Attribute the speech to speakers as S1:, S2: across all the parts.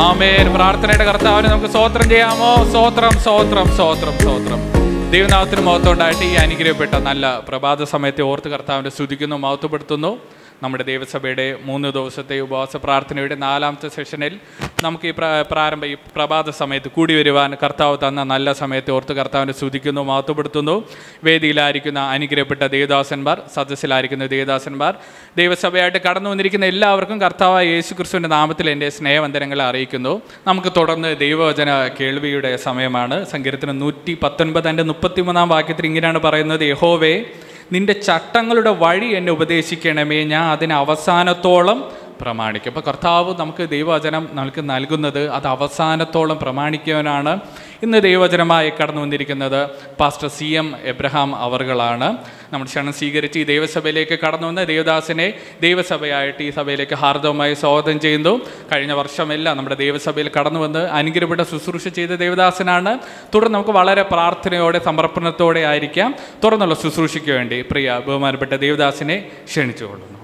S1: ആമേൻ പ്രാർത്ഥനയുടെ കർത്താവിന് നമുക്ക് സ്തോത്രം ചെയ്യാമോ സ്തോത്രം സ്തോത്രം സ്തോത്രം സ്തോത്രം ദൈവനാമത്തിന് മഹത്വമുണ്ടായിട്ട് ഈ അനുഗ്രഹപ്പെട്ട നല്ല പ്രഭാത സമയത്തെ ഓർത്ത് കർത്താവിനെ സ്തുതിക്കുന്നു മഹത്വപ്പെടുത്തുന്നു നമ്മുടെ ദേവസഭയുടെ മൂന്ന് ദിവസത്തെ ഉപവാസ പ്രാർത്ഥനയുടെ നാലാമത്തെ സെഷനിൽ നമുക്ക് ഈ പ്ര- പ്രാരംഭ ഈ പ്രഭാത സമയത്ത് കൂടി വരുവാൻ കർത്താവ് തന്ന നല്ല സമയത്തെ ഓർത്ത് കർത്താവിനെ സ്തുതിക്കുന്നു മഹത്വപ്പെടുത്തുന്നു വേദിയിലായിരിക്കുന്ന അനുഗ്രഹപ്പെട്ട ദേവദാസന്മാർ സദസ്സിലായിരിക്കുന്ന ദേവദാസന്മാർ ദൈവസഭയായിട്ട് കടന്നു വന്നിരിക്കുന്ന എല്ലാവർക്കും കർത്താവായ യേശു ക്രിസ്തുവിൻ്റെ നാമത്തിൽ എൻ്റെ സ്നേഹവന്ദനങ്ങളെ അറിയിക്കുന്നു നമുക്ക് തുടർന്ന് ദൈവവചന കേൾവിയുടെ സമയമാണ് സങ്കീർത്തനം നൂറ്റി പത്തൊൻപത് എൻ്റെ മുപ്പത്തിമൂന്നാം വാക്യത്തിൽ ഇങ്ങനെയാണ് പറയുന്നത് യഹോവേ നിന്റെ ചട്ടങ്ങളുടെ വഴി എന്നെ ഉപദേശിക്കണമേ ഞാൻ അതിന് അവസാനത്തോളം പ്രമാണിക്കും അപ്പോൾ കർത്താവ് നമുക്ക് ദൈവവചനം നമുക്ക് നൽകുന്നത് അത് അവസാനത്തോളം പ്രമാണിക്കുവാനാണ് ഇന്ന് ദൈവവചനമായി കടന്നു വന്നിരിക്കുന്നത് പാസ്റ്റർ സി എം എബ്രഹാം അവറുകളാണ് നമ്മൾ ക്ഷണം സ്വീകരിച്ച് ഈ ദൈവസഭയിലേക്ക് കടന്നു വന്ന ദേവദാസിനെ ദൈവസഭയായിട്ട് ഈ സഭയിലേക്ക് ഹാർദവമായി സ്വാഗതം ചെയ്യുന്നു കഴിഞ്ഞ വർഷമെല്ലാം നമ്മുടെ ദൈവസഭയിൽ കടന്നു വന്ന് അനുഗ്രഹപ്പെട്ട ശുശ്രൂഷ ചെയ്ത ദേവദാസനാണ് തുടർന്ന് നമുക്ക് വളരെ പ്രാർത്ഥനയോടെ സമർപ്പണത്തോടെ ആയിരിക്കാം തുറന്നുള്ള ശുശ്രൂഷയ്ക്ക് വേണ്ടി പ്രിയ ബഹുമാനപ്പെട്ട ദേവദാസിനെ ക്ഷണിച്ചുകൊള്ളുന്നു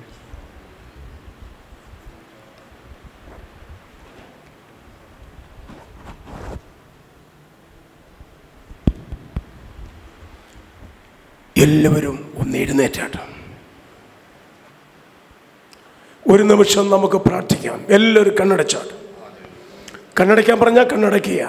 S2: എല്ലാവരും ഒന്ന് എഴുന്നേറ്റാട്ട് ഒരു നിമിഷം നമുക്ക് പ്രാർത്ഥിക്കാം എല്ലാവരും കണ്ണടച്ചാട്ട് കണ്ണടയ്ക്കാൻ പറഞ്ഞാൽ കണ്ണടയ്ക്കുക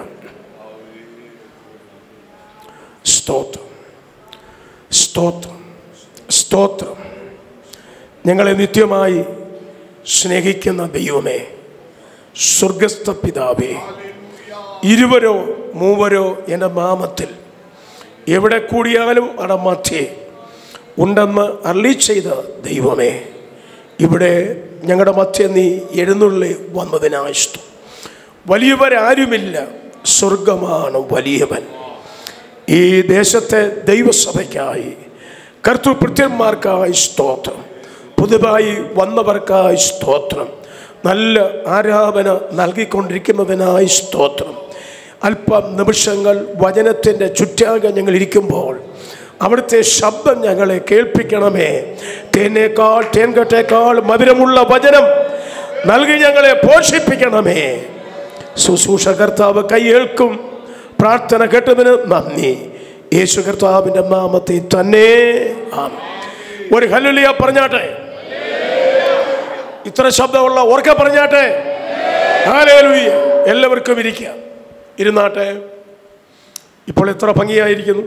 S2: സ്തോത്രം സ്തോത്രം സ്തോത്രം ഞങ്ങളെ നിത്യമായി സ്നേഹിക്കുന്ന ദൈവമേ സ്വർഗസ്ഥ പിതാവേ ഇരുവരോ മൂവരോ എൻ്റെ നാമത്തിൽ എവിടെ കൂടിയാലും അവിടെ മധ്യേ ഉണ്ടെന്ന് അള്ളി ചെയ്ത ദൈവമേ ഇവിടെ ഞങ്ങളുടെ മധ്യ നീ എഴുന്നള്ളി വന്നതിനായിഷ്ടം വലിയവരാരുമില്ല സ്വർഗമാണ് വലിയവൻ ഈ ദേശത്തെ ദൈവസഭയ്ക്കായി കർത്തൃഭൃത്യന്മാർക്കായി സ്തോത്രം പുതുതായി വന്നവർക്കായി സ്തോത്രം നല്ല ആരാധന നൽകിക്കൊണ്ടിരിക്കുന്നതിനായി സ്തോത്രം അല്പം നിമിഷങ്ങൾ വചനത്തിൻ്റെ ചുറ്റാകെ ഞങ്ങൾ ഇരിക്കുമ്പോൾ അവിടുത്തെ ശബ്ദം ഞങ്ങളെ കേൾപ്പിക്കണമേ തേനേക്കാൾ തേൻകട്ടേക്കാൾ മധുരമുള്ള വചനം നൽകി ഞങ്ങളെ പോഷിപ്പിക്കണമേ ശുശ്രൂഷ കർത്താവ് കൈയേൽക്കും പ്രാർത്ഥന കേട്ടതിന് നന്ദി യേശു കർത്താവിൻ്റെ നാമത്തിൽ തന്നെ ആമേൻ. ഒരു ഹല്ലുലിയ പറഞ്ഞാട്ടെ ഇത്ര ശബ്ദമുള്ള ഓർക്കെ പറഞ്ഞാട്ടെ ഹല്ലേലൂയ. എല്ലാവർക്കും ഇരിക്കാം ഇരുന്നാട്ടെ ഇപ്പോൾ എത്ര ഭംഗിയായിരിക്കുന്നു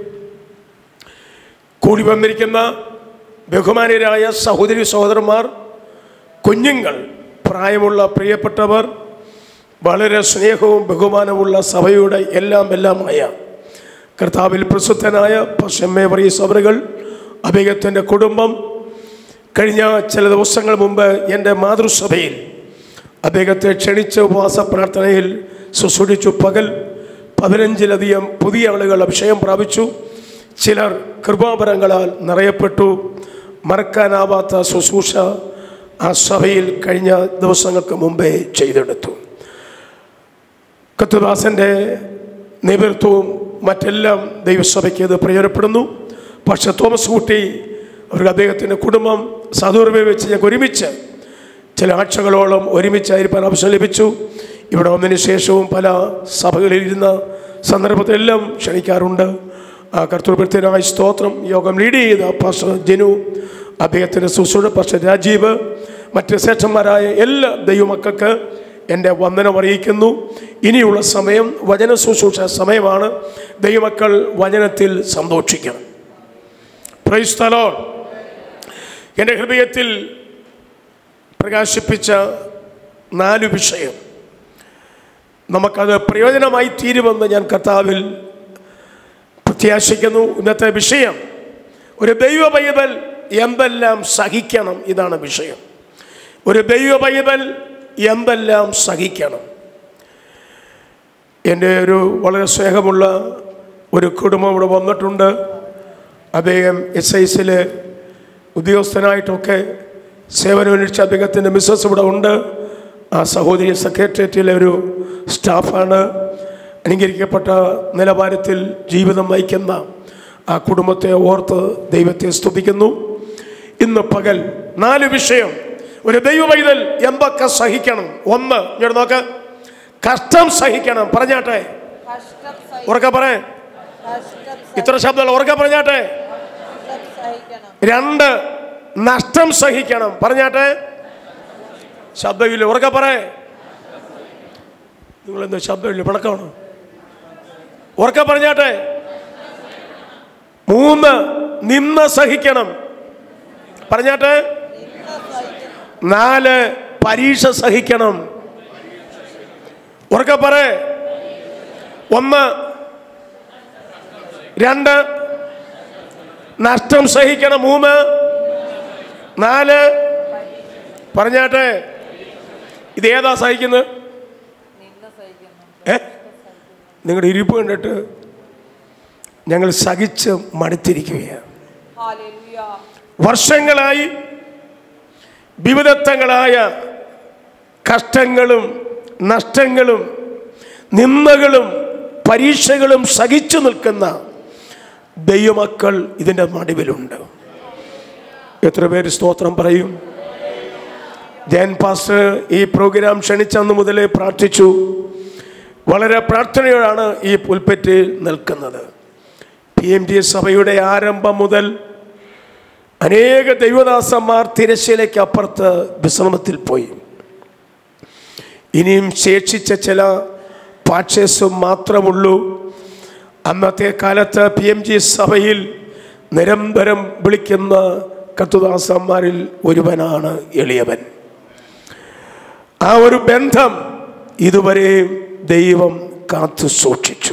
S2: കൂടി വന്നിരിക്കുന്ന ബഹുമാനരായ സഹോദരി സഹോദരന്മാർ കുഞ്ഞുങ്ങൾ പ്രായമുള്ള പ്രിയപ്പെട്ടവർ വളരെ സ്നേഹവും ബഹുമാനമുള്ള സഭയുടെ എല്ലാം എല്ലാമായ കർത്താവിൽ പ്രസിദ്ധനായ പശ്ചിമേ വർഗീസ് അവറുകൾ അദ്ദേഹത്തിൻ്റെ കുടുംബം കഴിഞ്ഞ ചില ദിവസങ്ങൾ മുമ്പ് എൻ്റെ മാതൃസഭയിൽ അദ്ദേഹത്തെ ക്ഷണിച്ച ഉപവാസ പ്രാർത്ഥനയിൽ ശുശ്രൂഷിച്ചു പകൽ പതിനഞ്ചിലധികം പുതിയ ആളുകൾ അഭിഷേകം പ്രാപിച്ചു ചിലർ കൃപാപരങ്ങളാൽ നിറയപ്പെട്ടു മറക്കാനാവാത്ത ശുശ്രൂഷ ആ സഭയിൽ കഴിഞ്ഞ ദിവസങ്ങൾക്ക് മുമ്പേ ചെയ്തെടുത്തു കത്തുദാസൻ്റെ നേതൃത്വവും മറ്റെല്ലാം ദൈവസഭയ്ക്ക് ഇത് പ്രയോജനപ്പെടുന്നു പക്ഷെ തോമസ് കുട്ടി അവർക്ക് അദ്ദേഹത്തിൻ്റെ കുടുംബം സദൂർവെ വെച്ച് ഞങ്ങൾക്ക് ഒരുമിച്ച് ചില ആഴ്ചകളോളം ഒരുമിച്ചായിരിക്കാൻ അവസരം ലഭിച്ചു ഇവിടെ വന്നതിന് ശേഷവും പല സഭകളിൽ ഇരുന്ന സന്ദർഭത്തിലെല്ലാം ക്ഷണിക്കാറുണ്ട് ആ കർത്തൃപ്രത്യനായ സ്തോത്രം യോഗം ലീഡ് ചെയ്ത പാസ്റ്റർ ജനു അദ്ദേഹത്തിൻ്റെ ശുശ്രൂഷ പാസ്റ്റർ രാജീവ് മറ്റ് ശ്രേഷ്ഠന്മാരായ എല്ലാ ദൈവമക്കൾക്ക് എൻ്റെ വന്ദനം അറിയിക്കുന്നു ഇനിയുള്ള സമയം വചന ശുശ്രൂഷ സമയമാണ് ദൈവമക്കൾ വചനത്തിൽ സന്തോഷിക്കണം പ്രൈസ് തലോ എൻ്റെ ഹൃദയത്തിൽ പ്രകാശിപ്പിച്ച നാല് വിഷയം നമുക്കത് പ്രയോജനമായി തീരുമെന്ന് ഞാൻ കർത്താവിൽ പ്രത്യാശിക്കുന്നു ഇന്നത്തെ വിഷയം ഒരു ദൈവ ബൈബൽ എന്തെല്ലാം സഹിക്കണം ഇതാണ് വിഷയം ഒരു ദൈവ ബൈബൽ എന്തെല്ലാം സഹിക്കണം എൻ്റെ ഒരു വളരെ സ്നേഹമുള്ള ഒരു കുടുംബം ഇവിടെ വന്നിട്ടുണ്ട് അദ്ദേഹം എസ് ഐസിൽ ഉദ്യോഗസ്ഥനായിട്ടൊക്കെ സേവനമനുഷ്ഠിച്ച അദ്ദേഹത്തിൻ്റെ മിസ്സസ് ഇവിടെ ഉണ്ട് ആ സഹോദരി സെക്രട്ടേറിയറ്റിലെ ഒരു സ്റ്റാഫാണ് അനുകരിക്കപ്പെട്ട നിലവാരത്തിൽ ജീവിതം നയിക്കുന്ന ആ കുടുംബത്തെ ഓർത്ത് ദൈവത്തെ സ്തുതിക്കുന്നു ഇന്ന് പകൽ നാല് വിഷയം ഒരു ദൈവ പൈതൽ എന്തൊക്കെ സഹിക്കണം ഒന്ന് ഇങ്ങോട്ട് നോക്ക് കഷ്ടം സഹിക്കണം പറഞ്ഞാട്ടെ
S3: കഷ്ടം സഹി-
S2: ഉറക്കെ പറ
S3: കഷ്ടം
S2: ഇത്ര ശബ്ദങ്ങൾ ഉറക്കെ പറഞ്ഞാട്ടെ
S3: സഹി- സഹിക്കണം
S2: രണ്ട് നഷ്ടം സഹിക്കണം പറഞ്ഞാട്ടെ ശബ്ദമില്ല ഉറക്കെ പറ നിങ്ങൾ എന്താ ശബ്ദമില്ല പിണക്കമാണ് ഉറക്കെ പറഞ്ഞാട്ടെ മൂന്ന് നിന്ന് സഹിക്കണം പറഞ്ഞാട്ടെ നാല് പരീക്ഷ സഹിക്കണം ഉറക്കെ പറ ഒന്ന് രണ്ട് നഷ്ടം സഹിക്കണം മൂന്ന് നാല് പറഞ്ഞാട്ടെ ഇത് ഏതാ സഹിക്കുന്നത് ഏ നിങ്ങളുടെ ഇരിപ്പ് കണ്ടിട്ട് ഞങ്ങൾ സഹിച്ച് മടുത്തിരിക്കുകയാണ്
S3: ഹല്ലേലൂയ
S2: വർഷങ്ങളായി വിവിധത്വങ്ങളായ കഷ്ടങ്ങളും നഷ്ടങ്ങളും നിന്ദകളും പരീക്ഷകളും സഹിച്ചു നിൽക്കുന്ന ദൈവമക്കൾ ഇതിൻ്റെ നടുവിലുണ്ട് എത്ര പേര് സ്തോത്രം പറയും ജയൻ പാസ്റ്റർ ഈ പ്രോഗ്രാം ക്ഷണിച്ചന്ന് മുതലേ പ്രാർത്ഥിച്ചു വളരെ പ്രാർത്ഥനയോടാണ് ഈ പുൽപ്പറ്റിൽ നിൽക്കുന്നത് പി എം ജി സഭയുടെ ആരംഭം മുതൽ അനേക ദൈവദാസന്മാർ തിരശ്ശീലയ്ക്ക് അപ്പുറത്ത് വിശ്രമത്തിൽ പോയി ഇനിയും ശേഷിച്ച ചില പാക്ഷേസും മാത്രമുള്ളൂ അന്നത്തെ കാലത്ത് പി എം ജി സഭയിൽ നിരന്തരം വിളിക്കുന്ന കത്തുദാസന്മാരിൽ ഒരുവനാണ് എളിയവൻ ആ ഒരു ബന്ധം ഇതുവരെയും ദൈവം കാത്തു സൂക്ഷിച്ചു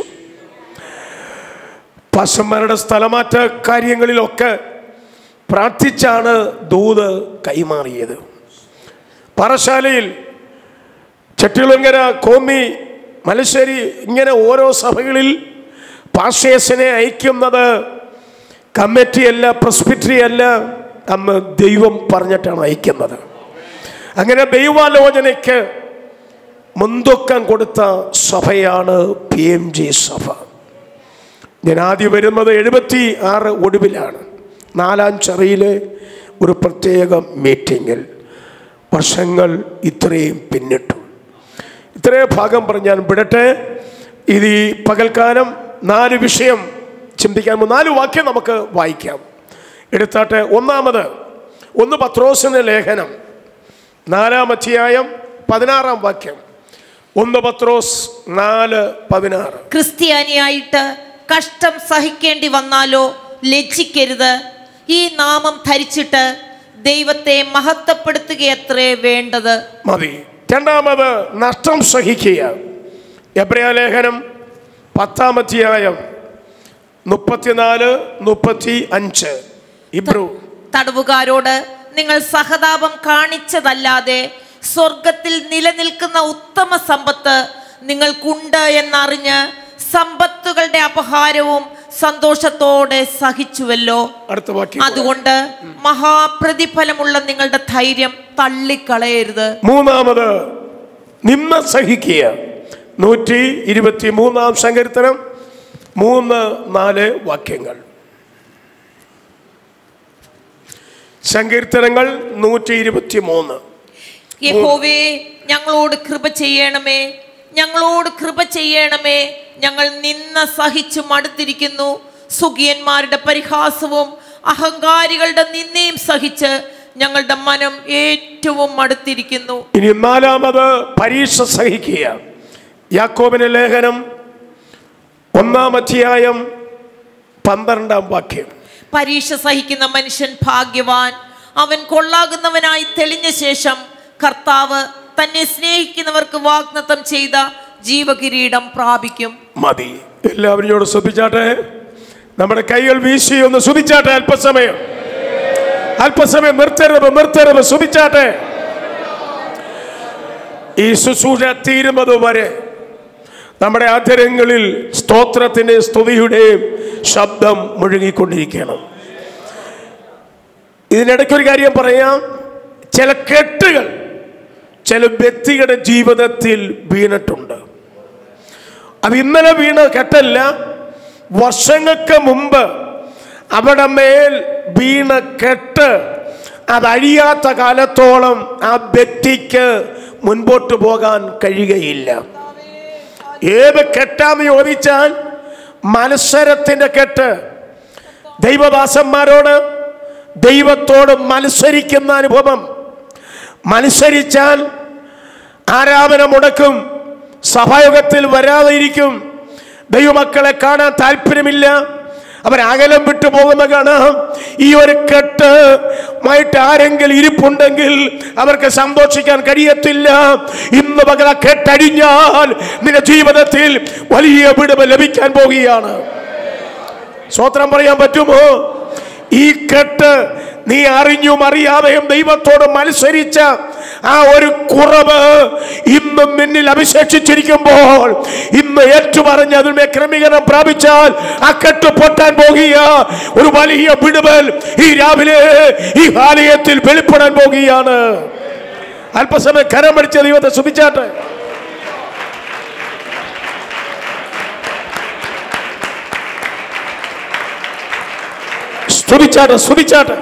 S2: പാശന്മാരുടെ സ്ഥലമാറ്റ കാര്യങ്ങളിലൊക്കെ പ്രാർത്ഥിച്ചാണ് ദൂത് കൈമാറിയത് പാറശാലയിൽ ചട്ടികുളങ്ങര കോന്നി മലശ്ശേരി ഇങ്ങനെ ഓരോ സഭകളിൽ പാഷേഴ്സിനെ അയക്കുന്നത് കമ്മിറ്റിയല്ല പ്രസ്പിറ്ററി അല്ല അന്ന് ദൈവം പറഞ്ഞിട്ടാണ് അയക്കുന്നത് അങ്ങനെ ദൈവാലോചനയ്ക്ക് മുൻതൂക്കം കൊടുത്ത സഭയാണ് പി എം ജി സഭ ഞാൻ ആദ്യം വരുന്നത് എഴുപത്തി ആറ് ഒടുവിലാണ് നാലാം ചെറിയിലെ ഒരു പ്രത്യേക മീറ്റിങ്ങിൽ വർഷങ്ങൾ ഇത്രയും പിന്നിട്ടു ഇത്രയും ഭാഗം പറഞ്ഞ് ഞാൻ വിടട്ടെ ഇത് ഈ പകൽക്കാലം നാല് വിഷയം ചിന്തിക്കാൻ നാല് വാക്യം നമുക്ക് വായിക്കാം എടുത്താട്ടെ ഒന്നാമത് ഒന്ന് പത്രോസിന്റെ ലേഖനം നാലാം അധ്യായം പതിനാറാം വാക്യം ഒന്ന് പത്രോസ് നാല് പതിനാറ്
S3: ക്രിസ്ത്യാനിയായിട്ട് കഷ്ടം സഹിക്കേണ്ടി വന്നാലോ ലജ്ജിക്കരുത് ഈ നാമം ധരിച്ചിട്ട് ദൈവത്തെ മഹത്വപ്പെടുത്തുകയത്രേ വേണ്ടത്
S2: മതി രണ്ടാമത് നഷ്ടം സഹിക്കുക എബ്രയ ലേഖനം പത്താം അധ്യായം മുപ്പത്തിനാല് മുപ്പത്തി അഞ്ച് ഇബ്രു
S3: തടവുകാരോട് നിങ്ങൾ സഹതാപം കാണിച്ചതല്ലാതെ സ്വർഗത്തിൽ നിലനിൽക്കുന്ന ഉത്തമ സമ്പത്ത് നിങ്ങൾക്കുണ്ട് എന്നറിഞ്ഞ് സമ്പത്തുകളുടെ അപഹാരവും സന്തോഷത്തോടെ സഹിച്ചുവല്ലോ
S2: അടുത്ത വാക്യം
S3: അതുകൊണ്ട് മഹാപ്രതിഫലമുള്ള നിങ്ങളുടെ ധൈര്യം തള്ളിക്കളയരുത്
S2: മൂന്നാമത് നിന്ന് സഹിക്കുക നൂറ്റി ഇരുപത്തി മൂന്നാം സങ്കീർത്തനം മൂന്ന് നാല് വാക്യങ്ങൾ സങ്കീർത്തനങ്ങൾ നൂറ്റി ഇരുപത്തി മൂന്ന്
S3: യഹോവേ ഞങ്ങളോട് കൃപ ചെയ്യണമേ ഞങ്ങളോട് കൃപ ചെയ്യണമേ ഞങ്ങൾ നിന്ന സഹിച്ചു മടുത്തിരിക്കുന്നു സുഖിയന്മാരുടെ പരിഹാസവും അഹങ്കാരികളുടെ നിന്നയും സഹിച്ച് ഞങ്ങളുടെ മനം ഏറ്റവും മടുത്തിരിക്കുന്നു
S2: ഇനി നാലാമത് പരീക്ഷ സഹിക്കുക യാക്കോബിന്റെ ലേഖനം ഒന്നാം അധ്യായം പന്ത്രണ്ടാം വാക്യം
S3: പരീക്ഷ സഹിക്കുന്ന മനുഷ്യൻ ഭാഗ്യവാൻ അവൻ കൊള്ളാകുന്നവനായി തെളിഞ്ഞ ശേഷം കർത്താവ് തന്നെ സ്നേഹിക്കുന്നവർക്ക് വാഗ്ദത്തം ചെയ്ത ജീവകിരീടം പ്രാപിക്കും
S2: മതി എല്ലാവരും ഇങ്ങോട്ട് ശ്രദ്ധിച്ചാട്ടെ നമ്മുടെ കൈകൾ വീശി ഒന്ന് ശ്രദ്ധിച്ചാട്ടെ അല്പസമയം അല്പസമയം നിർത്തരുത് നിർത്തരുത് ശ്രദ്ധിച്ചാട്ടെ ഈ ശുശ്രൂഷ തീരുന്നത് വരെ നമ്മുടെ ആധരങ്ങളിൽ സ്തോത്രത്തിൻ്റെ സ്തുതിയുടെയും ശബ്ദം മുഴുകിക്കൊണ്ടിരിക്കണം ഇതിനിടയ്ക്കൊരു കാര്യം പറയാം ചില കെട്ടുകൾ ചില വ്യക്തികളുടെ ജീവിതത്തിൽ വീണിട്ടുണ്ട് അത് ഇന്നലെ വീണ കെട്ടല്ല വർഷങ്ങൾക്ക് മുമ്പ് അവിടെ മേൽ വീണ കെട്ട് അതഴിയാത്ത കാലത്തോളം ആ വ്യക്തിക്ക് മുൻപോട്ട് പോകാൻ കഴിയുകയില്ല ഏത് കെട്ടാന്ന് ചോദിച്ചാൽ മത്സരത്തിന്റെ കെട്ട് ദൈവദാസന്മാരോട് ദൈവത്തോട് മത്സരിക്കുന്ന അനുഭവം മത്സരിച്ചാൽ ആരാധന മുടക്കും സഭായോഗത്തിൽ വരാതെ ഇരിക്കും ദൈവമക്കളെ കാണാൻ താല്പര്യമില്ല അവർ അകലം വിട്ടു പോകുന്ന കാണാം ഈ ഒരു കെട്ട് മായിട്ട് ആരെങ്കിലും ഇരിപ്പുണ്ടെങ്കിൽ അവർക്ക് സന്തോഷിക്കാൻ കഴിയത്തില്ല ഇന്ന് പകല കെട്ടഴിഞ്ഞാൽ നിന്റെ ജീവിതത്തിൽ വലിയ വിടുവ് ലഭിക്കാൻ പോകുകയാണ് സ്വത്രം പറയാൻ പറ്റുമോ ഈ കെട്ട് നീ അറിഞ്ഞും അറിയാതെയും ദൈവത്തോട് മത്സരിച്ച ആ ഒരു കുറവ് ഇന്നും നിന്നിൽ അഭിഷേക്ഷിച്ചിരിക്കുമ്പോൾ ഇന്ന് ഏറ്റുപറഞ്ഞ് അതിന്മേൽ ക്രമീകരണം പ്രാപിച്ചാൽ ആ കെട്ട് പൊട്ടാൻ പോകുക ഒരു വലിയ വിടുവൽ ഈ രാവിലെ ഈ ആലയത്തിൽ വെളിപ്പെടാൻ പോകുകയാണ് അല്പസമയം കരം പിടിച്ച ദൈവത്തെ സുഭിച്ചാട്ടെ സ്തുതിച്ചാട്ടെ സ്തുതിച്ചാട്ടെ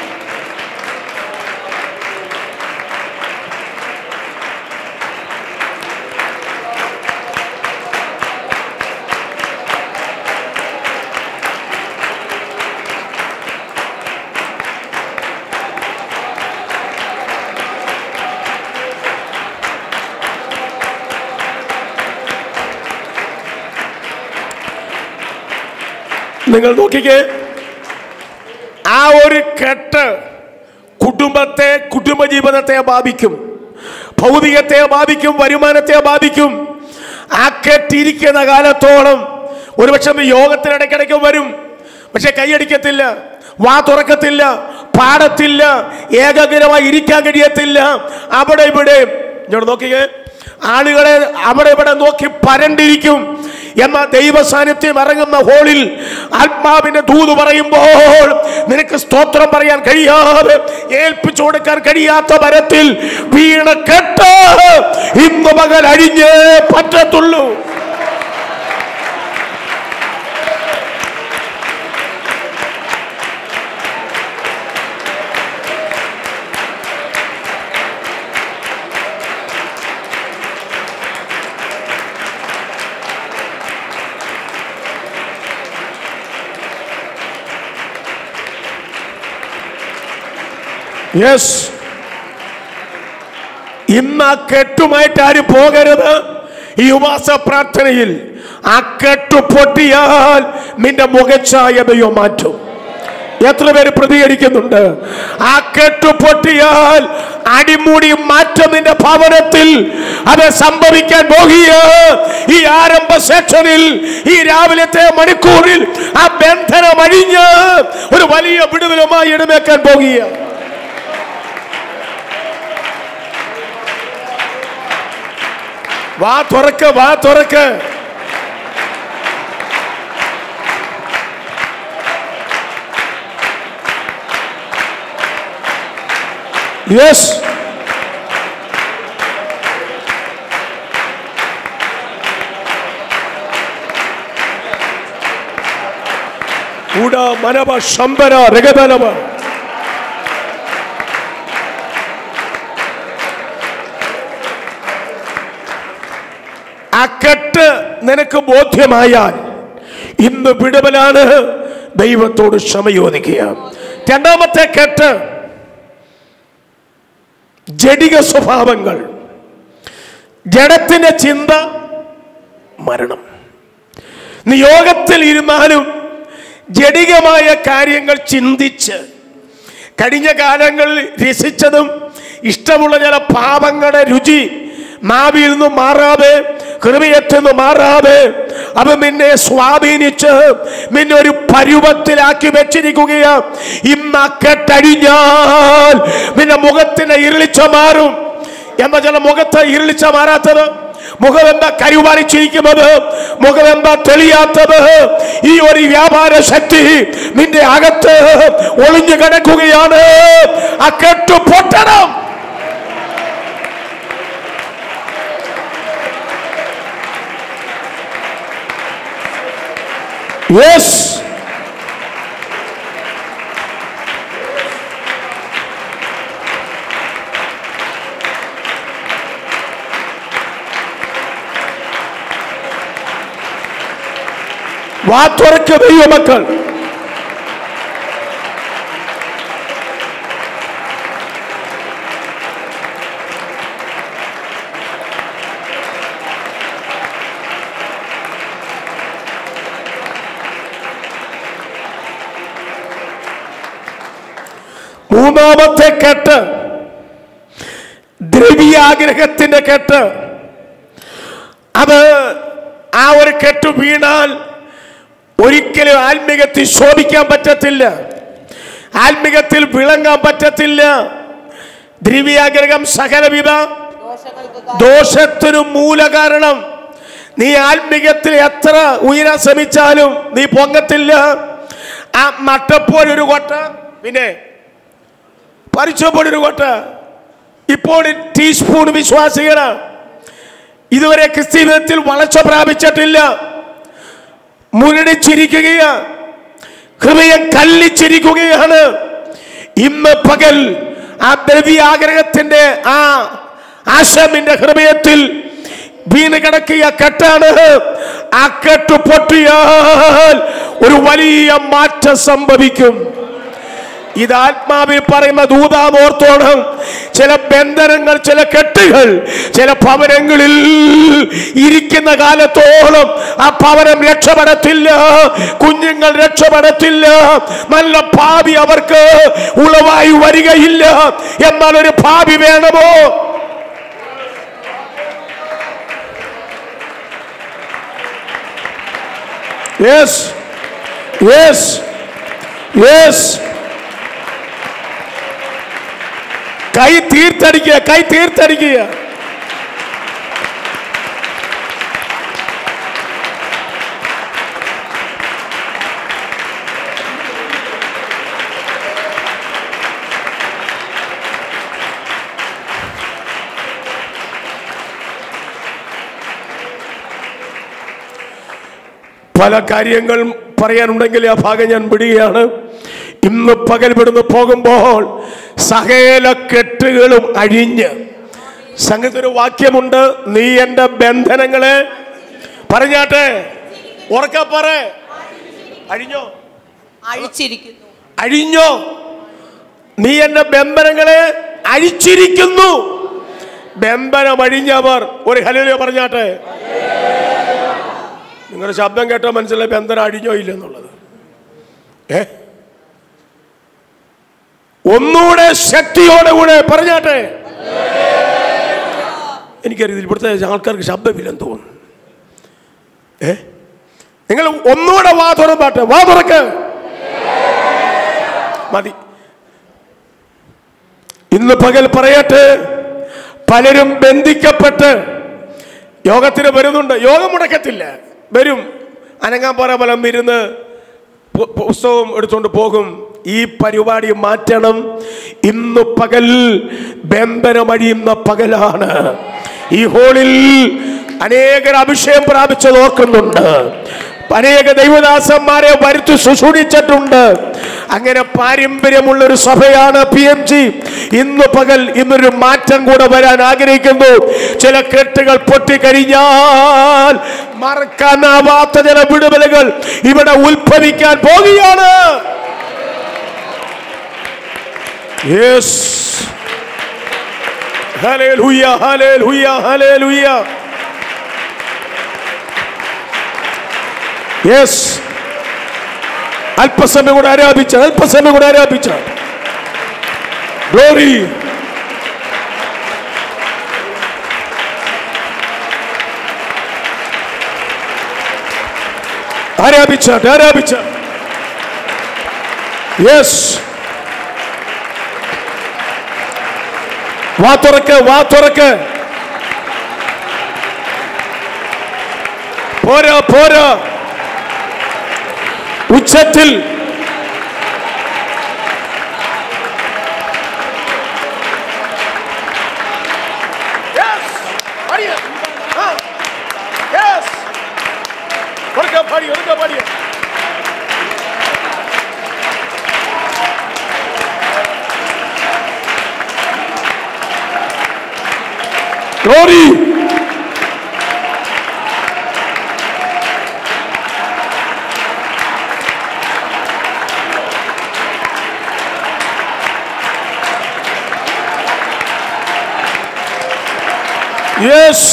S2: നിങ്ങൾ നോക്കിക്കേ ആ ഒരു കെട്ട് കുടുംബത്തെ കുടുംബജീവിതത്തെ ബാധിക്കും ഭൗതികത്തെ ബാധിക്കും വരുമാനത്തെ ബാധിക്കും ആ കെട്ടിരിക്കുന്ന കാലത്തോളം ഒരുപക്ഷെ യോഗത്തിനിടയ്ക്കിടയ്ക്ക് വരും പക്ഷെ കൈയടിക്കത്തില്ല വാ തുറക്കത്തില്ല പാടത്തില്ല ഏകാഗ്രമായി ഇരിക്കാൻ കഴിയത്തില്ല അവിടെ ഇവിടെ ഇങ്ങോട്ട് നോക്കിയേ ആളുകളെ അവിടെ ഇവിടെ നോക്കി പരണ്ടിരിക്കും എന്ന ദൈവ സാന്നിധ്യം ഇറങ്ങുന്ന ഹോളിൽ ആത്മാവിന്റെ ദൂത് പറയുമ്പോൾ നിനക്ക് സ്തോത്രം പറയാൻ കഴിയാതെ ഏൽപ്പിച്ചു കൊടുക്കാൻ കഴിയാത്ത മരത്തിൽ വീണ കെട്ട് ഇന്ന് മകൻ അഴിഞ്ഞേ പറ്റത്തുള്ളൂ യെസ് ഇന്ന് ആ കെട്ടുമായിട്ട് ആരും പോകരുത് ഈ ഉപവാസ പ്രാർത്ഥനയിൽ ആ കെട്ടു പൊട്ടിയാൽ നിന്റെ മുഖച്ഛായതയോ മാറ്റും എത്ര പേര് പ്രതികരിക്കുന്നുണ്ട് ആ കെട്ടു പൊട്ടിയാൽ അടിമുടി മാറ്റം നിന്റെ ഭവനത്തിൽ അത് സംഭവിക്കാൻ പോകുക ഈ ആരംഭ സെക്ഷനിൽ ഈ രാവിലത്തെ മണിക്കൂറിൽ ആ ബന്ധനം അഴിഞ്ഞ് ഒരു വലിയ വിടുതലുമായി ഇടമേക്കാൻ പോകുക വാ തുറക്ക് വാ തുറക്ക് യെസ് ഉട മനവ ശമ്പര രഗതനവ ആ കെട്ട് നിനക്ക് ബോധ്യമായാൽ ഇന്ന് വിടുതലാണ് ദൈവത്തോട് ക്ഷമയോദിക്കുക രണ്ടാമത്തെ കെട്ട് ജഡിക സ്വഭാവങ്ങൾ ജഡത്തിന്റെ ചിന്ത മരണം നീ യോഗത്തിൽ ഇരുന്നാലും ജഡികമായ കാര്യങ്ങൾ ചിന്തിച്ച് കഴിഞ്ഞ കാലങ്ങളിൽ രസിച്ചതും ഇഷ്ടമുള്ള ചില പാപങ്ങളുടെ രുചി നാവിൽ നിന്ന് മാറാതെ ഹൃദയത്തിൽ നിന്ന് മാറാതെ അത് നിന്നെ സ്വാധീനിച്ച് നിന്നെ ഒരു പരുവത്തിലാക്കി വെച്ചിരിക്കുകയാ ഇന്ന് ആ കെട്ടഴിഞ്ഞാൽ നിന്റെ മുഖത്തിന്റെ ഇരുളിച്ച മാറും എന്ന ചില മുഖത്ത് ഇരുളിച്ച മാറാത്തത് മുഖമെന്താ കരുവാരിച്ചിരിക്കുന്നത് മുഖമെന്താ തെളിയാത്തത് ഈ ഒരു വ്യാപാര ശക്തി നിന്റെ അകത്ത് ഒളിഞ്ഞു കിടക്കുകയാണ് ആ കെട്ടു പൊട്ടണം യെസ് വാ തുറക്ക ദൈവമക്കൾ മൂന്നാമത്തെ കെട്ട് ദ്രവ്യാഗ്രഹത്തിന്റെ കെട്ട് അത് ആ ഒരു കെട്ട് വീണാൽ ഒരിക്കലും ആത്മീകത്തിൽ ശോഭിക്കാൻ പറ്റത്തില്ല ആത്മീകത്തിൽ വിളങ്ങാൻ പറ്റത്തില്ല ദ്രവ്യാഗ്രഹം സകലവിധ ദോഷത്തിനു മൂലകാരണം നീ ആത്മീകത്തിൽ എത്ര ഉയരാൻ ശ്രമിച്ചാലും നീ പൊങ്ങത്തില്ല ആ മട്ടപ്പോലൊരു കൊട്ട പിന്നെ പരിച്ചപ്പോഴൊരു കൊട്ട ഇപ്പോൾ ടീസ്പൂൺ വിശ്വാസികള് ഇതുവരെ ക്രിസ്തീയത്തിൽ വളർച്ച പ്രാപിച്ചിട്ടില്ല മുരടിച്ചിരിക്കുകയാ ഹൃദയം കല്ലിച്ചിരിക്കുകയാണ് ഇന്ന് പകൽ ആ ദ്രവ്യാഗ്രഹത്തിന്റെ ആ ആശമിന്റെ ഹൃദയത്തിൽ വീണ് കിടക്കിയ കെട്ടാണ് ആ കെട്ട് പൊട്ടിയാൽ ഒരു വലിയ മാറ്റം സംഭവിക്കും ഇത് ആത്മാവിൽ പറയുന്ന ദൂതാമോർത്തോണം ചില ബന്ധനങ്ങൾ ചില കെട്ടുകൾ ചില ഭവനങ്ങളിൽ ഇരിക്കുന്ന കാലത്തോളം ആ ഭവനം രക്ഷപ്പെടത്തില്ല കുഞ്ഞുങ്ങൾ രക്ഷപ്പെടത്തില്ല നല്ല ഭാവി അവർക്ക് ഉളവായി വരികയില്ല എന്നാൽ ഒരു ഭാവി വേണമോ യെസ് യെസ് യെസ് കൈ തീർത്തടിക്കുക കൈ തീർത്തടിക്കുക പല കാര്യങ്ങൾ പറയാനുണ്ടെങ്കിൽ ആ ഭാഗം ഞാൻ വിടുകയാണ് ഇന്ന് പകൽ വിടുന്ന് പോകുമ്പോൾ സകല കെട്ടുകളും അഴിഞ്ഞ് സംഗതി ഒരു വാക്യമുണ്ട് നീ എൻ്റെ ബന്ധനങ്ങളെ പറഞ്ഞാട്ടെ ഉറക്ക പറ അഴിഞ്ഞോ
S3: അഴിച്ചിരിക്കുന്നു
S2: അഴിഞ്ഞോ നീ എന്റെ ബന്ധനങ്ങളെ അഴിച്ചിരിക്കുന്നു ബന്ധനം അഴിഞ്ഞവർ ഒരു ഹലിയോ പറഞ്ഞാട്ടെ നിങ്ങളുടെ ശബ്ദം കേട്ടോ മനസ്സിലായി ബന്ധനം അഴിഞ്ഞോ ഇല്ലെന്നുള്ളത് ഏ ഒന്നുകൂടെ ശക്തിയോടെ കൂടെ പറഞ്ഞാട്ടെ എനിക്കറിയില്ല ഇവിടുത്തെ ആൾക്കാർക്ക് ശബ്ദമില്ലെന്ന് തോന്നുന്നു ഏ നിങ്ങൾ ഒന്നുകൂടെ വാ തുറന്നാട്ടെ വാ തുറക്ക് മതി ഇന്ന് പകൽ പറയട്ടെ പലരും ബന്ധിക്കപ്പെട്ട് യോഗത്തിന് വരുന്നുണ്ട് യോഗം മുടക്കത്തില്ല വരും അനങ്ങാൻ പറ ഫലം ഇരുന്ന് പു- പുസ്തകം എടുത്തുകൊണ്ട് പോകും ഈ പരിപാടി മാറ്റണം ഇന്ന് പകൽ ബന്ധനമഴിയുന്ന പകലാണ് ഈ ഹോളിൽ അനേകർ അഭിഷേകം പ്രാപിച്ചത് ഓർക്കുന്നുണ്ട് അനേക ദൈവദാസന്മാരെ വരുത്തി ശുശ്രൂഷിച്ചിട്ടുണ്ട് അങ്ങനെ പാരമ്പര്യമുള്ള ഒരു സഭയാണ് പി എം ജി ഇന്ന് പകൽ ഇന്നൊരു മാറ്റം കൂടെ വരാൻ ആഗ്രഹിക്കുന്നു ചില കെട്ടുകൾ പൊട്ടിക്കഴിഞ്ഞാൽ മറക്കാനാവാത്ത ചില വിടുതലുകൾ ഇവിടെ ഉത്ഭവിക്കാൻ പോകുകയാണ് yes hallelujah hallelujah hallelujah yes അല്പസമയം കൂടെ ആരാപിച്ച അല്പസമയം കൂടെ ആരാപിച്ച ഗ്ലോറി ആരാപിച്ച ആരാപിച്ച യെസ് വാ തുറക്ക് വാ തുറക്ക് പോരാ പോരാ ഉച്ചത്തിൽ Glory! യെസ്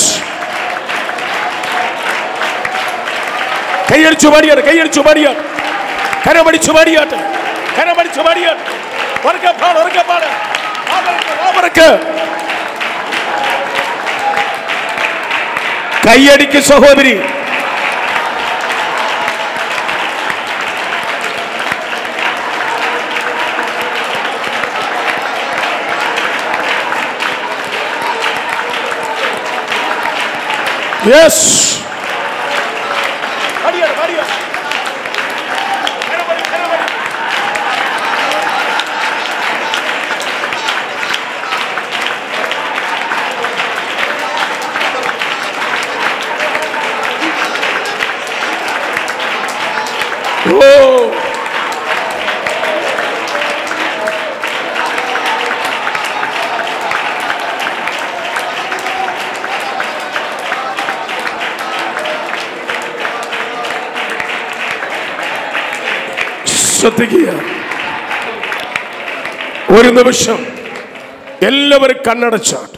S2: കൈയടിച്ചു പാടിയാട്ടെ കൈയടിച്ചു പാടിയാട്ടെ കരമടിച്ചു പാടിയാട്ടെ കരമടിച്ചു പാടിയാട്ടെ ഉറക്കെ പാട് ഉറക്കെ പാട് അവർക്ക് അവർക്ക് കൈയടിക്ക് സഹോദരി യെസ് പാടിയാട്ടെ പാടിയാട്ടെ കരമടി കരമടി ഓ ശ്രദ്ധിക്കുക ഒരു നിമിഷം എല്ലാവരും കണ്ണടച്ചാട്ട്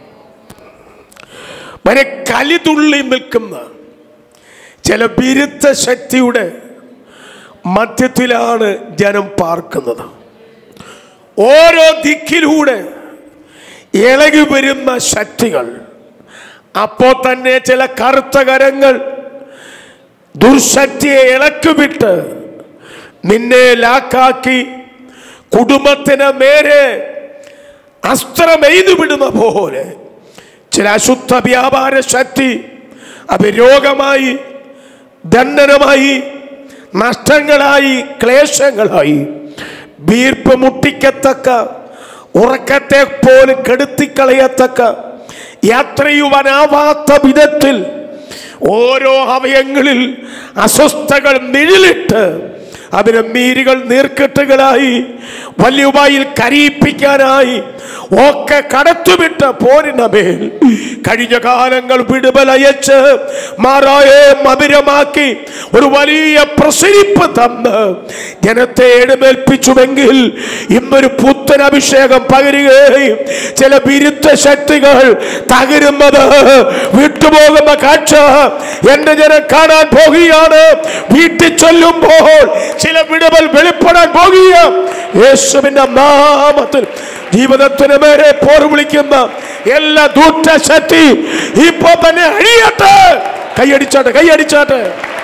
S2: വരെ കലിതുള്ളി നിൽക്കുന്ന ചില വിരുദ്ധ ശക്തിയുടെ മധ്യത്തിലാണ് ജനം പാർക്കുന്നത് ഓരോ ദിക്കിലൂടെ ഇളകി വരുന്ന ശക്തികൾ അപ്പോൾ തന്നെ ചില കറുത്ത കരങ്ങൾ ദുർശക്തിയെ ഇളക്കുവിട്ട് നിന്നെ ലാക്കാക്കി കുടുംബത്തിന് നേരെ അസ്ത്രമെയ്തു വിടുന്ന പോലെ ചില അശുദ്ധ വ്യാപാര ശക്തി അത് രോഗമായി ദണ്ഡനമായി നഷ്ടങ്ങളായി ക്ലേശങ്ങളായി വീർപ്പ് മുട്ടിക്കത്തക്ക ഉറക്കത്തെ പോലും കെടുത്തിക്കളയത്തക്ക യാത്രയുവാനാവാത്ത വിധത്തിൽ ഓരോ അവയങ്ങളിൽ അസ്വസ്ഥകൾ നിഴലിട്ട് അതിന് നീരുകൾ നീർക്കെട്ടുകളായി വലിയവായിൽ കരയിപ്പിക്കാനായി ഒക്കെ കടത്തുവിട്ട പോരിന മേൽ കഴിഞ്ഞ കാലങ്ങൾ വിടുതലയച്ച് മാറായെ മധുരമാക്കി ഒരു വലിയ പ്രസരിപ്പ് തന്ന് ജനത്തെ എഴുന്നേൽപ്പിച്ചുവെങ്കിൽ ഇന്നൊരു പുത്തൻ അഭിഷേകം പകരുകയും ചില വിരുദ്ധ ശക്തികൾ തകരുന്നത് വിട്ടുപോകുന്ന കാഴ്ച എന്റെ ജനം കാണാൻ പോകുകയാണ് വീട്ടിൽ ചൊല്ലുമ്പോൾ ചില വിടുതൽ വെളിപ്പെടാൻ പോകുക യേശുവിന്റെ നാമത്തിൽ ജീവിതത്തിന് മേലെ പോർ വിളിക്കുന്ന എല്ലാ ദൂറ്റ ശക്തി ഇപ്പൊ തന്നെ അഴിയട്ടെ കൈയടിച്ചാട്ടെ കൈയടിച്ചാട്ടെ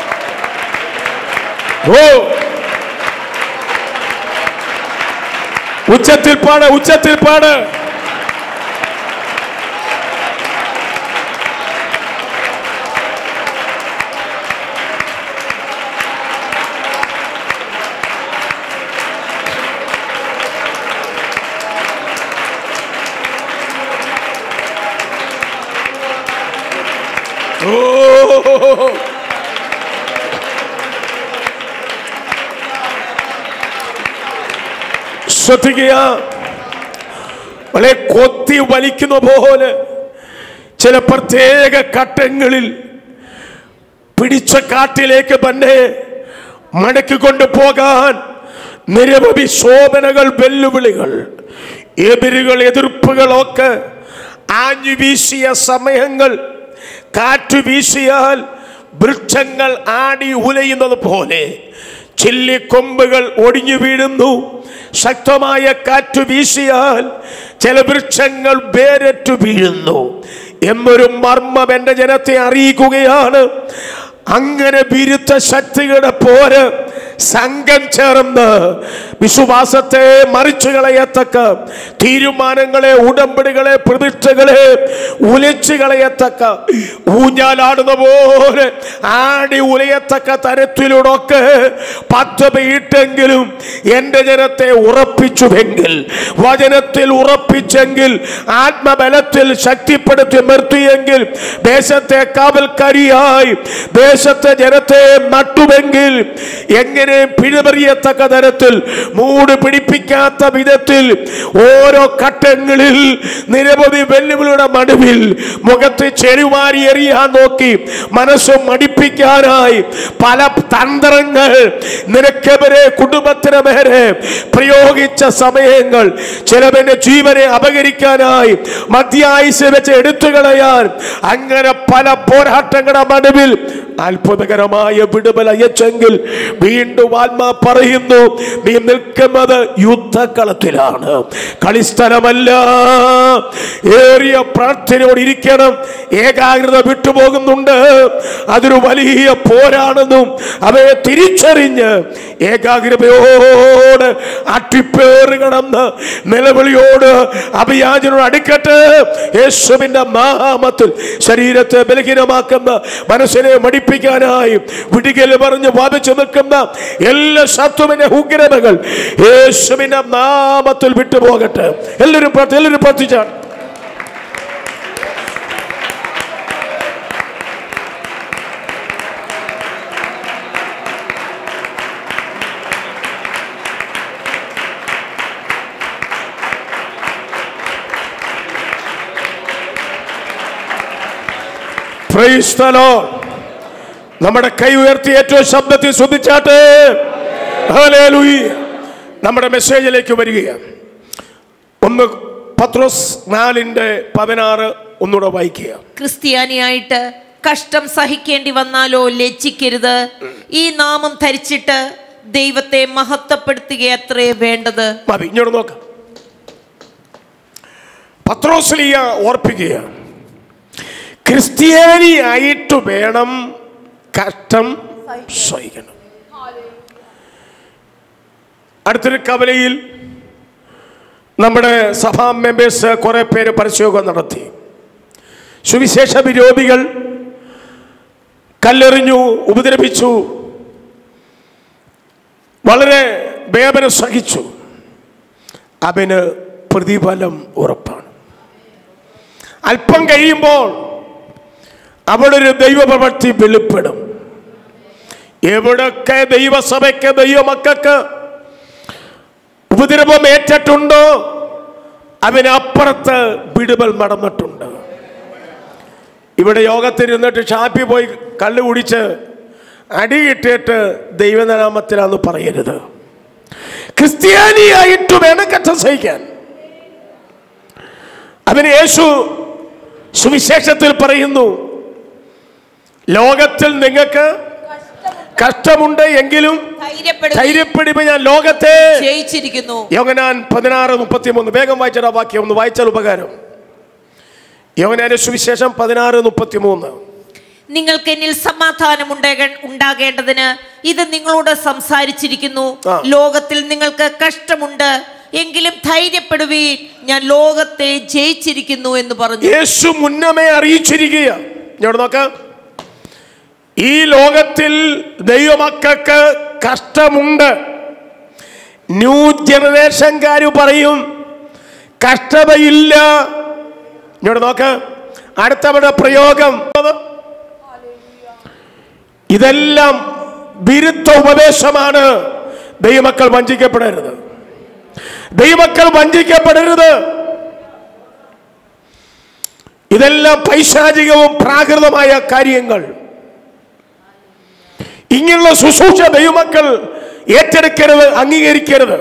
S2: ഓ ഉച്ചത്തിൽ പാട് ഉച്ചത്തിൽ പാട് ഓ ശ്രദ്ധിക്കുക വളരെ കൊത്തി വലിക്കുന്ന പോലെ ചില പ്രത്യേക ഘട്ടങ്ങളിൽ പിടിച്ച കാട്ടിലേക്ക് തന്നെ മടക്കി കൊണ്ടുപോകാൻ നിരവധി ശോധനകൾ വെല്ലുവിളികൾ എതിരുകൾ എതിർപ്പുകളൊക്കെ ആഞ്ഞു വീശിയ സമയങ്ങൾ കാറ്റ് വീശിയാൽ വൃക്ഷങ്ങൾ ആടി ഉലയുന്നത് പോലെ ചില്ലിക്കൊമ്പുകൾ ഒടിഞ്ഞു വീഴുന്നു ശക്തമായ കാറ്റ് വീശിയാൽ ചില വൃക്ഷങ്ങൾ വേരറ്റു വീഴുന്നു എന്നൊരു മർമ്മം എൻ്റെ ജനത്തെ അറിയിക്കുകയാണ് അങ്ങനെ വിരുദ്ധ ശക്തികളുടെ പോര് സംഘം ചേർന്ന് വിശ്വാസത്തെ മറിച്ചു കളയത്തക്ക തീരുമാനങ്ങളെ ഉടമ്പടികളെ പ്രതിഷ്ഠകളെ ഉലച്ചു കളയത്തക്ക ഊഞ്ഞാലാടുന്ന പോലെ ആടി ഉലയത്തക്ക തരത്തിലൂടൊക്കെ പദ്ധതിയിട്ടെങ്കിലും എൻ്റെ ജനത്തെ ഉറപ്പിച്ചുവെങ്കിൽ വചനത്തിൽ ഉറപ്പിച്ചെങ്കിൽ ആത്മബലത്തിൽ ശക്തിപ്പെടുത്തി നിർത്തിയെങ്കിൽ ദേശത്തെ കാവൽക്കാരിയായി ദേശത്തെ ജനത്തെ നട്ടുവെങ്കിൽ എങ്ങനെ ഒരുത്തനെയും പിഴുതെറിയത്തക്ക തരത്തിൽ മൂട് പിടിപ്പിക്കാത്ത വിധത്തിൽ ഓരോ ഘട്ടങ്ങളിൽ നിരവധി വെല്ലുവിളിയുടെ നടുവിൽ മുഖത്ത് ചെരുവാരി എറിയാൻ നോക്കി മനസ്സ് മടിപ്പിക്കാനായി പല തന്ത്രങ്ങൾ നിനക്കെവരെ കുടുംബത്തിന് മേരെ പ്രയോഗിച്ച സമയങ്ങൾ ചിലവന്റെ ജീവനെ അപകരിക്കാനായി മധ്യായുസ് വെച്ച് എടുത്തു കളയാൻ അങ്ങനെ പല പോരാട്ടങ്ങളുടെ നടുവിൽ അത്ഭുതകരമായ വിടുതൽ അയച്ചെങ്കിൽ വീണ്ടും ആത്മാ പറയുന്നു നീ നിൽക്കുന്നത് യുദ്ധക്കളത്തിലാണ് കളിസ്ഥലമല്ല ഏറിയ പ്രാർത്ഥനയോട് ഇരിക്കണം ഏകാഗ്രത വിട്ടുപോകുന്നുണ്ട് അതൊരു വലിയ പോരാണെന്നും അവയെ തിരിച്ചറിഞ്ഞ് ഏകാഗ്രതയോട് അട്ടിപ്പേറുകണമെന്ന് നിലവിളിയോട് അഭിയാചനോട് അടുക്കട്ടെ യേശുവിന്റെ നാമത്തിൽ ശരീരത്തെ ബലഹീനമാക്കുന്ന മനസ്സിനെ മടിപ്പിക്കാനായി വിടികൽ പറഞ്ഞ് വാദിച്ചു നിൽക്കുന്ന എല്ലാ ശത്രുവിന്റെ ഉഗ്രതകൾ യേശുവിന്റെ നാമത്തിൽ വിട്ടുപോകട്ടെ എല്ലാവരും പ്രാർത്ഥി- എല്ലാവരും പ്രാർത്ഥിച്ചാണ് Praise the Lord. നമ്മുടെ കൈ ഉയർത്തി ഏറ്റവും ശബ്ദത്തിൽ ശ്രദ്ധിച്ചാട്ടെ ഹല്ലേലൂയ. നമ്മുടെ മെസ്സേജിലേക്ക് വരികയാണ് ഒന്ന് പത്രോസ് നാലിന്റെ പതിനാറ് ഒന്നുകൂടെ വായിക്കുക
S3: ക്രിസ്ത്യാനിയായിട്ട് കഷ്ടം സഹിക്കേണ്ടി വന്നാലോ ലജ്ജിക്കരുത് ഈ നാമം ധരിച്ചിട്ട് ദൈവത്തെ മഹത്വപ്പെടുത്തുകയത്രേ വേണ്ടത്
S2: മതി ഇങ്ങോട്ട് നോക്കാം പത്രോസ്ലിയ ഓർപ്പിക്കുകയാണ് ക്രിസ്ത്യാനി ആയിട്ട് വേണം കഷ്ടം സഹിക്കണം അടുത്തൊരു കവലയിൽ നമ്മുടെ സഭാ മെമ്പേഴ്സ് കുറെ പേര് പരിശോധന നടത്തി സുവിശേഷ വിരോധികൾ കല്ലെറിഞ്ഞു ഉപദ്രവിച്ചു വളരെ വേദന സഹിച്ചു അവന് പ്രതിഫലം ഉറപ്പാണ് അല്പം കഴിയുമ്പോൾ അവിടെ ഒരു ദൈവപ്രവൃത്തി വെളിപ്പെടും എവിടൊക്കെ ദൈവസഭയ്ക്ക് ദൈവമക്കൾക്ക് ഉപദ്രവം ഏറ്റിട്ടുണ്ടോ അതിനപ്പുറത്ത് വിടുതൽ നടന്നിട്ടുണ്ട് ഇവിടെ യോഗത്തിൽ ഇരുന്നിട്ട് ഷാപ്പി പോയി കള്ളു കുടിച്ച് അടി കിട്ടിയിട്ട് ദൈവനാമത്തിലാന്ന് പറയരുത് ക്രിസ്ത്യാനിയായിട്ട് വേണം കഷ്ടം സഹിക്കാൻ അതിന് യേശു സുവിശേഷത്തിൽ പറയുന്നു ലോകത്തിൽ നിങ്ങൾക്ക് കഷ്ടമുണ്ട് എങ്കിലും
S3: ധൈര്യപ്പെടുക
S2: ധൈര്യപ്പെടുമ്പോ ഞാൻ ലോകത്തെ
S3: ജയിച്ചിരിക്കുന്നു
S2: യോഗനാൻ പതിനാറ് മുപ്പത്തി മൂന്ന് വേഗം വായിച്ചാൽ വാക്യം ഒന്ന് വായിച്ചാൽ ഉപകാരം യോഗനാന്റെ സുവിശേഷം പതിനാറ് മുപ്പത്തി മൂന്ന്
S3: നിങ്ങൾക്ക് എന്നിൽ സമാധാനം ഉണ്ടാകേ- ഉണ്ടാകേണ്ടതിന് ഇത് നിങ്ങളോട് സംസാരിച്ചിരിക്കുന്നു
S2: ആ.
S3: ലോകത്തിൽ നിങ്ങൾക്ക് കഷ്ടമുണ്ട് എങ്കിലും ധൈര്യപ്പെടുവീൻ ഞാൻ ലോകത്തെ ജയിച്ചിരിക്കുന്നു എന്ന് പറഞ്ഞു
S2: യേശു മുന്നമേ അറിയിച്ചിരിക്കുക ഇങ്ങോട്ട് നോക്കാം ഈ ലോകത്തിൽ ദൈവമക്കൾക്ക് കഷ്ടമുണ്ട് ന്യൂ ജനറേഷൻകാർ പറയും കഷ്ടതയില്ല ഇങ്ങോട്ട് നോക്ക് അടുത്തവരുടെ പ്രയോഗം ഇതെല്ലാം വിരുദ്ധ ഉപദേശമാണ് ദൈവമക്കൾ വഞ്ചിക്കപ്പെടരുത് ദൈവമക്കൾ വഞ്ചിക്കപ്പെടരുത് ഇതെല്ലാം പൈശാചികവും പ്രാകൃതമായ കാര്യങ്ങൾ ഇങ്ങനെയുള്ള ശുശ്രൂഷ ദൈവമക്കൾ ഏറ്റെടുക്കരുത് അംഗീകരിക്കരുത്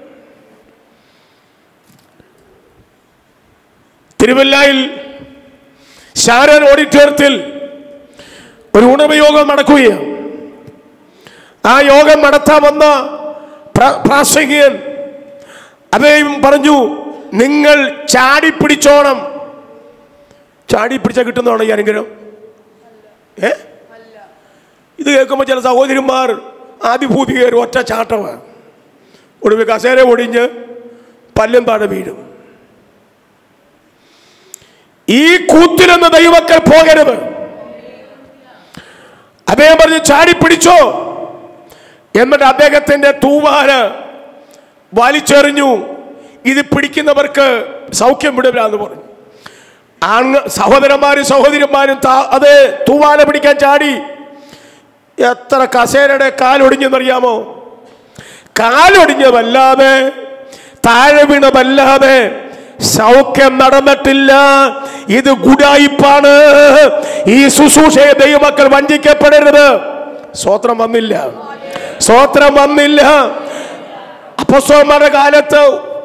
S2: തിരുവല്ലായിൽ ശാരൻ ഓഡിറ്റോറിയത്തിൽ ഒരു ഉണവയോഗം നടക്കുകയാണ് ആ യോഗം നടത്താൻ വന്ന പ്ര- പ്രാസംഗികൻ അദ്ദേഹം പറഞ്ഞു നിങ്ങൾ ചാടിപ്പിടിച്ചോണം ചാടിപ്പിടിച്ച കിട്ടുന്നതാണോ ഈ അനുഗ്രഹം ഏ ഇത് കേൾക്കുമ്പോൾ ചില സഹോദരിമാർ ആദിഭൂതി കയറി ഒറ്റ ചാട്ടമാണ് ഒടുവിൽ കസേര ഒടിഞ്ഞ് പല്ലും താഴെ വീഴും ഈ കൂത്തിലെന്ന് ദൈവക്കൽ പോകരുത് അദ്ദേഹം പറഞ്ഞ് ചാടിപ്പിടിച്ചോ എന്നിട്ട് അദ്ദേഹത്തിന്റെ തൂവാല് വലിച്ചെറിഞ്ഞു ഇത് പിടിക്കുന്നവർക്ക് സൗഖ്യം വിടില്ല എന്ന് പറഞ്ഞു ആണ് സഹോദരന്മാരും സഹോദരിമാരും താ- അത് തൂവാല പിടിക്കാൻ ചാടി എത്ര കസേരയുടെ കാലൊടിഞ്ഞെന്നറിയാമോ കാലൊടിഞ്ഞതല്ലാതെ താഴെ വീണതല്ലാതെ സൗഖ്യം നടന്നിട്ടില്ല ഇത് ഗുഡായിപ്പാണ് ഈ ശുശ്രൂഷയെ ദൈവമക്കൾ വഞ്ചിക്കപ്പെടരുത് സ്വോത്രം വന്നില്ല സ്വോത്രം വന്നില്ല അപ്പസ്തോന്മാരുടെ കാലത്ത്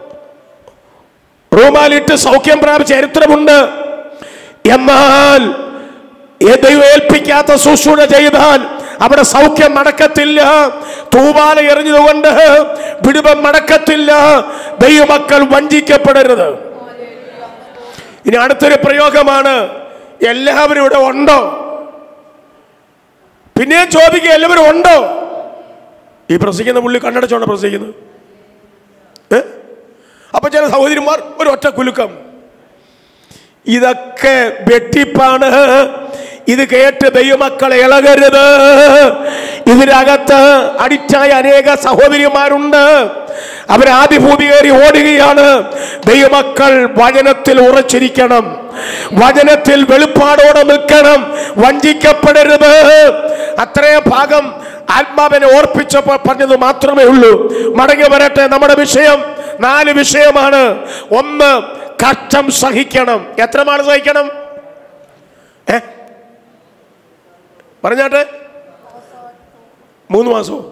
S2: റൂമാലിട്ട് സൗഖ്യം പ്രാപിച്ച ചരിത്രമുണ്ട് എന്നാൽ ഈ ദൈവം ഏൽപ്പിക്കാത്ത ശുശ്രൂഷ ചെയ്താൽ അവിടെ സൗഖ്യം നടക്കത്തില്ല തൂവാല എറിഞ്ഞതുകൊണ്ട് വിടുവം നടക്കത്തില്ല ദൈവമക്കൾ വഞ്ചിക്കപ്പെടരുത് ഇനി അടുത്തൊരു പ്രയോഗമാണ് എല്ലാവരും ഇവിടെ ഉണ്ടോ പിന്നെയും ചോദിക്കുക എല്ലാവരും ഉണ്ടോ ഈ പ്രസംഗിക്കുന്ന പുള്ളി കണ്ണടച്ചോണ്ട് പ്രസംഗിക്കുന്നത് ഏ? അപ്പൊ ചില സഹോദരിമാർ ഒരു ഒറ്റ കുലുക്കം ഇതൊക്കെ വെട്ടിപ്പാണ് ഇത് കേട്ട് ദൈവമക്കൾ ഇളകരുത് ഇതിനകത്ത് അടിച്ചായ അനേക സഹോദരിമാരുണ്ട് അവരാദിഭൂതി കയറി ഓടുകയാണ് ദൈവമക്കൾ വചനത്തിൽ ഉറച്ചിരിക്കണം വചനത്തിൽ വെളിപ്പാടോടെ നിൽക്കണം വഞ്ചിക്കപ്പെടരുത് അത്രയും ഭാഗം ആത്മാവിനെ ഓർപ്പിച്ചപ്പോൾ പറഞ്ഞത് മാത്രമേ ഉള്ളൂ മടങ്ങി വരട്ടെ നമ്മുടെ വിഷയം നാല് വിഷയമാണ് ഒന്ന് കഷ്ടം സഹിക്കണം എത്ര നാൾ സഹിക്കണം ഏ പറഞ്ഞാട്ടെ മൂന്ന് മാസമോ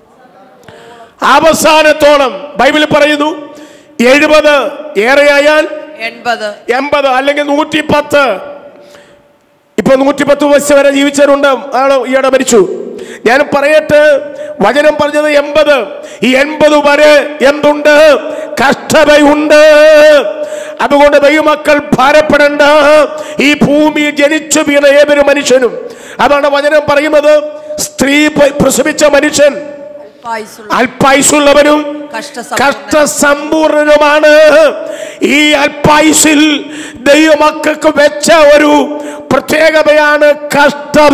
S2: അവസാനത്തോളം ബൈബിളിൽ പറയുന്നു എഴുപത് ഏറെയായാൽ
S3: എൺപത്
S2: എൺപത് അല്ലെങ്കിൽ നൂറ്റി പത്ത് ഇപ്പൊ നൂറ്റിപ്പത്ത് വയസ്സ് വരെ ജീവിച്ചവരുണ്ട് ആള് ഈയിടെ മരിച്ചു ഞാൻ പറയട്ടെ വചനം പറഞ്ഞത് എൺപത് ഈ എൺപത് വരെ എന്തുണ്ട് കഷ്ടതയുണ്ട് അതുകൊണ്ട് ദൈവമക്കൾ ഭാരപ്പെടേണ്ട ഈ ഭൂമി ജനിച്ചു വീണ ഏതൊരു മനുഷ്യനും അതാണ് വചനം പറയുന്നത് സ്ത്രീ പ- പ്രസവിച്ച മനുഷ്യൻ അല്പായുസുള്ളവനും
S3: കഷ്ടസമ്പൂർണ്ണനും.
S2: കഷ്ടസമ്പൂർണനുമാണ് ഈ അല്പായുസിൽ ദൈവമക്കൾക്ക് വെച്ച ഒരു പ്രത്യേകതയാണ് കഷ്ടത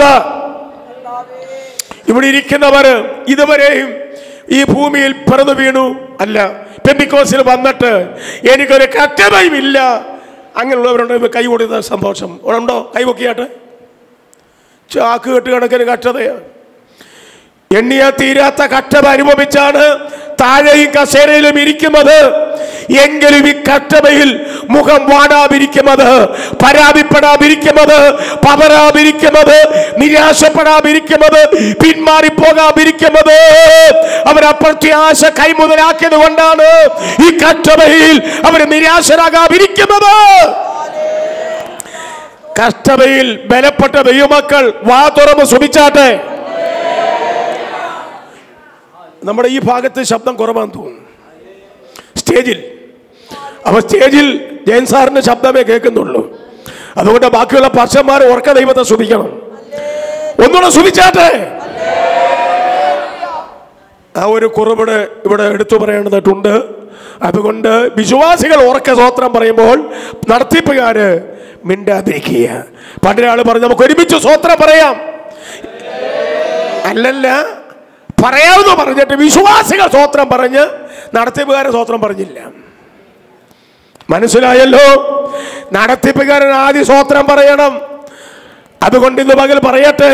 S2: ഇവിടെ ഇരിക്കുന്നവർ ഇതുവരെയും ഈ ഭൂമിയിൽ പിറന്നു വീണു അല്ല പെമ്പിക്കോസിൽ വന്നിട്ട് എനിക്കൊരു കഷ്ടതയും ഇല്ല അങ്ങനെയുള്ളവരുണ്ട് കൈ കൊടുത്ത സന്തോഷം ഉണ്ടോ കൈ പൊക്കിയാട്ടെ ചാക്ക് കെട്ട് കണക്കിന് കഷ്ടതയാണ് എണ്ണിയ തീരാത്ത കഷ്ടത അനുഭവിച്ചാണ് താഴെയും കസേരയിലും ഇരിക്കുന്നത് എങ്കിലും ഈ കഷ്ടതയിൽ മുഖം വാടാതിരിക്കുന്നത് പരാതിപ്പെടാതിരിക്കുന്നത് പതരാതിരിക്കുന്നത് നിരാശപ്പെടാതിരിക്കുന്നത് പിന്മാറിപ്പോകാതിരിക്കുന്നത് അവർ അപ്രത്യാശ കൈമുതലാക്കിയത് കൊണ്ടാണ് ഈ കഷ്ടതയിൽ അവർ നിരാശരാകാതിരിക്കുന്നത് കഷ്ടതയിൽ ബലപ്പെട്ട ദൈവമക്കൾ വാ തുറന്ന് സുഖിച്ചാട്ടെ നമ്മുടെ ഈ ഭാഗത്ത് ശബ്ദം കുറവാന്ന് തോന്നുന്നു സ്റ്റേജിൽ അപ്പൊ സ്റ്റേജിൽ ജയൻ സാറിന്റെ ശബ്ദമേ കേൾക്കുന്നുള്ളൂ അതുകൊണ്ട് ബാക്കിയുള്ള പർശന്മാർ ഉറക്ക ദൈവത്തെ സുഖിക്കണം ഒന്നുകൂടെ സുഖിച്ചാട്ടെ ആ ഒരു കുറവിടെ ഇവിടെ എടുത്തു പറയേണ്ടതായിട്ടുണ്ട് അതുകൊണ്ട് വിശ്വാസികൾ ഉറക്ക സ്വോത്രം പറയുമ്പോൾ നടത്തിപ്പുകാര് മിണ്ടാതിരിക്കുക പണ്ടൊരാൾ പറഞ്ഞു നമുക്ക് ഒരുമിച്ച് സ്വോത്രം പറയാം അല്ലല്ല പറയാമെന്ന് പറഞ്ഞിട്ട് വിശ്വാസികൾ സ്വോത്രം പറഞ്ഞ് നടത്തിപ്പുകാരൻ സ്വോത്രം പറഞ്ഞില്ല മനസ്സിലായല്ലോ നടത്തിപ്പുകാരൻ ആദ്യ സ്വോത്രം പറയണം അതുകൊണ്ട് ഇന്ന് പകൽ പറയട്ടെ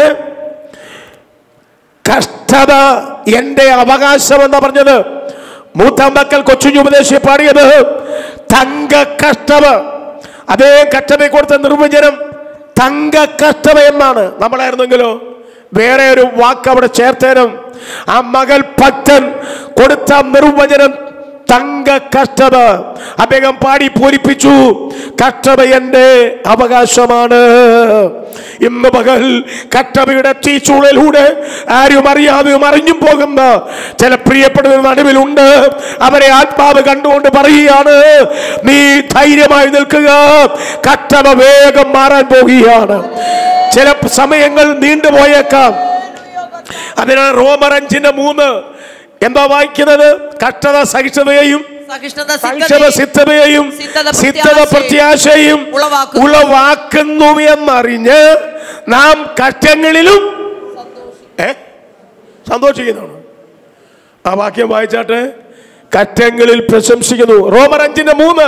S2: കഷ്ടത എന്റെ അവകാശം എന്ന് പറഞ്ഞത് മൂത്ത മക്കൾ കൊച്ചുഞ്ഞു ഉപദേശി പാടിയത് തങ്ക കഷ്ടത അതേ കഷ്ടതയെ കൊടുത്ത നിർവചനം തങ്ക കഷ്ടത എന്നാണ് നമ്മളായിരുന്നെങ്കിലോ വേറെ ഒരു വാക്ക് അവിടെ ചേർത്തേനും ആ മകൾ ഭക്തൻ കൊടുത്ത നിർവചനം തങ്ക കഷ്ടത അദ്ദേഹം പാടി പൂരിപ്പിച്ചു കഷ്ടത എന്റെ അവകാശമാണ് ഇന്ന് പകൽ കഷ്ടതയുടെ തീച്ചൂളയിലൂടെ ആരും അറിയാതെയും അറിഞ്ഞും പോകുന്ന ചില പ്രിയപ്പെടുന്ന നടുവിലുണ്ട് അവരെ ആത്മാവ് കണ്ടുകൊണ്ട് പറയുകയാണ് നീ ധൈര്യമായി നിൽക്കുക കഷ്ടത വേഗം മാറാൻ പോകുകയാണ് ചില സമയങ്ങൾ നീണ്ടുപോയേക്കാം അതിനാൽ റോമർ അഞ്ചിന്റെ മൂന്ന് എന്താ വായിക്കുന്നത് കഷ്ടത സഹിഷ്ണുതയെയും
S3: സഹിഷ്ണുത
S2: സഹിഷ്ണുത സിദ്ധതയെയും
S3: സിദ്ധത
S2: സിദ്ധത പ്രത്യാശയും
S3: ഉളവാക്കുന്നു.
S2: ഉളവാക്കുന്നു എന്നറിഞ്ഞ് നാം കഷ്ടങ്ങളിലും ഏ സന്തോഷിക്കുന്നതാണ് ആ വാക്യം വായിച്ചാട്ടെ കറ്റങ്ങളിൽ പ്രശംസിക്കുന്നു റോമർ അഞ്ചിന്റെ മൂന്ന്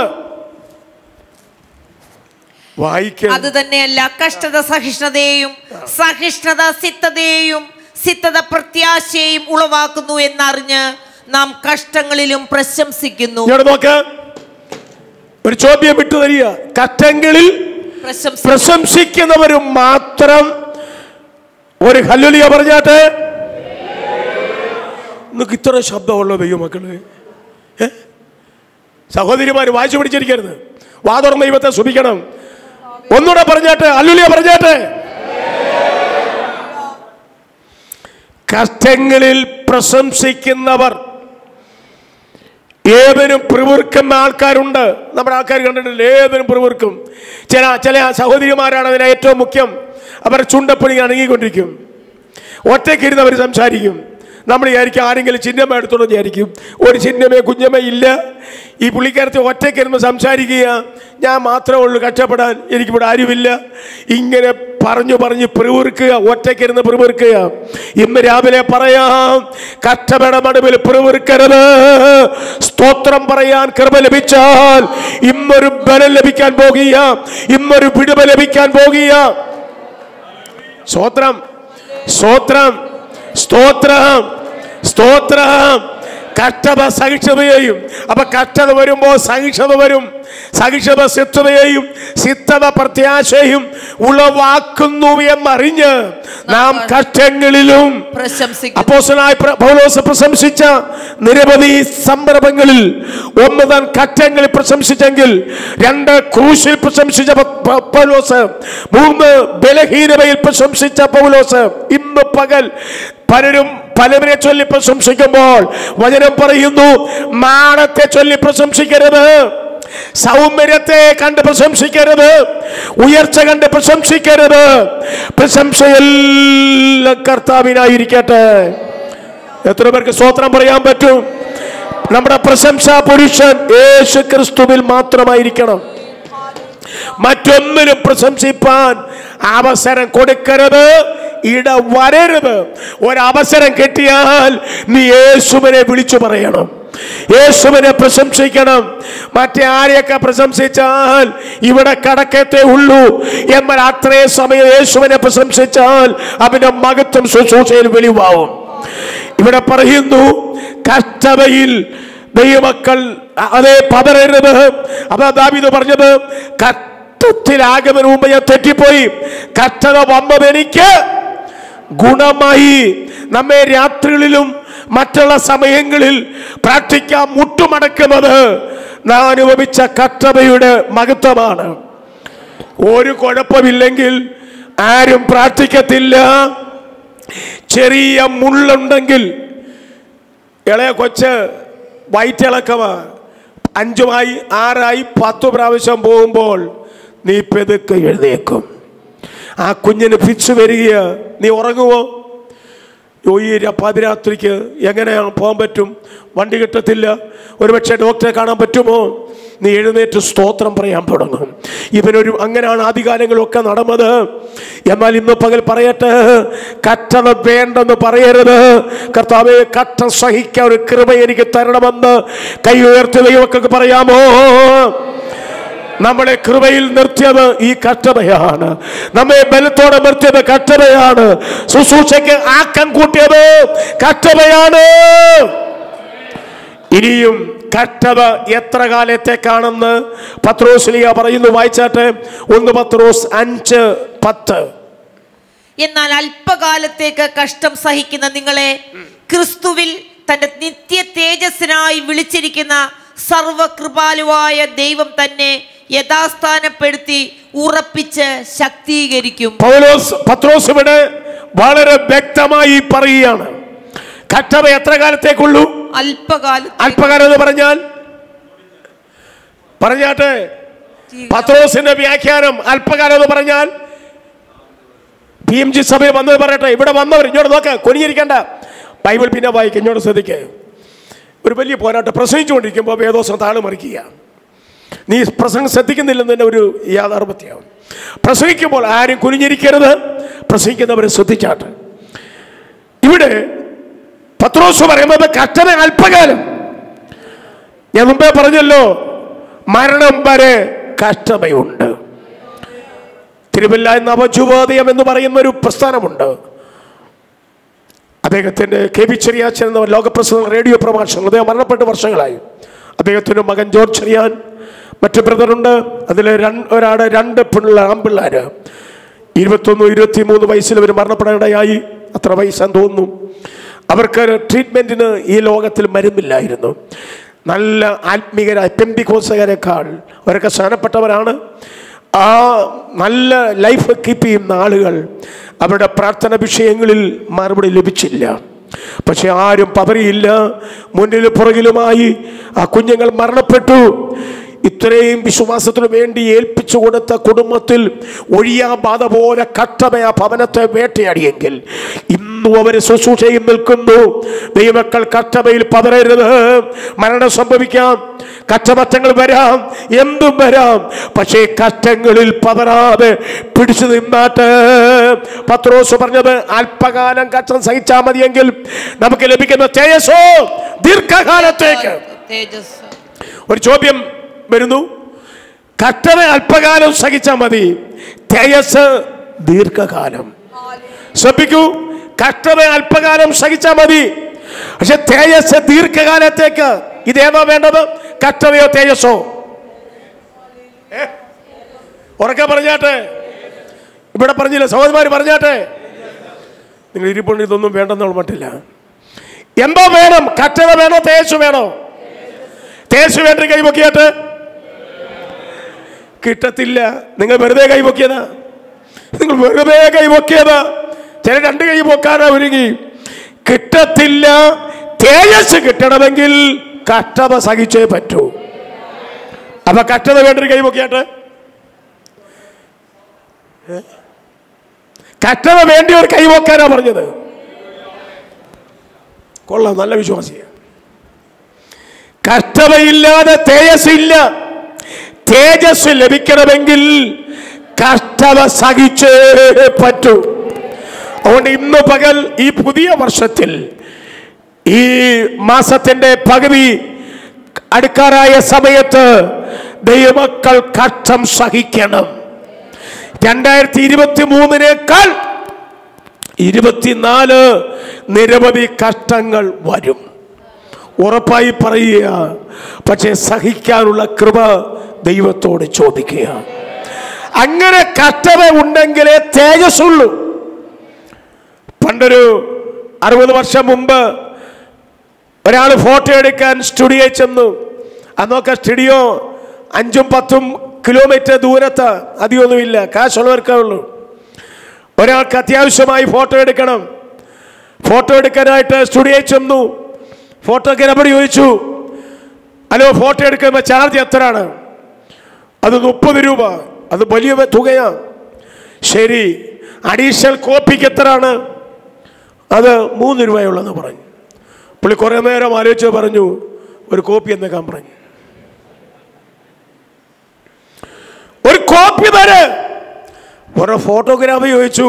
S2: വായിക്ക
S3: അത് തന്നെയല്ല കഷ്ടത സഹിഷ്ണുതയെയും സഹിഷ്ണുത സിദ്ധതയെയും സിദ്ധത പ്രത്യാശയെയും ഉളവാക്കുന്നു എന്നറിഞ്ഞ് നാം കഷ്ടങ്ങളിലും പ്രശംസിക്കുന്നു
S2: ഇങ്ങോട്ട് നോക്ക് ഒരു ചോദ്യം വിട്ടു തരിക കറ്റങ്ങളിൽ
S3: പ്രശംസി
S2: പ്രശംസിക്കുന്നവരും മാത്രം ഒരു ഹല്ലുലിയ പറഞ്ഞാട്ടെ നിങ്ങൾക്ക് ഇത്ര ശബ്ദമുള്ള ദൈവം മക്കള് ഏ? സഹോദരിമാര് വായിച്ചു പിടിച്ചിരിക്കരുത് വാതുറന്ന ദൈവത്തെ സുഭിക്കണം ഒന്നുകൂടെ പറഞ്ഞാട്ടെ അല്ലുലിയ പറഞ്ഞാട്ടെ കഷ്ടങ്ങളിൽ പ്രശംസിക്കുന്നവർ ഏതിനും പിറുവിറുക്കുന്ന ആൾക്കാരുണ്ട് നമ്മുടെ ആൾക്കാർ കണ്ടിട്ടില്ല ഏതിനും പിറുവിറുക്കും ചില ചില സഹോദരിമാരാണ് അതിന് ഏറ്റവും മുഖ്യം അവർ ചുണ്ടപ്പണി അണങ്ങിക്കൊണ്ടിരിക്കും ഒറ്റയ്ക്കിരുന്ന് അവർ സംസാരിക്കും നമ്മൾ വിചാരിക്കും ആരെങ്കിലും ചിഹ്നമ എടുത്തോളം വിചാരിക്കും ഒരു ചിഹ്നമേ കുഞ്ഞമ്മ ഇല്ല ഈ പുള്ളിക്കാരത്തെ ഒറ്റയ്ക്കിരുന്ന് സംസാരിക്കുക ഞാൻ മാത്രമേ ഉള്ളൂ കഷ്ടപ്പെടാൻ എനിക്കിവിടെ ആരുമില്ല ഇങ്ങനെ പറഞ്ഞു പറഞ്ഞ് പിറുവിറുക്കുക ഒറ്റയ്ക്കിരുന്ന് പിറുവിറുക്കുക ഇന്ന് രാവിലെ പറയാം കഷ്ടപ്പെട മടുവിൽ പിറുവിറുക്കരുത് സ്തോത്രം പറയാൻ കൃപ ലഭിച്ചാൽ ഇന്നൊരു ബലം ലഭിക്കാൻ പോകുക ഇന്നൊരു വിടുവ ലഭിക്കാൻ പോകുക സ്തോത്രം സ്തോത്രം സ്തോത്രം സ്തോത്രം കഷ്ടത സഹിഷ്ണുതയെയും അപ്പൊ കഷ്ടത വരുമ്പോൾ സഹിഷ്ണുത വരും സഹിഷ്ണുത സിദ്ധതയെയും സിദ്ധത പ്രത്യാശയും ഉളവാക്കുന്നു എന്നറിഞ്ഞ് നാം കഷ്ടങ്ങളിലും
S3: പ്രശംസിക്കുന്നു
S2: അപ്പോസനായ പൗലോസ് പ്രശംസിച്ച നിരവധി സന്ദർഭങ്ങളിൽ ഒന്ന് താൻ കറ്റങ്ങളിൽ പ്രശംസിച്ചെങ്കിൽ രണ്ട് ക്രൂശിൽ പ്രശംസിച്ച പ- പ- പൗലോസ് മൂന്ന് ബലഹീനതയിൽ പ്രശംസിച്ച പൗലോസ് ഇന്ന് പകൽ പലരും പലവരെ ചൊല്ലി പ്രശംസിക്കുമ്പോൾ വചനം പറയുന്നു മാനത്തെ ചൊല്ലി പ്രശംസിക്കരുത് സൗന്ദര്യത്തെ കണ്ട് പ്രശംസിക്കരുത് ഉയർച്ച കണ്ട് പ്രശംസിക്കരുത് പ്രശംസയെല്ലാം കർത്താവിനായിരിക്കട്ടെ എത്ര പേർക്ക് സ്തോത്രം പറയാൻ പറ്റും നമ്മുടെ പ്രശംസാ പുരുഷൻ യേശു ക്രിസ്തുവിൽ മാത്രമായിരിക്കണം മറ്റൊന്നിനും പ്രശംസിപ്പാൻ അവസരം കൊടുക്കരുത് ഇട വരരുത് ഒരവസരം കിട്ടിയാൽ നീ യേശുവിനെ വിളിച്ചു പറയണം യേശുവിനെ പ്രശംസിക്കണം മറ്റേ ആരെയൊക്കെ പ്രശംസിച്ചാൽ ഇവിടെ കടക്കത്തെ ഉള്ളൂ എന്നാൽ അത്രയും സമയം യേശുവിനെ പ്രശംസിച്ചാൽ അവന്റെ മഹത്വം ശുശ്രൂഷയിൽ വെളിവാവും ഇവിടെ പറയുന്നു കഷ്ടതയിൽ ദൈവമക്കൾ അതേ പതറരുത് അതാ ദാവീദ് പറഞ്ഞത് കഷ്ടത്തിലാകുന്നതിന് മുമ്പ് ഞാൻ തെറ്റിപ്പോയി കഷ്ടത വന്നത് എനിക്ക് ഗുണമായി നമ്മെ രാത്രികളിലും മറ്റുള്ള സമയങ്ങളിൽ പ്രാർത്ഥിക്കാൻ മുട്ടുമടക്കുന്നത് നാം അനുഭവിച്ച കഷ്ടതയുടെ മഹത്വമാണ് ഒരു കുഴപ്പമില്ലെങ്കിൽ ആരും പ്രാർത്ഥിക്കത്തില്ല ചെറിയ മുള്ളുണ്ടെങ്കിൽ ഇളയ കൊച്ച് വയറ്റിളക്കമാ അഞ്ചുമായി ആറായി പത്ത് പ്രാവശ്യം പോകുമ്പോൾ നീ പെതുക്കെ എഴുന്നേക്കും ആ കുഞ്ഞിന് ഫിക്സ് വരിക നീ ഉറങ്ങുമോ ഓ ഈ ര- പാതിരാത്രിക്ക് എങ്ങനെയാണ് പോകാൻ പറ്റും വണ്ടി കിട്ടത്തില്ല ഒരുപക്ഷെ ഡോക്ടറെ കാണാൻ പറ്റുമോ നീ എഴുന്നേറ്റ് സ്തോത്രം പറയാൻ തുടങ്ങും ഇവനൊരു അങ്ങനെയാണ് ആദ്യകാലങ്ങളൊക്കെ നടന്നത് എന്നാൽ ഇന്ന് പകൽ പറയട്ടെ കറ്റത വേണ്ടെന്ന് പറയരുത് കർത്താവെ കറ്റ സഹിക്കാൻ ഒരു കൃപ എനിക്ക് തരണമെന്ന് കൈ ഉയർത്തി ദൈവമൊക്കെ പറയാമോ നമ്മളെ കൃപയിൽ നിർത്തിയത് ഈ കഷ്ടതയാണ് നമ്മെ ബലത്തോടെ നിർത്തിയത് കഷ്ടതയാണ് ശുശ്രൂഷയ്ക്ക് ആക്കം കൂട്ടിയത് കഷ്ടതയാണ് ഇനിയും കഷ്ടത എത്ര കാലത്തേക്കാണെന്ന് പത്രോസ്ലിയ പറയുന്നു വായിച്ചാട്ടെ ഒന്ന് പത്രോസ് അഞ്ച് പത്ത്
S3: എന്നാൽ അല്പകാലത്തേക്ക് കഷ്ടം സഹിക്കുന്ന നിങ്ങളെ ക്രിസ്തുവിൽ തന്റെ നിത്യ തേജസ്സിനായി വിളിച്ചിരിക്കുന്ന സർവകൃപാലുവായ ദൈവം തന്നെ യഥാസ്ഥാനപ്പെടുത്തി ഉറപ്പിച്ച് ശക്തീകരിക്കും
S2: പൗലോസ് പത്രോസ് ഇവിടെ വളരെ വ്യക്തമായി പറയുകയാണ് കഷ്ടത എത്ര കാലത്തേക്കുള്ളൂ
S3: അല്പകാലം
S2: അല്പകാലം എന്ന് പറഞ്ഞാൽ പറഞ്ഞാട്ടെ പത്രോസിന്റെ വ്യാഖ്യാനം അല്പകാലം എന്ന് പറഞ്ഞാൽ പി എം ജി സഭയിൽ വന്നത് പറയട്ടെ ഇവിടെ വന്നവർ ഇങ്ങോട്ട് നോക്ക് കുനിഞ്ഞിരിക്കണ്ട ബൈബിൾ പിന്നെ വായിക്കുക ഇങ്ങോട്ട് ശ്രദ്ധിക്കുക ഒരു വലിയ പോരാട്ടം പ്രസംഗിച്ചുകൊണ്ടിരിക്കുമ്പോൾ വേദോസം താഴെ മറിക്കുക നീ പ്രസംഗം ശ്രദ്ധിക്കുന്നില്ലെന്ന് തന്നെ ഒരു യാഥാർത്ഥ്യമാണ് പ്രസംഗിക്കുമ്പോൾ ആരും കുനിഞ്ഞിരിക്കരുത് പ്രസംഗിക്കുന്നവരെ ശ്രദ്ധിച്ചാട്ട് ഇവിടെ പത്രോസ് പറയുന്നത് കഷ്ടത അല്പകാലം ഞാൻ മുമ്പേ പറഞ്ഞല്ലോ മരണം വരെ കഷ്ടതയുണ്ട് തിരുവല്ല നവജുവോദയം എന്ന് പറയുന്ന ഒരു പ്രസ്ഥാനമുണ്ട് അദ്ദേഹത്തിൻ്റെ കെ വി ചെറിയാച്ചൻ എന്ന ലോകപ്രസിദ്ധ റേഡിയോ പ്രഭാഷകൻ അദ്ദേഹം മരണപ്പെട്ട് വർഷങ്ങളായി അദ്ദേഹത്തിൻ്റെ മകൻ ജോർജ് ചെറിയാൻ മറ്റു ബ്രദറുണ്ട് അതിൽ രണ്ട് ഒരാടെ രണ്ട് പിള്ള ആൺപിള്ളേർ ഇരുപത്തൊന്ന് ഇരുപത്തി മൂന്ന് വയസ്സിൽ അവർ മരണപ്പെടാനിടയായി അത്ര വയസ്സാന്ന് തോന്നുന്നു അവർക്ക് ട്രീറ്റ്മെൻറ്റിന് ഈ ലോകത്തിൽ മരുന്നില്ലായിരുന്നു നല്ല ആത്മീകരായ പെമ്പിക്കോസകരെക്കാൾ അവരൊക്കെ സ്ഥാനപ്പെട്ടവരാണ് ആ നല്ല ലൈഫ് കീപ്പ് ചെയ്യുന്ന ആളുകൾ അവരുടെ പ്രാർത്ഥന വിഷയങ്ങളിൽ മറുപടി ലഭിച്ചില്ല പക്ഷെ ആരും പതറിയില്ല മുന്നിൽ പുറകിലുമായി ആ കുഞ്ഞുങ്ങൾ മരണപ്പെട്ടു ഇത്രയും വിശ്വാസത്തിനു വേണ്ടി ഏൽപ്പിച്ചു കൊടുത്ത കുടുംബത്തിൽ ഒഴിയാ ബാധ പോലെ കട്ടമ ആ ഭവനത്തെ വേട്ടയാടിയെങ്കിൽ ഇന്നും അവർ ശുശ്രൂഷയിൽ നിൽക്കുന്നു ദൈവമക്കൾ കട്ടമയിൽ പതറരുത് മരണം സംഭവിക്കാം കച്ചമറ്റങ്ങൾ വരാം എന്തും വരാം പക്ഷേ കറ്റങ്ങളിൽ പതറാതെ പിടിച്ചു നിന്നാട്ട് പത്രോസ് പറഞ്ഞത് അല്പകാലം കഷ്ടം സഹിച്ചാൽ മതിയെങ്കിൽ നമുക്ക് ലഭിക്കുന്ന തേജസ്സോ ദീർഘകാലത്തേക്ക്
S3: തേജസ്
S2: ഒരു ചോദ്യം വരുന്നു കട്ടന അല്പകാലം സഹിച്ചാൽ മതി തേജസ് ദീർഘകാലം ശ്രദ്ധിക്കൂ കട്ടന അല്പകാലം സഹിച്ചാൽ മതി പക്ഷെ തേജസ് ദീർഘകാലത്തേക്ക് ഇതേതാ വേണ്ടത് കട്ടനയോ തേജസ്സോ ഏ? ഉറക്കെ പറഞ്ഞാട്ടെ ഇവിടെ പറഞ്ഞില്ല സഹോദരന്മാർ പറഞ്ഞാട്ടെ നിങ്ങൾ ഇരിപ്പുണ്ട് ഇതൊന്നും വേണ്ടെന്നുള്ള മട്ടില്ല എന്തോ വേണം കട്ടന വേണോ തേജസ് വേണോ തേജസ് വേണ്ടി കൈപൊക്കിയാട്ട് കിട്ടത്തില്ല നിങ്ങൾ വെറുതെ കൈപൊക്കിയതാ നിങ്ങൾ വെറുതെ കൈപൊക്കിയതാ ചില രണ്ട് കൈ പൊക്കാനാ ഒരുങ്ങി കിട്ടത്തില്ല തേജസ് കിട്ടണമെങ്കിൽ കഷ്ടത സഹിച്ചേ പറ്റൂ അപ്പൊ കഷ്ടത വേണ്ടി കൈപൊക്കിയാട്ട് ഏ? കഷ്ടത വേണ്ടി ഒരു കൈപൊക്കാനാ പറഞ്ഞത് കൊള്ളാം നല്ല വിശ്വാസിയാണ് കഷ്ടതയില്ലാതെ തേജസ് ഇല്ല തേജസ് ലഭിക്കണമെങ്കിൽ കഷ്ടത സഹിച്ചേ പറ്റൂ അതുകൊണ്ട് ഇന്ന് പകൽ ഈ പുതിയ വർഷത്തിൽ ഈ മാസത്തിന്റെ പകുതി അടുക്കാറായ സമയത്ത് ദൈവമക്കൾ കഷ്ടം സഹിക്കണം രണ്ടായിരത്തി ഇരുപത്തി മൂന്നിനേക്കാൾ ഇരുപത്തിനാല് നിരവധി കഷ്ടങ്ങൾ വരും ഉറപ്പായി പറയുക പക്ഷെ സഹിക്കാനുള്ള കൃപ ദൈവത്തോട് ചോദിക്കുക അങ്ങനെ കഷ്ടത ഉണ്ടെങ്കിലേ തേജസ്സുള്ളൂ പണ്ടൊരു അറുപത് വർഷം മുമ്പ് ഒരാൾ ഫോട്ടോ എടുക്കാൻ സ്റ്റുഡിയോ ചെന്നു അന്നൊക്കെ സ്റ്റുഡിയോ അഞ്ചും പത്തും കിലോമീറ്റർ ദൂരത്ത് അധികമൊന്നുമില്ല കാശുള്ളവർക്കേ ഉള്ളൂ ഒരാൾക്ക് അത്യാവശ്യമായി ഫോട്ടോ എടുക്കണം ഫോട്ടോ എടുക്കാനായിട്ട് സ്റ്റുഡിയോ ചെന്നു ഫോട്ടോഗ്രാഫർ ചോദിച്ചു ഹലോ ഫോട്ടോ എടുക്കുമ്പോൾ ചാർജ് എത്രയാണ് അത് മുപ്പത് രൂപ അത് വലിയ തുകയാണ് ശരി അഡീഷണൽ കോപ്പിക്ക് എത്രയാണ് അത് മൂന്ന് രൂപയുള്ളതെന്ന് പറഞ്ഞു പുള്ളി കുറേ നേരം ആലോചിച്ച് പറഞ്ഞു ഒരു കോപ്പി എന്നേക്കാൻ പറഞ്ഞു ഒരു കോപ്പി തര് കുറെ ഫോട്ടോഗ്രാഫി ചോദിച്ചു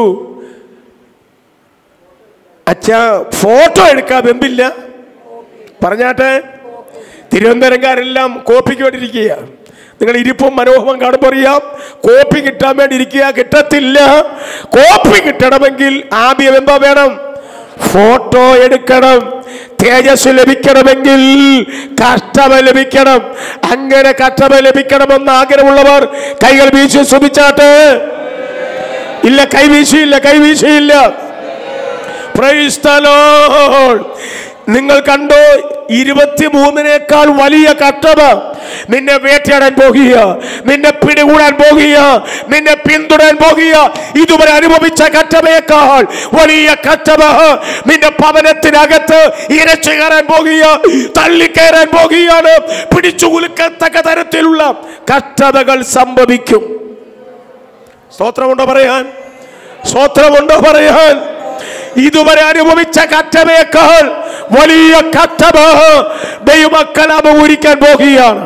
S2: അച്ഛാ ഫോട്ടോ എടുക്കാൻ വെമ്പില്ല പറഞ്ഞാട്ടെ തിരുവനന്തപുരംകാരെല്ലാം കോപ്പിക്ക് വേണ്ടിയിരിക്കുക നിങ്ങൾ ഇരിപ്പും മനോഹരം കാണുമ്പോൾ അറിയാം കോപ്പി കിട്ടാൻ വേണ്ടി ഇരിക്കുക കിട്ടത്തില്ല കോപ്പി കിട്ടണമെങ്കിൽ ആദ്യം എന്താ വേണം ഫോട്ടോ എടുക്കണം തേജസ് ലഭിക്കണമെങ്കിൽ കഷ്ടമ ലഭിക്കണം അങ്ങനെ കഷ്ടമ ലഭിക്കണമെന്ന് ആഗ്രഹമുള്ളവർ കൈകൾ വീശി ശ്രമിച്ചാട്ട് ഇല്ല കൈവീശിയില്ല കൈവീശിയില്ല Praise the Lord. നിങ്ങൾ കണ്ടോ ഇരുപത്തിമൂന്നിനേക്കാൾ വലിയ കഷ്ടത നിന്നെ വേട്ടയാടാൻ പോകുക നിന്നെ പിടികൂടാൻ പോകുക നിന്നെ പിന്തുടരാൻ പോകുക ഇതുവരെ അനുഭവിച്ച കറ്റമയേക്കാൾ വലിയ കറ്റമ നിന്റെ ഭവനത്തിനകത്ത് ഇരച്ചു കയറാൻ പോകുക തള്ളിക്കയറാൻ പോകുകയാണ് പിടിച്ചു കുലുക്കത്തക്ക തരത്തിലുള്ള കഷ്ടതകൾ സംഭവിക്കും സ്തോത്രമുണ്ടോ പറയാൻ സ്തോത്രമുണ്ടോ പറയാൻ ഇതുവരെ അനുഭവിച്ച കറ്റമേക്കാൾ വലിയ കറ്റമ ദൈവമക്കൾ അപൂരിക്കാൻ പോകുകയാണ്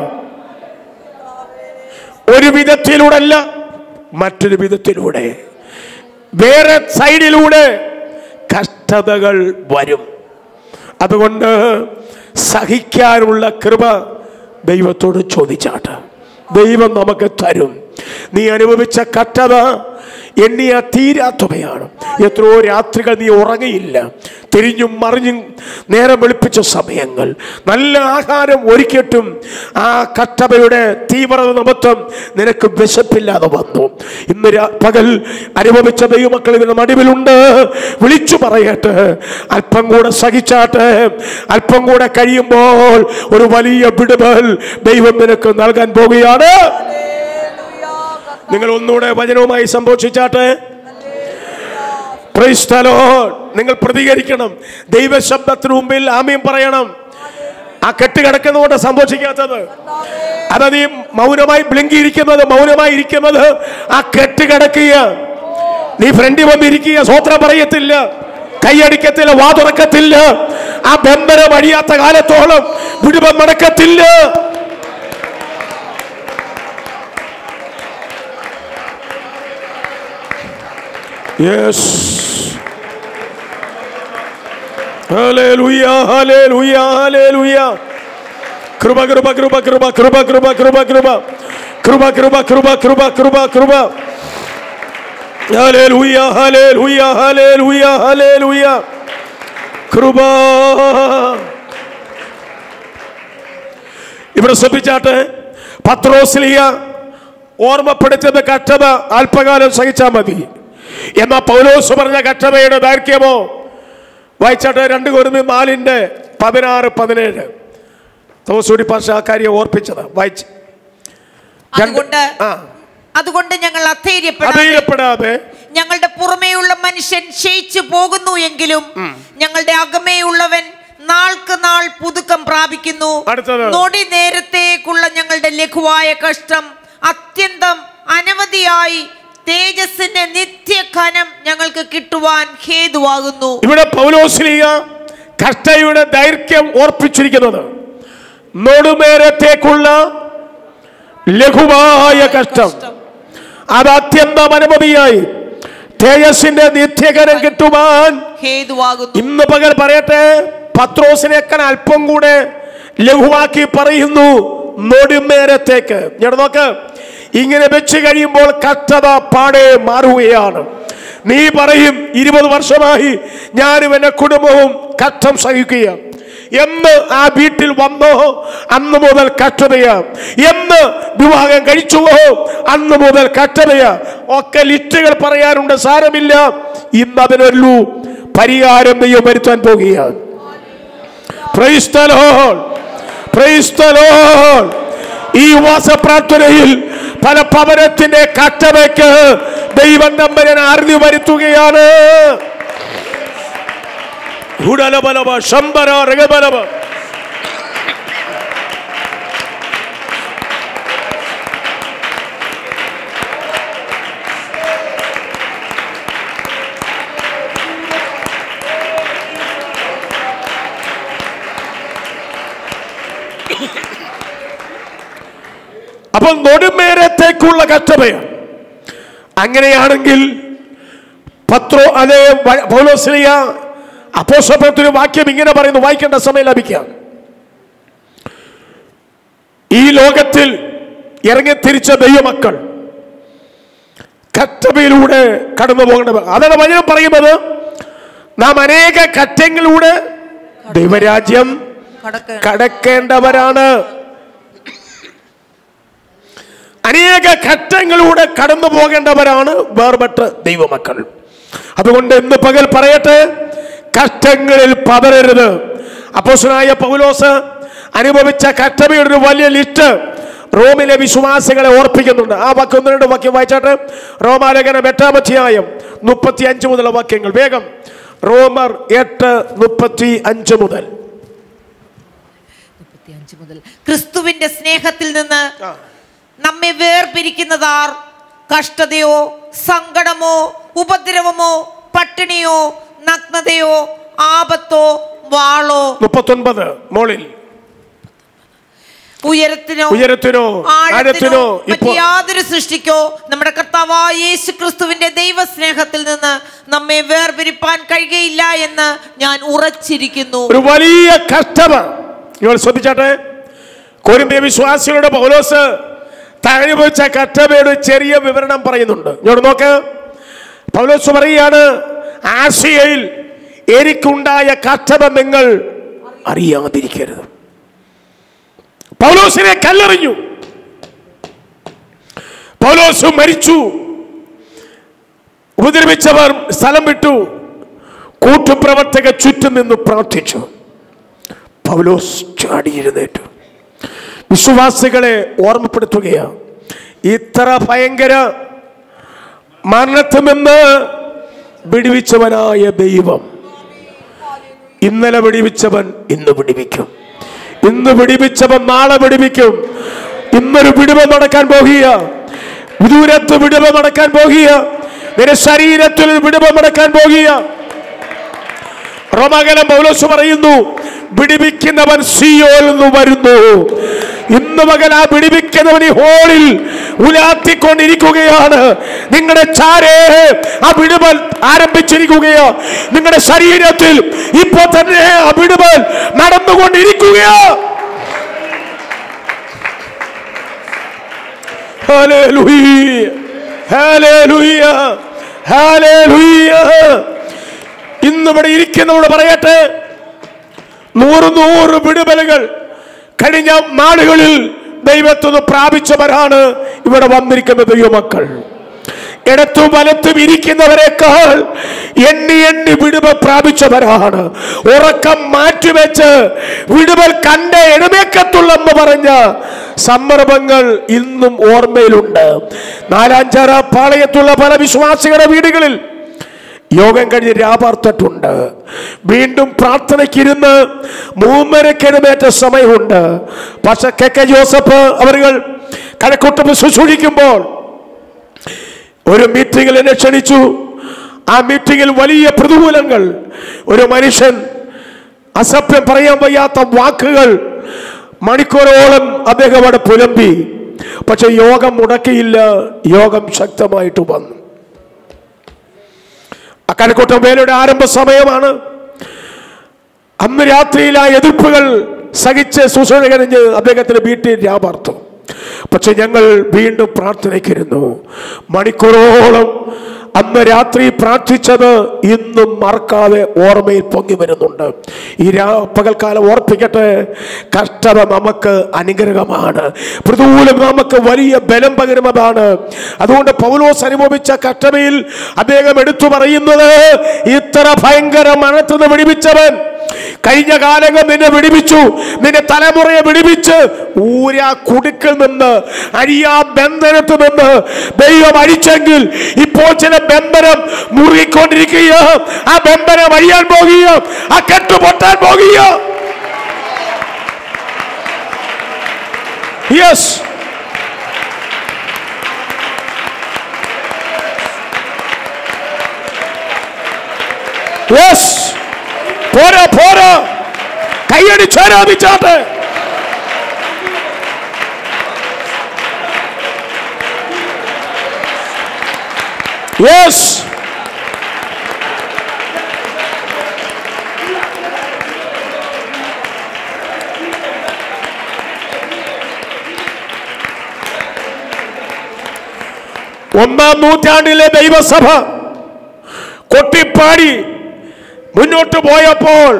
S2: ഒരു വിധത്തിലൂടെ അല്ല മറ്റൊരു വിധത്തിലൂടെ വേറെ സൈഡിലൂടെ കഷ്ടതകൾ വരും അതുകൊണ്ട് സഹിക്കാനുള്ള കൃപ ദൈവത്തോട് ചോദിച്ചാട്ട് ദൈവം നമുക്ക് തരും നീ അനുഭവിച്ച കഷ്ടത എണ്ണിയ തീരാത്തവയാണ് എത്രയോ രാത്രികൾ നീ ഉറങ്ങിയില്ല തിരിഞ്ഞും മറിഞ്ഞും നേരം വെളുപ്പിച്ച സമയങ്ങൾ നല്ല ആഹാരം ഒരുക്കിയിട്ടും ആ കട്ടവയുടെ തീവ്രത നിമിത്തം നിനക്ക് വിശപ്പില്ലാതെ വന്നു ഇന്ന് രാ- പകൽ അനുഭവിച്ച ദൈവമക്കൾ ഇതിന് നടുവിലുണ്ട് വിളിച്ചു പറയട്ടെ അല്പം കൂടെ സഹിച്ചാട്ടെ അല്പം കൂടെ കഴിയുമ്പോൾ ഒരു വലിയ വിടുതൽ ദൈവം നിനക്ക് നൽകാൻ പോവുകയാണ് നിങ്ങൾ ഒന്നുകൂടെ വചനവുമായി സംഭോഷിച്ചാട്ടെ Praise the Lord. നിങ്ങൾ പ്രതികരിക്കണം ദൈവശബ്ദത്തിന് മുമ്പിൽ ആമയും പറയണം ആ കെട്ട് കിടക്കുന്നതുകൊണ്ട് സംഭവിക്കാത്തത് അത് നീ മൗനമായി ബ്ലിങ്കിയിരിക്കുന്നത് മൗനമായി ഇരിക്കുന്നത് ആ കെട്ട് കിടക്കുക നീ ഫ്രണ്ടിൽ വന്നിരിക്കുക സ്വോത്രം പറയത്തില്ല കൈയടിക്കത്തില്ല വാ തുറക്കത്തില്ല ആ ബന്ധനം അഴിയാത്ത കാലത്തോളം വിടുവൻ നടക്കത്തില്ല യെസ് ഹല്ലേലൂയ ഹല്ലേലൂയ ഹല്ലേലൂയ കൃപ കൃപ കൃപ കൃപ കൃപ കൃപ കൃപ കൃപ കൃപ കൃപ കൃപ കൃപ കൃപ കൃപ ഹല്ലേലൂയ ഹല്ലേലൂയ ഹല്ലേലൂയ ഹല്ലേലൂയ കൃപ ഇവിടെ ശ്രദ്ധിച്ചാട്ടെ പത്രോസ്ലിയ ഓർമ്മപ്പെടുത്തുന്ന കഷ്ടത അല്പകാലം സഹിച്ചാൽ മതി എന്നാ പൗലോസ് പറഞ്ഞ കഷ്ടതയുടെ ദൈർഘ്യമോ വായിച്ചാട്ടെ രണ്ട് കുരുമി നാലിന്റെ പതിനാറ് പതിനേഴ് തോസൂടി പാഷ ആ കാര്യം ഓർപ്പിച്ചത് വായിച്ച് രണ്ട്-
S3: അതുകൊണ്ട്
S2: ആ
S3: അതുകൊണ്ട് ഞങ്ങൾ അധൈര്യപ്പെടാതെ
S2: അധൈര്യപ്പെടാതെ
S3: ഞങ്ങളുടെ പുറമേയുള്ള മനുഷ്യൻ ക്ഷയിച്ചു പോകുന്നു എങ്കിലും ഞങ്ങളുടെ അകമേയുള്ളവൻ നാൾക്ക് നാൾ പുതുക്കം പ്രാപിക്കുന്നു
S2: അടുത്തത്.
S3: നൊടി നേരത്തേക്കുള്ള ഞങ്ങളുടെ ലഘുവായ കഷ്ടം അത്യന്തം അനവധിയായി തേജസ്സിന്റെ നിത്യഘനം ഞങ്ങൾക്ക് കിട്ടുവാൻ ഹേതുവാകുന്നു
S2: ഇവിടെ പൗലോസ്ലിക കഷ്ടയുടെ ദൈർഘ്യം ഓർപ്പിച്ചിരിക്കുന്നത് നൊടുമേരത്തേക്കുള്ള ലഘുവായ കഷ്ടം അത് അത്യന്തം അനുമതിയായി തേജസ്സിന്റെ നിത്യകരം കിട്ടുവാൻ
S3: ഹേതുവാകുന്നു
S2: ഇന്ന് പകൽ പറയട്ടെ പത്രോസിനേക്കാൾ അല്പം കൂടെ ലഘുവാക്കി പറയുന്നു നൊടിമേരത്തേക്ക് ഞാൻ നോക്ക് ഇങ്ങനെ വെച്ച് കഴിയുമ്പോൾ കഷ്ടത പാടെ മാറുകയാണ് നീ പറയും ഇരുപത് വർഷമായി ഞാനും എൻ്റെ കുടുംബവും കഷ്ടം സഹിക്കുക എന്ന് ആ വീട്ടിൽ വന്നോ അന്ന് മുതൽ കഷ്ടതയാ എന്ന് വിവാഹം കഴിച്ചുവോ അന്ന് മുതൽ കഷ്ടതയാ ഒക്കെ ലിസ്റ്റുകൾ പറയാനുണ്ട് സാരമില്ല ഇന്ന് അതിനൊരു പരിഹാരം ദൈവം വരുത്താൻ പോകുകയാണ് Praise the Lord. Praise the Lord. ഈ ഉപവാസ പ്രാർത്ഥനയിൽ പല പവനത്തിന്റെ കട്ടവയ്ക്ക് ദൈവം നമ്പരൻ അറിഞ്ഞു വരുത്തുകയാണ് ഉടലബലവ ശമ്പര രഗബലവ അപ്പൊ നൊടുമേരത്തേക്കുള്ള കഷ്ടതയാണ് അങ്ങനെയാണെങ്കിൽ പത്രോ അതേ വ- പൗലോസ്ലിയ അപ്പോസ്തലത്തിന് വാക്യം ഇങ്ങനെ പറയുന്നു വായിക്കേണ്ട സമയം ലഭിക്കാം ഈ ലോകത്തിൽ ഇറങ്ങി തിരിച്ച ദൈവമക്കൾ കറ്റമയിലൂടെ കടന്നു പോകേണ്ടത് അതാണ് വചനം പറയുന്നത് നാം അനേക കറ്റങ്ങളിലൂടെ ദൈവരാജ്യം
S3: കടക്ക
S2: കടക്കേണ്ടവരാണ് അനേക ഘട്ടങ്ങളിലൂടെ കടന്നു പോകേണ്ടവരാണ് വേർപെട്ട് ദൈവമക്കൾ അതുകൊണ്ട് ഇന്ന് പകൽ പറയട്ടെ കഷ്ടങ്ങളിൽ പതരരുത് അപ്പോസനായ പൗലോസ് അനുഭവിച്ച കഷ്ടതയുടെ ഒരു വലിയ ലിസ്റ്റ് റോമിലെ വിശ്വാസികളെ ഓർപ്പിക്കുന്നുണ്ട് ആ വാക്യം ഒന്ന് രണ്ട് വാക്യം വായിച്ചാട്ടെ റോമാലേഖനം എട്ടാം അധ്യായം മുപ്പത്തി അഞ്ച് മുതലുള്ള വാക്യങ്ങൾ വേഗം റോമർ എട്ട് മുപ്പത്തി അഞ്ച് മുതൽ
S3: മുപ്പത്തിയഞ്ച് മുതൽ ക്രിസ്തുവിന്റെ സ്നേഹത്തിൽ നിന്ന് നമ്മെ വേർപിരിക്കുന്നതാർ കഷ്ടതയോ സങ്കടമോ ഉപദ്രവമോ പട്ടിണിയോ നഗ്നതയോ ആപത്തോ വാളോ
S2: മുപ്പത്തൊൻപത് മോളിൽ
S3: ഉയരത്തിനോ
S2: ഉയരത്തിനോ
S3: ആഴത്തിനോ
S2: ആഴത്തിനോ
S3: മറ്റ്
S2: ഇപ്പോൾ
S3: യാതൊരു സൃഷ്ടിക്കോ നമ്മുടെ കർത്താവായ യേശു ക്രിസ്തുവിന്റെ ദൈവസ്നേഹത്തിൽ നിന്ന് നമ്മെ വേർപിരിപ്പാൻ കഴിയുകയില്ല എന്ന് ഞാൻ ഉറച്ചിരിക്കുന്നു
S2: ഒരു വലിയ കഷ്ടത നിങ്ങൾ ശ്രദ്ധിച്ചാട്ടെ കോരിന്ത്യ വിശ്വാസികളുടെ പൗലോസ് തഴഞ്ഞുപോയിച്ച കഷ്ടതയുടെ ഒരു ചെറിയ വിവരണം പറയുന്നുണ്ട് ഇങ്ങോട്ട് നോക്ക് പൗലോസ് പറയുകയാണ് ആസിയയിൽ എനിക്കുണ്ടായ കഷ്ടത നിങ്ങൾ അറിയാതിരിക്കരുത് പൗലോസിനെ കല്ലെറിഞ്ഞു പൗലോസ് മരിച്ചു ഉപദ്രവിച്ചവർ സ്ഥലം വിട്ടു കൂട്ടുപ്രവർത്തക ചുറ്റും നിന്ന് പ്രാർത്ഥിച്ചു പൗലോസ് ചാടി എഴുന്നേറ്റു വിശ്വാസികളെ ഓർമ്മപ്പെടുത്തുകയാണ് ഇത്ര ഭയങ്കര മരണത്തിൽ നിന്ന് വിടുവിച്ചവനായ ദൈവം ഇന്നലെ വിടിവിച്ചവൻ ഇന്ന് വിടിവിക്കും ഇന്ന് വിടിവിച്ചവൻ നാളെ വിടിവിക്കും ഇന്നൊരു വിടുവ നടക്കാൻ പോകുക ദൂരത്ത് വിടുവ നടക്കാൻ പോകുക നിന്റെ ശരീരത്തിൽ ഒരു വിടുവ നടക്കാൻ പോകുക റോമാകലം പൗലോസ് പറയുന്നു വിടിവിക്കുന്നവൻ സിയോയിൽ നിന്ന് വരുന്നു ഇന്ന് മകൻ ആ വിടിവിക്കുന്നവൻ ഈ ഹോളിൽ ഉലാത്തിക്കൊണ്ടിരിക്കുകയാണ് നിങ്ങളുടെ ചാരേ ആ വിടുവൽ ആരംഭിച്ചിരിക്കുകയോ നിങ്ങളുടെ ശരീരത്തിൽ ഇപ്പൊ തന്നെ ആ വിടുവൽ നടന്നുകൊണ്ടിരിക്കുകയോ ഹല്ലേലൂയ ഹല്ലേലൂയ ഹല്ലേലൂയ ഇന്ന് ഇവിടെ ഇരിക്കുന്നവരോട് പറയട്ടെ നൂറ് നൂറ് വിടുതലുകൾ കഴിഞ്ഞ നാളുകളിൽ ദൈവത്തുനിന്ന് പ്രാപിച്ചവരാണ് ഇവിടെ വന്നിരിക്കുന്ന ദൈവമക്കൾ ഇടത്തും വലത്തും ഇരിക്കുന്നവരെക്കാൾ എണ്ണി എണ്ണി വിടുവ പ്രാപിച്ചവരാണ് ഉറക്കം മാറ്റിവെച്ച് വിടുവൽ കണ്ട എഴുമേക്കത്തുള്ളെന്ന് പറഞ്ഞ സന്ദർഭങ്ങൾ ഇന്നും ഓർമ്മയിലുണ്ട് നാലാഞ്ചാറ പാളയത്തുള്ള പല വിശ്വാസികളുടെ വീടുകളിൽ യോഗം കഴിഞ്ഞ് രാപാർത്തിട്ടുണ്ട് വീണ്ടും പ്രാർത്ഥനയ്ക്കിരുന്ന് മൂന്നരക്കെഴുന്നേറ്റ സമയമുണ്ട് പക്ഷെ കെ കെ ജോസഫ് അവരുകൾ കഴക്കൂട്ടം ശുശ്രൂഷിക്കുമ്പോൾ ഒരു മീറ്റിംഗിൽ എന്നെ ക്ഷണിച്ചു ആ മീറ്റിംഗിൽ വലിയ പ്രതികൂലങ്ങൾ ഒരു മനുഷ്യൻ അസഭ്യം പറയാൻ വയ്യാത്ത വാക്കുകൾ മണിക്കൂറോളം അദ്ദേഹം അവിടെ പുലമ്പി പക്ഷെ യോഗം മുടക്കിയില്ല യോഗം ശക്തമായിട്ട് വന്നു അക്കരക്കൂട്ടം വേലയുടെ ആരംഭ സമയമാണ് അന്ന് രാത്രിയിൽ ആ എതിർപ്പുകൾ സഹിച്ച് ശുശ്രൂഷ കഴിഞ്ഞ് അദ്ദേഹത്തിന് വീട്ടിൽ രാപാർത്തു പക്ഷെ ഞങ്ങൾ വീണ്ടും പ്രാർത്ഥനയ്ക്കിരുന്നു മണിക്കൂറോളം അന്ന് രാത്രി പ്രാർത്ഥിച്ചത് ഇന്നും മറക്കാതെ ഓർമ്മയിൽ പൊങ്ങി വരുന്നുണ്ട് ഈ രാ പകൽക്കാലം ഓർപ്പിക്കട്ടെ കഷ്ടത നമുക്ക് അനുഗ്രഹമാണ് പ്രതികൂലം നമുക്ക് വലിയ ബലം പകരുന്നതാണ് അതുകൊണ്ട് പൗലോസ് അനുഭവിച്ച കഷ്ടതയിൽ അദ്ദേഹം എടുത്തു പറയുന്നത് ഇത്ര ഭയങ്കര മണത്തുനിന്ന് വിടിവിച്ചവൻ കഴിഞ്ഞ കാലങ്ങൾ നിന്നെ വിടിവിച്ചു നിന്റെ തലമുറയെ വിടിവിച്ച് ഊരാ കുടുക്കിൽ നിന്ന് അഴിയാ ബന്ധനത്തിൽ നിന്ന് ദൈവം അഴിച്ചെങ്കിൽ ഇപ്പോൾ ചില ബന്ധനം മുറുകിക്കൊണ്ടിരിക്കുക ആ ബന്ധനം അഴിയാൻ പോകുക ആ കെട്ട് പൊട്ടാൻ പോകുക യെസ് യെസ് പോരാ പോരാ കൈയടിച്ചാരാധിച്ചാട്ടെ യെസ് ഒന്നാം നൂറ്റാണ്ടിലെ ദൈവസഭ കൊട്ടിപ്പാടി മുന്നോട്ട് പോയപ്പോൾ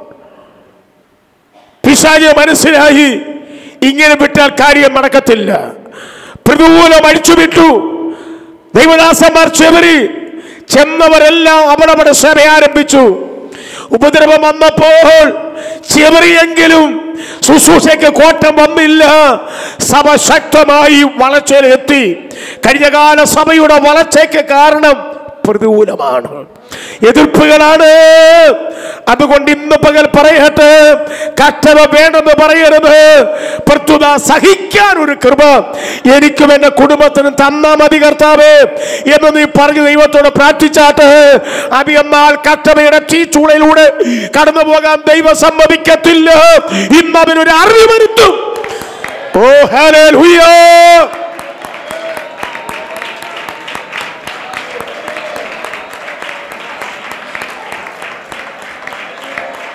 S2: പിശാച് മനസ്സിലായി ഇങ്ങനെ വിട്ടാൽ കാര്യം നടക്കത്തില്ല പ്രതികൂലം അടിച്ചുവിട്ടു ദൈവദാസന്മാർ ചെവരി ചെന്നവരെല്ലാം അവരവിടെ സഭ ആരംഭിച്ചു ഉപദ്രവം വന്നപ്പോൾ ചെവറിയെങ്കിലും ശുശ്രൂഷയ്ക്ക് കോട്ടം വന്നില്ല സഭ ശക്തമായി വളർച്ചയിലെത്തി കഴിഞ്ഞകാല സഭയുടെ വളർച്ചയ്ക്ക് കാരണം പ്രതികൂലമാണ് എതിർപ്പുകളാണ് അതുകൊണ്ട് ഇന്ന് പകൽ പറയട്ടെ കഷ്ടത വേണമെന്ന് പറയരുത് പ്രത്യുത സഹിക്കാൻ ഒരു കൃപ എനിക്കും എന്റെ കുടുംബത്തിനും തന്നാ മതി കർത്താവേ എന്ന് നീ പറഞ്ഞു ദൈവത്തോട് പ്രാർത്ഥിച്ചാട്ട് അധികം നാൾ കഷ്ടതയുടെ തീച്ചൂളയിലൂടെ കടന്നു പോകാൻ ദൈവം സമ്മതിക്കത്തില്ല ഇന്ന് അവനൊരു അറിവ് വരുത്തും ഓ ഹല്ലേലൂയ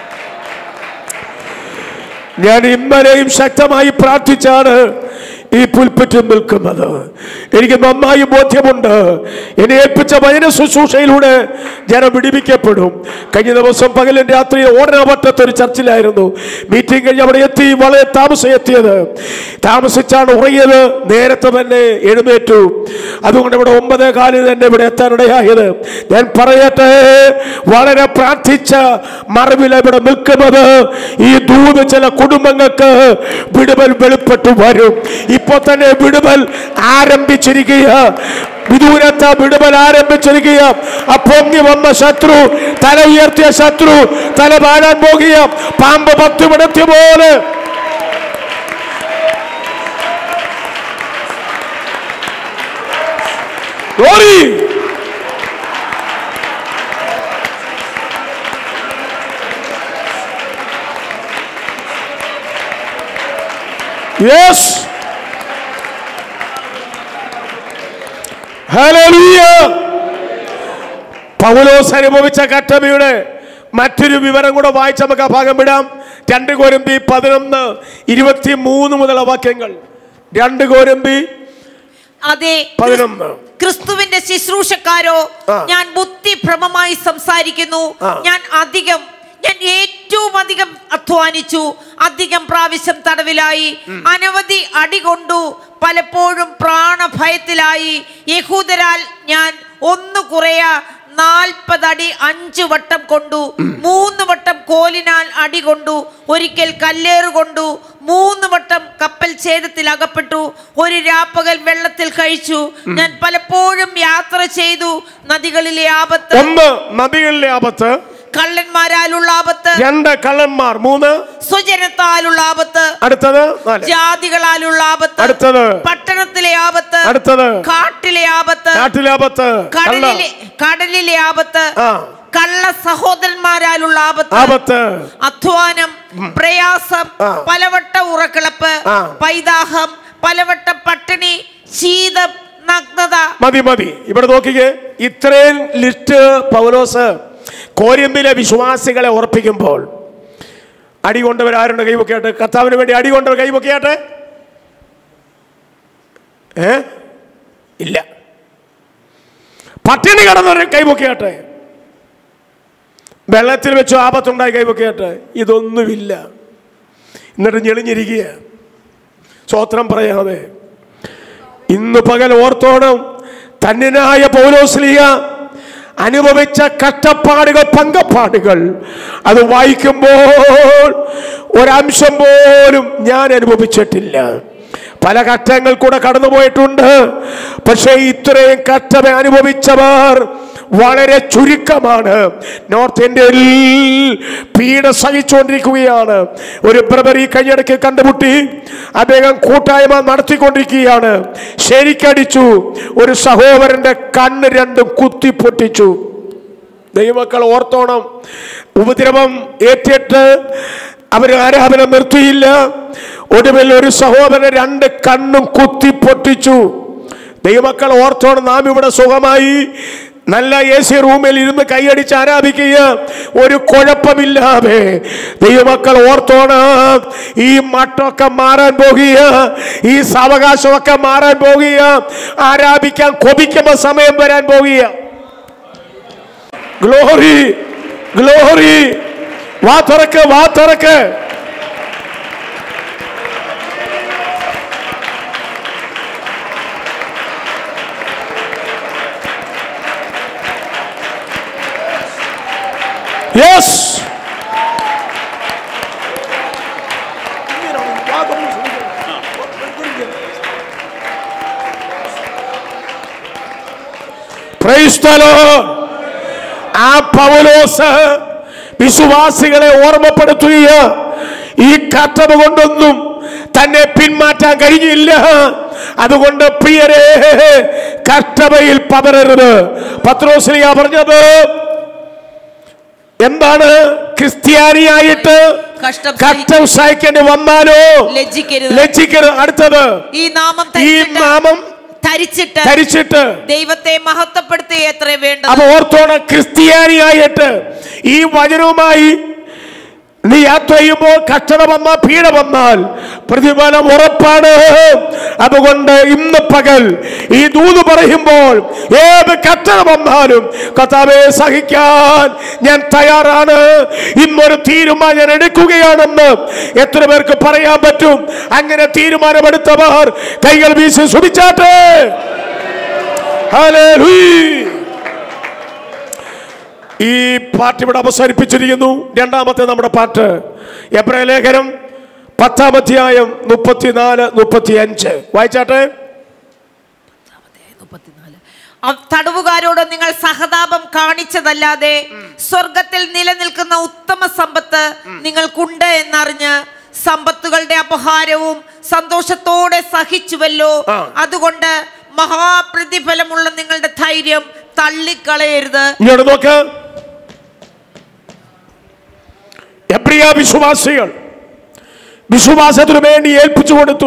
S2: ഞാൻ ഇന്നലെയും ശക്തമായി പ്രാർത്ഥിച്ചാണ് ഈ പുൽപ്പറ്റും നിൽക്കുന്നത് എനിക്ക് നന്നായി ബോധ്യമുണ്ട് എന്നെ ഏൽപ്പിച്ച വചന ശുശ്രൂഷയിലൂടെ ജനം വിടിവിക്കപ്പെടും കഴിഞ്ഞ ദിവസം പകലും രാത്രി ഓടനവട്ടത്ത് ഒരു ചർച്ചിലായിരുന്നു മീറ്റിംഗ് കഴിഞ്ഞ് അവിടെ എത്തി വളരെ താമസം എത്തിയത് താമസിച്ചാണ് ഉറങ്ങിയത് നേരത്തെ തന്നെ എഴുന്നേറ്റു അതുകൊണ്ട് ഇവിടെ ഒമ്പതേ കാലിൽ തന്നെ ഇവിടെ എത്താനിടയായത് ഞാൻ പറയട്ടെ വളരെ പ്രാർത്ഥിച്ച മറവിൽ ഇവിടെ നിൽക്കുന്നത് ഈ ദൂത് ചില കുടുംബങ്ങൾക്ക് വിടുതൽ വെളിപ്പെട്ടു വരും ഇപ്പൊ തന്നെ വിടുതൽ ആരംഭിച്ചിരിക്കുക വിദൂരത്ത വിടുതൽ ആരംഭിച്ചിരിക്കുക അപ്പൊങ്ങി വന്ന ശത്രു തല ഉയർത്തിയ ശത്രു തല പാടാൻ പോകുക പാമ്പ് പത്ത് വിടത്തിയ പോലെ Glory! Yes. Hallelujah. പൗലോസ് അനുഭവിച്ച കട്ടമയുടെ മറ്റൊരു വിവരം കൂടെ വായിച്ച് നമുക്ക് ആ ഭാഗം വിടാം രണ്ട് കോരമ്പി പതിനൊന്ന് ഇരുപത്തി മൂന്ന് മുതലുള്ള വാക്യങ്ങൾ രണ്ട് കോരമ്പി
S3: അതെ
S2: പതിനൊന്ന്
S3: ക്രിസ്തുവിന്റെ ശുശ്രൂഷക്കാരോ
S2: ആ.
S3: ഞാൻ ബുദ്ധിഭ്രമമായി സംസാരിക്കുന്നു
S2: ആ.
S3: ഞാൻ അധികം ഞാൻ ഏറ്റവും അധികം അധ്വാനിച്ചു അധികം പ്രാവശ്യം തടവിലായി അനവധി അടികൊണ്ടു പലപ്പോഴും പ്രാണഭയത്തിലായി യഹൂദരാൽ ഞാൻ ഒന്ന് കുറയ നാൽപ്പതടി അഞ്ചു വട്ടം കൊണ്ടു മൂന്ന് വട്ടം കോലിനാൽ അടി കൊണ്ടു ഒരിക്കൽ കല്ലേറ് കൊണ്ടു മൂന്ന് വട്ടം കപ്പൽ ഛേദത്തിൽ അകപ്പെട്ടു ഒരു രാപ്പകൽ വെള്ളത്തിൽ കഴിച്ചു ഞാൻ പലപ്പോഴും യാത്ര ചെയ്തു നദികളിലെ ആപത്ത്
S2: ഒന്ന് നദികളിലെ ആപത്ത്
S3: കള്ളന്മാരാലുള്ള ആപത്ത്
S2: രണ്ട് കള്ളന്മാർ മൂന്ന്
S3: സ്വജനത്താലുള്ള ആപത്ത്
S2: അടുത്തത് നാല്
S3: ജാതികളാലുള്ള ആപത്ത്
S2: അടുത്തത്
S3: പട്ടണത്തിലെ ആപത്ത്
S2: അടുത്തത്
S3: കാട്ടിലെ ആപത്ത്
S2: കാട്ടിലെ ആപത്ത് കള്ള
S3: കടലിലെ കടലിലെ ആപത്ത്
S2: ആ
S3: കള്ള സഹോദരന്മാരാലുള്ള ആപത്ത്
S2: ആപത്ത്
S3: അധ്വാനം പ്രയാസം
S2: ആ.
S3: പലവട്ട ഉറക്കിളപ്പ്
S2: ആ.
S3: പൈതാഹം പലവട്ട പട്ടിണി ശീതം നഗ്നത
S2: മതി മതി ഇവിടെ നോക്കിക്കേ ഇത്രയും ലിസ്റ്റ് പൗലോസ് കോരിയമ്പിലെ വിശ്വാസികളെ ഉറപ്പിക്കുമ്പോൾ അടി കൊണ്ടവരാരുണ്ട് കൈവൊക്കെയാട്ടെ കർത്താവിന് വേണ്ടി അടി കൊണ്ടവർ കൈവൊക്കെയാട്ടെ ഏ ഇല്ല പട്ടിണി കിടന്നവർ കൈവൊക്കെയാട്ടെ വെള്ളത്തിൽ വെച്ച് ആപത്തുണ്ടായി കൈവൊക്കെയാട്ടെ ഇതൊന്നുമില്ല എന്നിട്ട് ഞെളിഞ്ഞിരിക്കുക സ്വോത്രം പറയാതെ ഇന്ന് പകൽ ഓർത്തോണം തന്നിനായ പൗലോസ്ലിയ അനുഭവിച്ച കഷ്ടപ്പാടുകൾ പങ്കപ്പാടുകൾ അത് വായിക്കുമ്പോൾ ഒരംശം പോലും ഞാൻ അനുഭവിച്ചിട്ടില്ല പല ഘട്ടങ്ങൾ കൂടെ കടന്നുപോയിട്ടുണ്ട് പക്ഷേ ഇത്രയും കഷ്ടത അനുഭവിച്ചവർ വളരെ ചുരുക്കമാണ് നോർത്ത് ഇന്ത്യയിൽ പീഡ സഹിച്ചുകൊണ്ടിരിക്കുകയാണ് ഒരു ബ്രദർ ഈ കഴിഞ്ഞിടയ്ക്ക് കണ്ടുമുട്ടി അദ്ദേഹം കൂട്ടായ്മ നടത്തിക്കൊണ്ടിരിക്കുകയാണ് ശരിക്കടിച്ചു ഒരു സഹോദരന്റെ കണ്ണ് രണ്ടും കുത്തിപ്പൊട്ടിച്ചു ദൈവമക്കൾ ഓർത്തോണം ഉപദ്രവം ഏറ്റിട്ട് അവർ ആരാധന നിർത്തിയില്ല ഒടുവിൽ ഒരു സഹോദരൻ രണ്ട് കണ്ണും കുത്തിപ്പൊട്ടിച്ചു ദൈവമക്കൾ ഓർത്തോണം നാം ഇവിടെ സുഖമായി നല്ല എ സി റൂമിൽ ഇരുന്ന് കൈയടിച്ച് ആരാധിക്കുക ഒരു കുഴപ്പമില്ലാതെ ദൈവമക്കൾ ഓർത്തോണം ഈ മട്ടൊക്കെ മാറാൻ പോകുക ഈ സാവകാശമൊക്കെ മാറാൻ പോകുക ആരാധിക്കാൻ കൊതിക്കുന്ന സമയം വരാൻ പോകുക ഗ്ലോറി ഗ്ലോറി വാ തുറക്ക് വാ തുറക്ക് യെസ് Praise the Lord. ആ പൗലോസ് വിശ്വാസികളെ ഓർമ്മപ്പെടുത്തുക ഈ കത്തവ കൊണ്ടൊന്നും തന്നെ പിന്മാറ്റാൻ കഴിഞ്ഞില്ല അതുകൊണ്ട് പ്രിയരെ കഷ്ടതയിൽ പതറരുത് പത്രോസ്ലിയ പറഞ്ഞത് എന്താണ് ക്രിസ്ത്യാനിയായിട്ട്
S3: കഷ്ടം
S2: കഷ്ടം സഹിക്കേണ്ടി വന്നാലോ
S3: ലജ്ജിക്കരുത്
S2: ലജ്ജിക്കരുത് അടുത്തത്
S3: ഈ നാമം
S2: ഈ
S3: ധരിച്ചിട്ട്
S2: നാമം
S3: ധരിച്ചിട്ട്
S2: ധരിച്ചിട്ട്
S3: ദൈവത്തെ മഹത്വപ്പെടുത്തുക എത്ര വേണ്ടത്
S2: അത് ഓർത്തോണം ക്രിസ്ത്യാനിയായിട്ട് ഈ വചനവുമായി നീ യാത്ര ചെയ്യുമ്പോൾ കഷ്ടത വന്നാൽ പീഡ വന്നാൽ പ്രതിഫലം ഉറപ്പാണ് അതുകൊണ്ട് ഇന്ന് പകൽ ഈ ദൂത് പറയുമ്പോൾ ഏത് കഷ്ടത വന്നാലും കഥാവെ സഹിക്കാൻ ഞാൻ തയ്യാറാണ് ഇന്നൊരു തീരുമാനം ഞാൻ എടുക്കുകയാണെന്ന് എത്ര പേർക്ക് പറയാൻ പറ്റും അങ്ങനെ തീരുമാനമെടുത്തവർ കൈകൾ വീശി സുടിച്ചാട്ടെ ഹല്ലേലൂയ ഈ പാട്ട് ഇവിടെ അവസാനിപ്പിച്ചിരിക്കുന്നു രണ്ടാമത്തെ നമ്മുടെ പാട്ട് എബ്രായ ലേഖനം പത്താം അധ്യായം മുപ്പത്തിനാല് മുപ്പത്തി അഞ്ച് വായിച്ചാട്ടെ
S3: അവ- തടവുകാരോട് നിങ്ങൾ സഹതാപം കാണിച്ചതല്ലാതെ സ്വർഗത്തിൽ നിലനിൽക്കുന്ന ഉത്തമ സമ്പത്ത് നിങ്ങൾക്കുണ്ട് എന്നറിഞ്ഞ് സമ്പത്തുകളുടെ അപഹാരവും സന്തോഷത്തോടെ സഹിച്ചുവല്ലോ
S2: ആ.
S3: അതുകൊണ്ട് മഹാപ്രതിഫലമുള്ള നിങ്ങളുടെ ധൈര്യം തള്ളിക്കളയരുത്
S2: ഇങ്ങോട്ട് നോക്ക് എബ്രിയ വിശ്വാസികൾ വിശ്വാസത്തിനു വേണ്ടി ഏൽപ്പിച്ചു കൊടുത്തു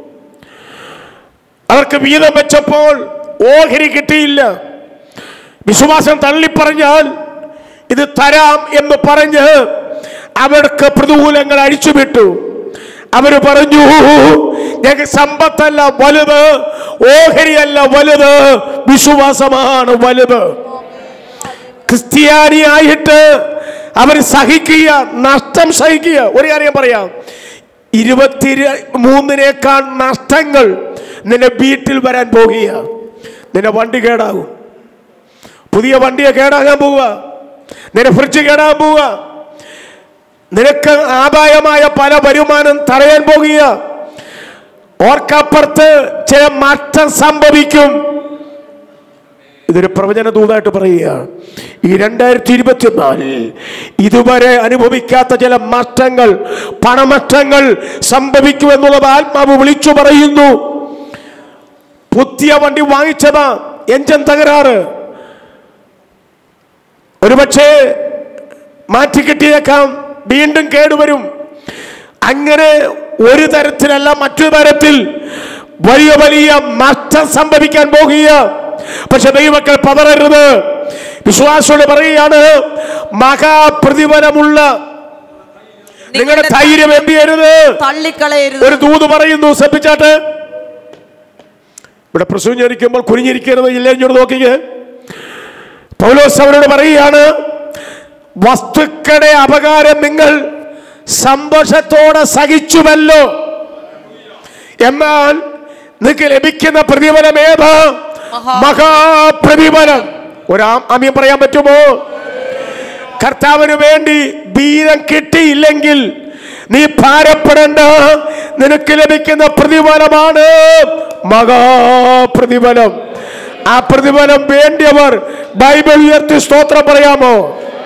S2: അവർക്ക് വീതം വെച്ചപ്പോൾ ഓഹരി കിട്ടിയില്ല വിശ്വാസം തള്ളിപ്പറഞ്ഞാൽ ഇത് തരാം എന്ന് പറഞ്ഞ് അവർക്ക് പ്രതികൂലങ്ങൾ അഴിച്ചുവിട്ടു അവര് പറഞ്ഞു ഞങ്ങൾക്ക് സമ്പത്തല്ല വലുത് ഓഹരിയല്ല വലുത് വിശ്വാസമാണ് വലുത് ക്രിസ്ത്യാനിയായിട്ട് അവർ സഹിക്കുക നഷ്ടം സഹിക്കുക ഒരു കാര്യം പറയാം ഇരുപത്തി മൂന്നിനേക്കാൾ നഷ്ടങ്ങൾ നിന്റെ വീട്ടിൽ വരാൻ പോകുക നിന്റെ വണ്ടി കേടാകും പുതിയ വണ്ടിയെ കേടാകാൻ പോവുക നിന്റെ ഫ്രിഡ്ജ് കേടാകാൻ പോവുക നിനക്ക് ആദായമായ പല വരുമാനം തടയാൻ പോകുക ഓർക്കപ്പുറത്ത് ചില മാറ്റം സംഭവിക്കും ഇതൊരു പ്രവചന ദൂതായിട്ട് പറയുക ഈ രണ്ടായിരത്തി ഇരുപത്തിനാലിൽ ഇതുവരെ അനുഭവിക്കാത്ത ചില മാറ്റങ്ങൾ പണമാറ്റങ്ങൾ സംഭവിക്കുമെന്നുള്ളത് ആത്മാവ് വിളിച്ചു പറയുന്നു പുതിയ വണ്ടി വാങ്ങിച്ചതാ എഞ്ചൻ തകരാറ് ഒരുപക്ഷെ മാറ്റി കിട്ടിയേക്കാം വീണ്ടും കേടുവരും അങ്ങനെ ഒരു തരത്തിലല്ല മറ്റൊരു തരത്തിൽ വലിയ വലിയ നഷ്ടം സംഭവിക്കാൻ പോകുക പക്ഷെ ദൈവക്കൾ പതറരുത് വിശ്വാസോട് പറയുകയാണ് മഹാപ്രതിഫലമുള്ള നിങ്ങളുടെ ധൈര്യം എന്ത് ചെയ്യരുത്
S3: തള്ളിക്കളയരുത്
S2: ഒരു ദൂത് പറയുന്നു ശ്രദ്ധിച്ചാട്ട് ഇവിടെ പ്രസൂഞ്ഞിരിക്കുമ്പോൾ കുനിഞ്ഞിരിക്കരുത് ഇല്ലെന്നോട് നോക്കിക്കേ പൗലോസ് അവരോട് പറയുകയാണ് വസ്തുക്കളുടെ അപകാരം നിങ്ങൾ സന്തോഷത്തോടെ സഹിച്ചുവല്ലോ എന്നാൽ നിങ്ങൾക്ക് ലഭിക്കുന്ന പ്രതിഫലം ഏതാ
S3: മഹാ-
S2: മഹാപ്രതിഫലം ഒരാ അമ്യം പറയാൻ പറ്റുമോ കർത്താവിന് വേണ്ടി വീരം കിട്ടിയില്ലെങ്കിൽ നീ ഭാരപ്പെടേണ്ട നിനക്ക് ലഭിക്കുന്ന പ്രതിഫലമാണ് മഹാപ്രതിഫലം ആ പ്രതിഫലം വേണ്ടിയവർ ബൈബിൾ ഉയർത്തി സ്തോത്രം പറയാമോ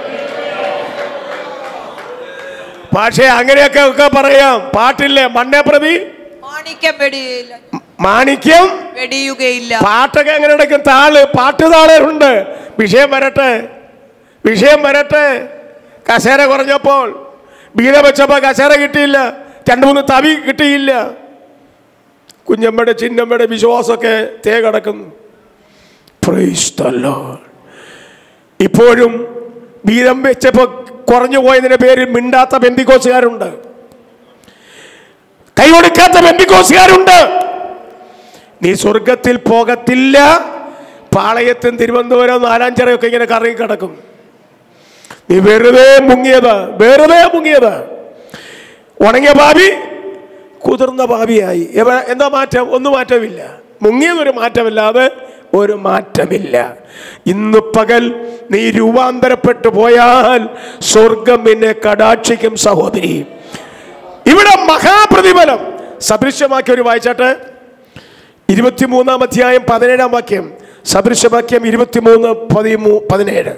S2: പക്ഷേ അങ്ങനെയൊക്കെ ഒക്കെ പറയാം പാട്ടില്ലേ മണ്ണേ പ്രതി
S3: മാണിക്യം വെടിയില്ല
S2: മാണിക്യം
S3: വെടിയുകയില്ല
S2: പാട്ടൊക്കെ എങ്ങനെ എടുക്കും താള് പാട്ട് താളുണ്ട് വിഷയം വരട്ടെ വിഷയം വരട്ടെ കസേര കുറഞ്ഞപ്പോൾ വീണ വെച്ചപ്പോൾ കസേര കിട്ടിയില്ല രണ്ട് മൂന്ന് തവി കിട്ടിയില്ല കുഞ്ഞമ്മയുടെ ചിന്നമ്മയുടെ വിശ്വാസമൊക്കെ തേ കിടക്കുന്നു Praise the Lord. ഇപ്പോഴും വീതം വെച്ചപ്പോൾ കുറഞ്ഞു പോയതിന്റെ പേരിൽ മിണ്ടാത്ത ബന്ധിക്കോസുകാരുണ്ട് കൈ കൊടുക്കാത്ത ബന്ധിക്കോസുകാരുണ്ട് നീ സ്വർഗത്തിൽ പോകത്തില്ല പാളയത്തും തിരുവനന്തപുരം നാലാഞ്ചിറയൊക്കെ ഇങ്ങനെ കറങ്ങി കിടക്കും നീ വെറുതെ മുങ്ങിയത് വെറുതെ മുങ്ങിയത് ഉണങ്ങിയ ഭാവി കുതിർന്ന ഭാവിയായി എവ- എന്താ മാറ്റം ഒന്നും മാറ്റമില്ല മുങ്ങിയതൊരു മാറ്റമില്ലാതെ ഒരു മാറ്റമില്ല ഇന്ന് പകൽ നീ രൂപാന്തരപ്പെട്ടു പോയാൽ സ്വർഗം നിന്നെ കടാക്ഷിക്കും സഹോദരി ഇവിടെ മഹാപ്രതിഫലം സദൃശ്യമാക്കി ഒരു വായിച്ചാട്ടെ ഇരുപത്തിമൂന്നാം അധ്യായം പതിനേഴാം വാക്യം സദൃശവാക്യം ഇരുപത്തിമൂന്ന് പതിമൂ പതിനേഴ്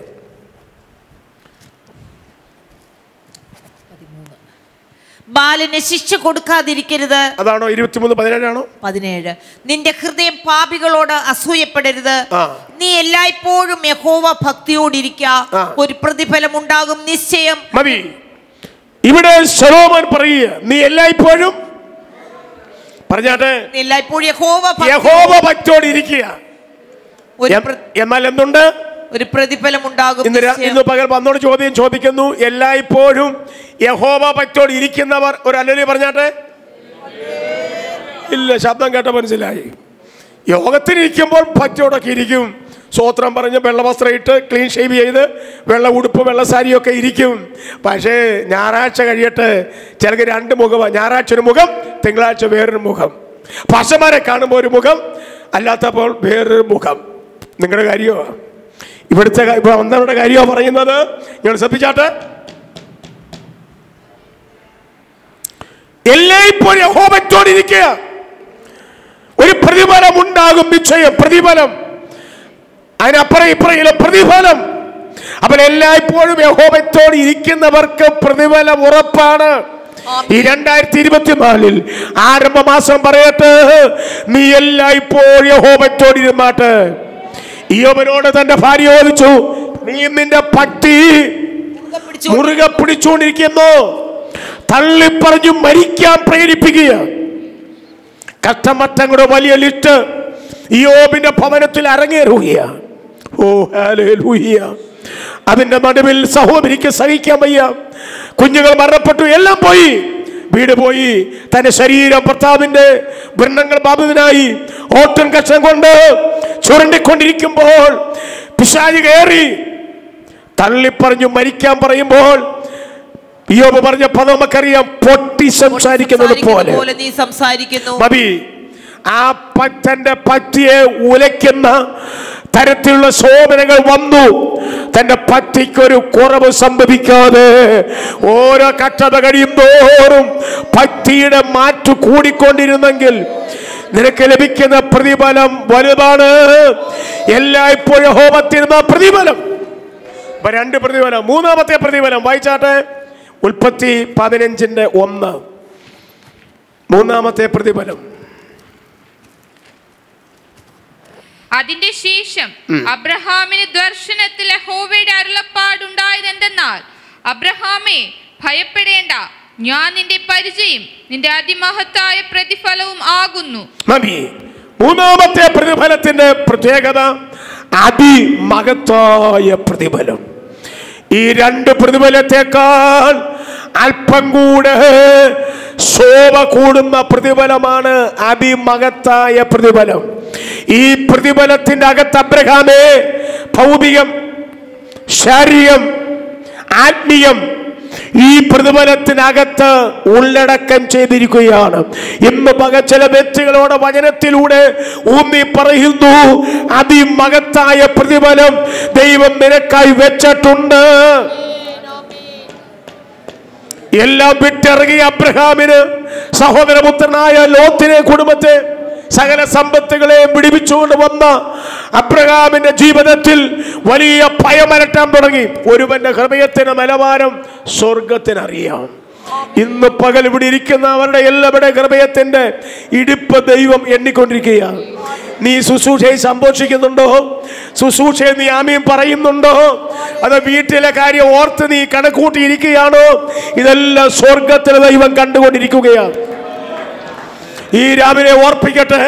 S3: ബാലന് ശിക്ഷ കൊടുക്കാതിരിക്കരുത്
S2: അതാണോ ഇരുപത്തിമൂന്ന് പതിനേഴാണോ
S3: പതിനേഴ് നിന്റെ ഹൃദയം പാപികളോട് അസൂയപ്പെടരുത്
S2: ആ.
S3: നീ എല്ലായ്പ്പോഴും യഹോവ ഭക്തിയോടിരിക്ക
S2: ആ.
S3: ഒരു പ്രതിഫലം ഉണ്ടാകും നിശ്ചയം
S2: മതി ഇവിടെ ശലോമൻ പറയുക നീ എല്ലായ്പ്പോഴും പറഞ്ഞാട്ടെ
S3: നീ എല്ലായ്പ്പോഴും യഹോവ ഭക്തി-
S2: യഹോവ ഭക്തോട് ഇരിക്കുക
S3: ഒരു
S2: എം-
S3: പ്ര-
S2: എന്നാൽ എന്തുണ്ട്
S3: ഒരു പ്രതിഫലം ഉണ്ടാകും
S2: ഇന്ന് രാ-
S3: നിശ്ചയം.
S2: ഇന്ന് പകൽ വന്നോട് ചോദ്യം ചോദിക്കുന്നു എല്ലായ്പ്പോഴും യഹോവ പറ്റോട് ഇരിക്കുന്നവർ ഒരു അല്ലലി പറഞ്ഞാട്ടെ ഇല്ല ശബ്ദം കേട്ട മനസ്സിലായി യോഗത്തിനിരിക്കുമ്പോൾ പറ്റോടൊക്കെ ഇരിക്കും സ്വോത്രം പറഞ്ഞ് വെള്ളവസ്ത്രം ഇട്ട് ക്ലീൻ ഷേവ് ചെയ്ത് വെള്ള ഉടുപ്പ് വെള്ള സാരിയൊക്കെ ഇരിക്കും പക്ഷേ ഞായറാഴ്ച കഴിയട്ടെ ചിലക്ക് രണ്ട് മുഖമാണ് ഞായറാഴ്ച ഒരു മുഖം തിങ്കളാഴ്ച വേറൊരു മുഖം പശമാരെ കാണുമ്പോൾ ഒരു മുഖം അല്ലാത്തപ്പോൾ വേറൊരു മുഖം നിങ്ങളുടെ കാര്യമോ ഇവിടുത്തെ കാ- ഇപ്പൊ വന്നവരുടെ കാര്യമോ പറയുന്നത് നിങ്ങൾ ശ്രദ്ധിച്ചാട്ടെ എല്ലായ്പ്പോഴും യഹോവത്തോടിരിക്കുക ഒരു പ്രതിഫലം ഉണ്ടാകും നിശ്ചയം പ്രതിഫലം അതിനപ്പുറം ഇപ്പുറയിലെ പ്രതിഫലം അപ്പോൾ എല്ലായ്പ്പോഴും യഹോവത്തോട് ഇരിക്കുന്നവർക്ക് പ്രതിഫലം ഉറപ്പാണ് ഈ രണ്ടായിരത്തി ഇരുപത്തിനാലിൽ ആരംഭ മാസം പറയട്ടെ നീ എല്ലായ്പ്പോഴും യഹോവത്തോട് ഇരുമാട്ട് ഈയോബനോട് തന്റെ ഭാര്യ ചോദിച്ചു നീ നിന്റെ പട്ടി
S3: പിടിച്ചു
S2: മുറുകെ പിടിച്ചുകൊണ്ടിരിക്കുന്നു തള്ളിപ്പറഞ്ഞു മരിക്കാൻ പ്രേരിപ്പിക്കുക കഷ്ടമറ്റങ്ങളുടെ വലിയ ലിസ്റ്റ് യോബിന്റെ ഭവനത്തിൽ അരങ്ങേറുകയാണ് ഓ ഹല്ലേലൂയ അതിന്റെ നടുവിൽ സഹോദരിക്ക് സഹിക്കാൻ വയ്യ കുഞ്ഞുങ്ങൾ മരണപ്പെട്ടു എല്ലാം പോയി വീട് പോയി തന്റെ ശരീരം ഭർത്താവിന്റെ വൃണ്ണങ്ങൾ ബാബുവിനായി ഓട്ടൻ കഷ്ണം കൊണ്ട് ചുരണ്ടിക്കൊണ്ടിരിക്കുമ്പോൾ പിശാചി കയറി തള്ളിപ്പറഞ്ഞു മരിക്കാൻ പറയുമ്പോൾ യോബ് പറഞ്ഞ പദം നമുക്കറിയാം പൊട്ടി സംസാരിക്കുന്നത് പോലെ
S3: പോലെ നീ സംസാരിക്കുന്നു
S2: മതി ആ പറ്റന്റെ പറ്റിയെ ഉലയ്ക്കുന്ന തരത്തിലുള്ള ശോഭനകൾ വന്നു തന്റെ പറ്റിക്കൊരു കുറവ് സംഭവിക്കാതെ ഓരോ കഷ്ടത കഴിയും തോറും പറ്റിയുടെ മാറ്റു കൂടിക്കൊണ്ടിരുന്നെങ്കിൽ നിനക്ക് ലഭിക്കുന്ന പ്രതിഫലം വലുതാണ് എല്ലായ്പ്പോഴും ഹോമത്തിരുന്ന പ്രതിഫലം ഇപ്പൊ രണ്ട് പ്രതിഫലം മൂന്നാമത്തെ പ്രതിഫലം വായിച്ചാട്ടെ ഉൽപ്പത്തി പതിനഞ്ചിന്റെ ഒന്ന് മൂന്നാമത്തെ പ്രതിഫലം
S4: അതിന്റെ ശേഷം അബ്രഹാമിന് ദർശനത്തിൽ യഹോവയുടെ അരുളപ്പാടുണ്ടായതെന്തെന്നാൽ അബ്രഹാമേ ഭയപ്പെടേണ്ട ഞാൻ നിന്റെ പരിചയം നിന്റെ അതിമഹത്തായ പ്രതിഫലവും ആകുന്നു
S2: മതി മൂന്നാമത്തെ പ്രതിഫലത്തിന്റെ പ്രത്യേകത അതിമഹത്തായ പ്രതിഫലം ഈ രണ്ട് പ്രതിഫലത്തെക്കാൾ അല്പം കൂടെ ശോഭ കൂടുന്ന പ്രതിഫലമാണ് അതിമഹത്തായ പ്രതിഫലം ഈ പ്രതിഫലത്തിന്റെ അകത്ത് അബ്രഹാമേ ഭൗതികം ശാരീരികം ആത്മീയം ഈ പ്രതിഫലത്തിനകത്ത് ഉള്ളടക്കം ചെയ്തിരിക്കുകയാണ് ഇന്ന് പക ചില വ്യക്തികളോട് വചനത്തിലൂടെ ഊന്നി പറയുന്നു അതിമഹത്തായ പ്രതിഫലം ദൈവം നിനക്കായി വെച്ചിട്ടുണ്ട് എല്ലാം വിട്ടിറങ്ങിയ അബ്രഹാമിന് സഹോദരപുത്രനായ ലോത്തിനെ കുടുംബത്തെ സകല സമ്പത്തുകളെയും പിടിപ്പിച്ചുകൊണ്ട് വന്ന അബ്രഹാമിന്റെ ജീവിതത്തിൽ വലിയ ഭയമരട്ടാൻ തുടങ്ങി ഒരുവന്റെ ഹൃദയത്തിന് നിലവാരം സ്വർഗത്തിനറിയാം ഇന്ന് പകൽ ഇവിടെ ഇരിക്കുന്നവരുടെ എല്ലാവരുടെ ഹൃദയത്തിന്റെ ഇടിപ്പ് ദൈവം എണ്ണിക്കൊണ്ടിരിക്കുകയാണ് നീ ശുശ്രൂഷയെ സംഭോഷിക്കുന്നുണ്ടോ ശുശ്രൂഷയെ നീ ആമീൻ പറയുന്നുണ്ടോ അത് വീട്ടിലെ കാര്യം ഓർത്ത് നീ കണക്കൂട്ടിയിരിക്കുകയാണോ ഇതെല്ലാം സ്വർഗത്തിലെ ദൈവം കണ്ടുകൊണ്ടിരിക്കുകയാണ് ഈ രാവിലെ ഓർപ്പിക്കട്ടെ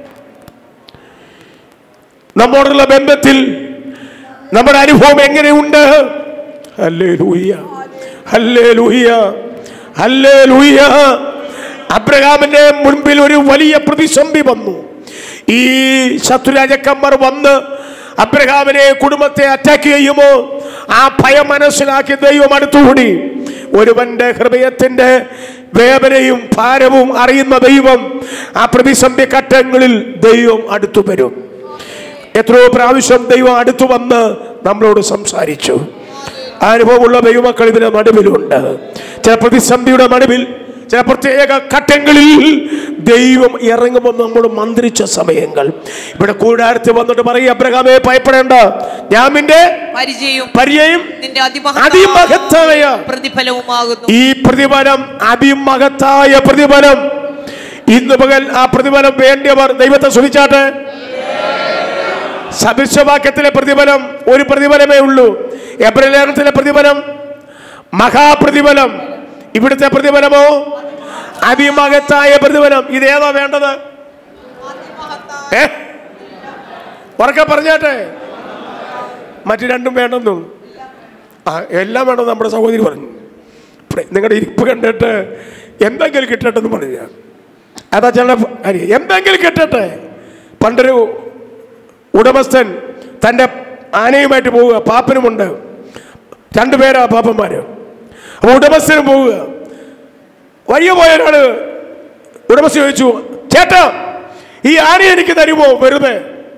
S2: നമ്മോടുള്ള ബന്ധത്തിൽ നമ്മുടെ അനുഭവം എങ്ങനെയുണ്ട് ഹല്ലേ ലൂയ്യ ഹല്ലേ ലൂയ്യ ഹല്ലേ ലൂയ്യ അബ്രഹാമിന്റെ മുൻപിൽ ഒരു വലിയ പ്രതിസന്ധി വന്നു ഈ ശത്രുരാജക്കന്മാർ വന്ന് അബ്രഹാമിനെ കുടുംബത്തെ അറ്റാക്ക് ചെയ്യുമോ ആ ഭയം മനസ്സിലാക്കി ദൈവം അടുത്തുകൂടി ഒരുവന്റെ ഹൃദയത്തിന്റെ വേദനയും ഭാരവും അറിയുന്ന ദൈവം ആ പ്രതിസന്ധി ഘട്ടങ്ങളിൽ ദൈവം അടുത്തു വരും എത്രയോ പ്രാവശ്യം ദൈവം അടുത്തു വന്ന് നമ്മളോട് സംസാരിച്ചു ആ അനുഭവമുള്ള ദൈവമക്കൾ ഇതിന്റെ നടുവിലുണ്ട് ചില പ്രതിസന്ധിയുടെ നടുവിൽ ചില പ്രത്യേക ഘട്ടങ്ങളിൽ ദൈവം ഇറങ്ങുമ്പോൾ നമ്മോട് മന്ത്രിച്ച സമയങ്ങൾ ഇവിടെ കൂടാരത്തിൽ വന്നിട്ട് പറയും അബ്രഹാമേ ഭയപ്പെടേണ്ട ഞാൻ നിന്റെ
S3: പരിചയവും
S2: പരിചയം
S3: നിന്റെ
S2: അതിമഹത്തായ
S3: പ്രതിഫലവുമാകുന്നു
S2: ഈ പ്രതിഫലം അതിമഹത്തായ പ്രതിഫലം ഇന്ന് പകൽ ആ പ്രതിഫലം വേണ്ടിയവർ ദൈവത്തെ ശ്രമിച്ചാട്ടെ സദൃശവാക്യത്തിലെ പ്രതിഫലം ഒരു പ്രതിഫലമേ ഉള്ളൂ എബ്രലേഖനത്തിലെ പ്രതിഫലം മഹാപ്രതിഫലം ഇവിടുത്തെ പ്രതിഫലമോ അതിമഹത്തായ പ്രതിഫലം ഇതേതാ വേണ്ടത് ഏ ഉറക്കെ പറഞ്ഞാട്ടെ മറ്റു രണ്ടും വേണമെന്നും ആ എല്ലാം വേണം നമ്മുടെ സഹോദരി പറഞ്ഞു ഇവിടെ നിങ്ങളുടെ ഇരിപ്പ് കണ്ടിട്ട് എന്തെങ്കിലും കിട്ടട്ടെ എന്ന് പറഞ്ഞു അതാ ചില കാര്യം എന്തെങ്കിലും കിട്ടട്ടെ പണ്ടൊരു ഉടമസ്ഥൻ തൻ്റെ ആനയുമായിട്ട് പോവുക പാപ്പനുമുണ്ട് രണ്ടുപേരാ പാപ്പന്മാര് അപ്പോൾ ഉടമസ്ഥനും പോവുക വഴിയെ പോയ ഒരാള് ഉടമസ്ഥ ചോദിച്ചു ചേട്ടാ ഈ ആന എനിക്ക് തരുമോ വെറുതെ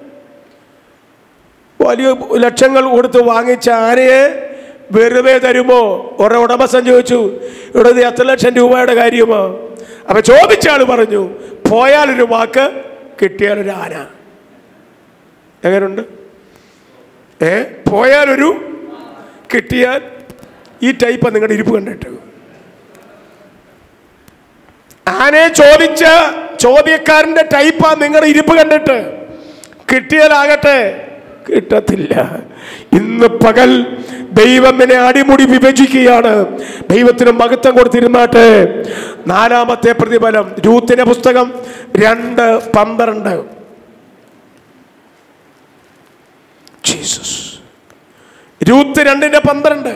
S2: വലിയ ലക്ഷങ്ങൾ കൊടുത്ത് വാങ്ങിച്ച ആനയെ വെറുതെ തരുമോ ഒരു ഉടമസ്ഥൻ ചോദിച്ചു ഇവിടെ ഇത് എത്ര ലക്ഷം രൂപയുടെ കാര്യമോ അപ്പൊ ചോദിച്ച ആള് പറഞ്ഞു പോയാലൊരു വാക്ക് കിട്ടിയാലൊരു ആന എങ്ങനെയുണ്ട് ഏ പോയാലൊരു കിട്ടിയാൽ ഈ ടൈപ്പ് നിങ്ങളുടെ ഇരിപ്പ് കണ്ടിട്ട് ആനയെ ചോദിച്ച ചോദ്യക്കാരന്റെ ടൈപ്പാ നിങ്ങളുടെ ഇരിപ്പ് കണ്ടിട്ട് കിട്ടിയാലാകട്ടെ കിട്ടത്തില്ല ഇന്ന് പകൽ ദൈവം എന്നെ അടിമുടി വിഭജിക്കുകയാണ് ദൈവത്തിന് മഹത്വം കൊടുത്തിരുന്നാട്ടെ നാലാമത്തെ പ്രതിഫലം രൂത്തിന്റെ പുസ്തകം രണ്ട് പന്ത്രണ്ട് ജീസസ് രൂത്ത് രണ്ടിന്റെ പന്ത്രണ്ട്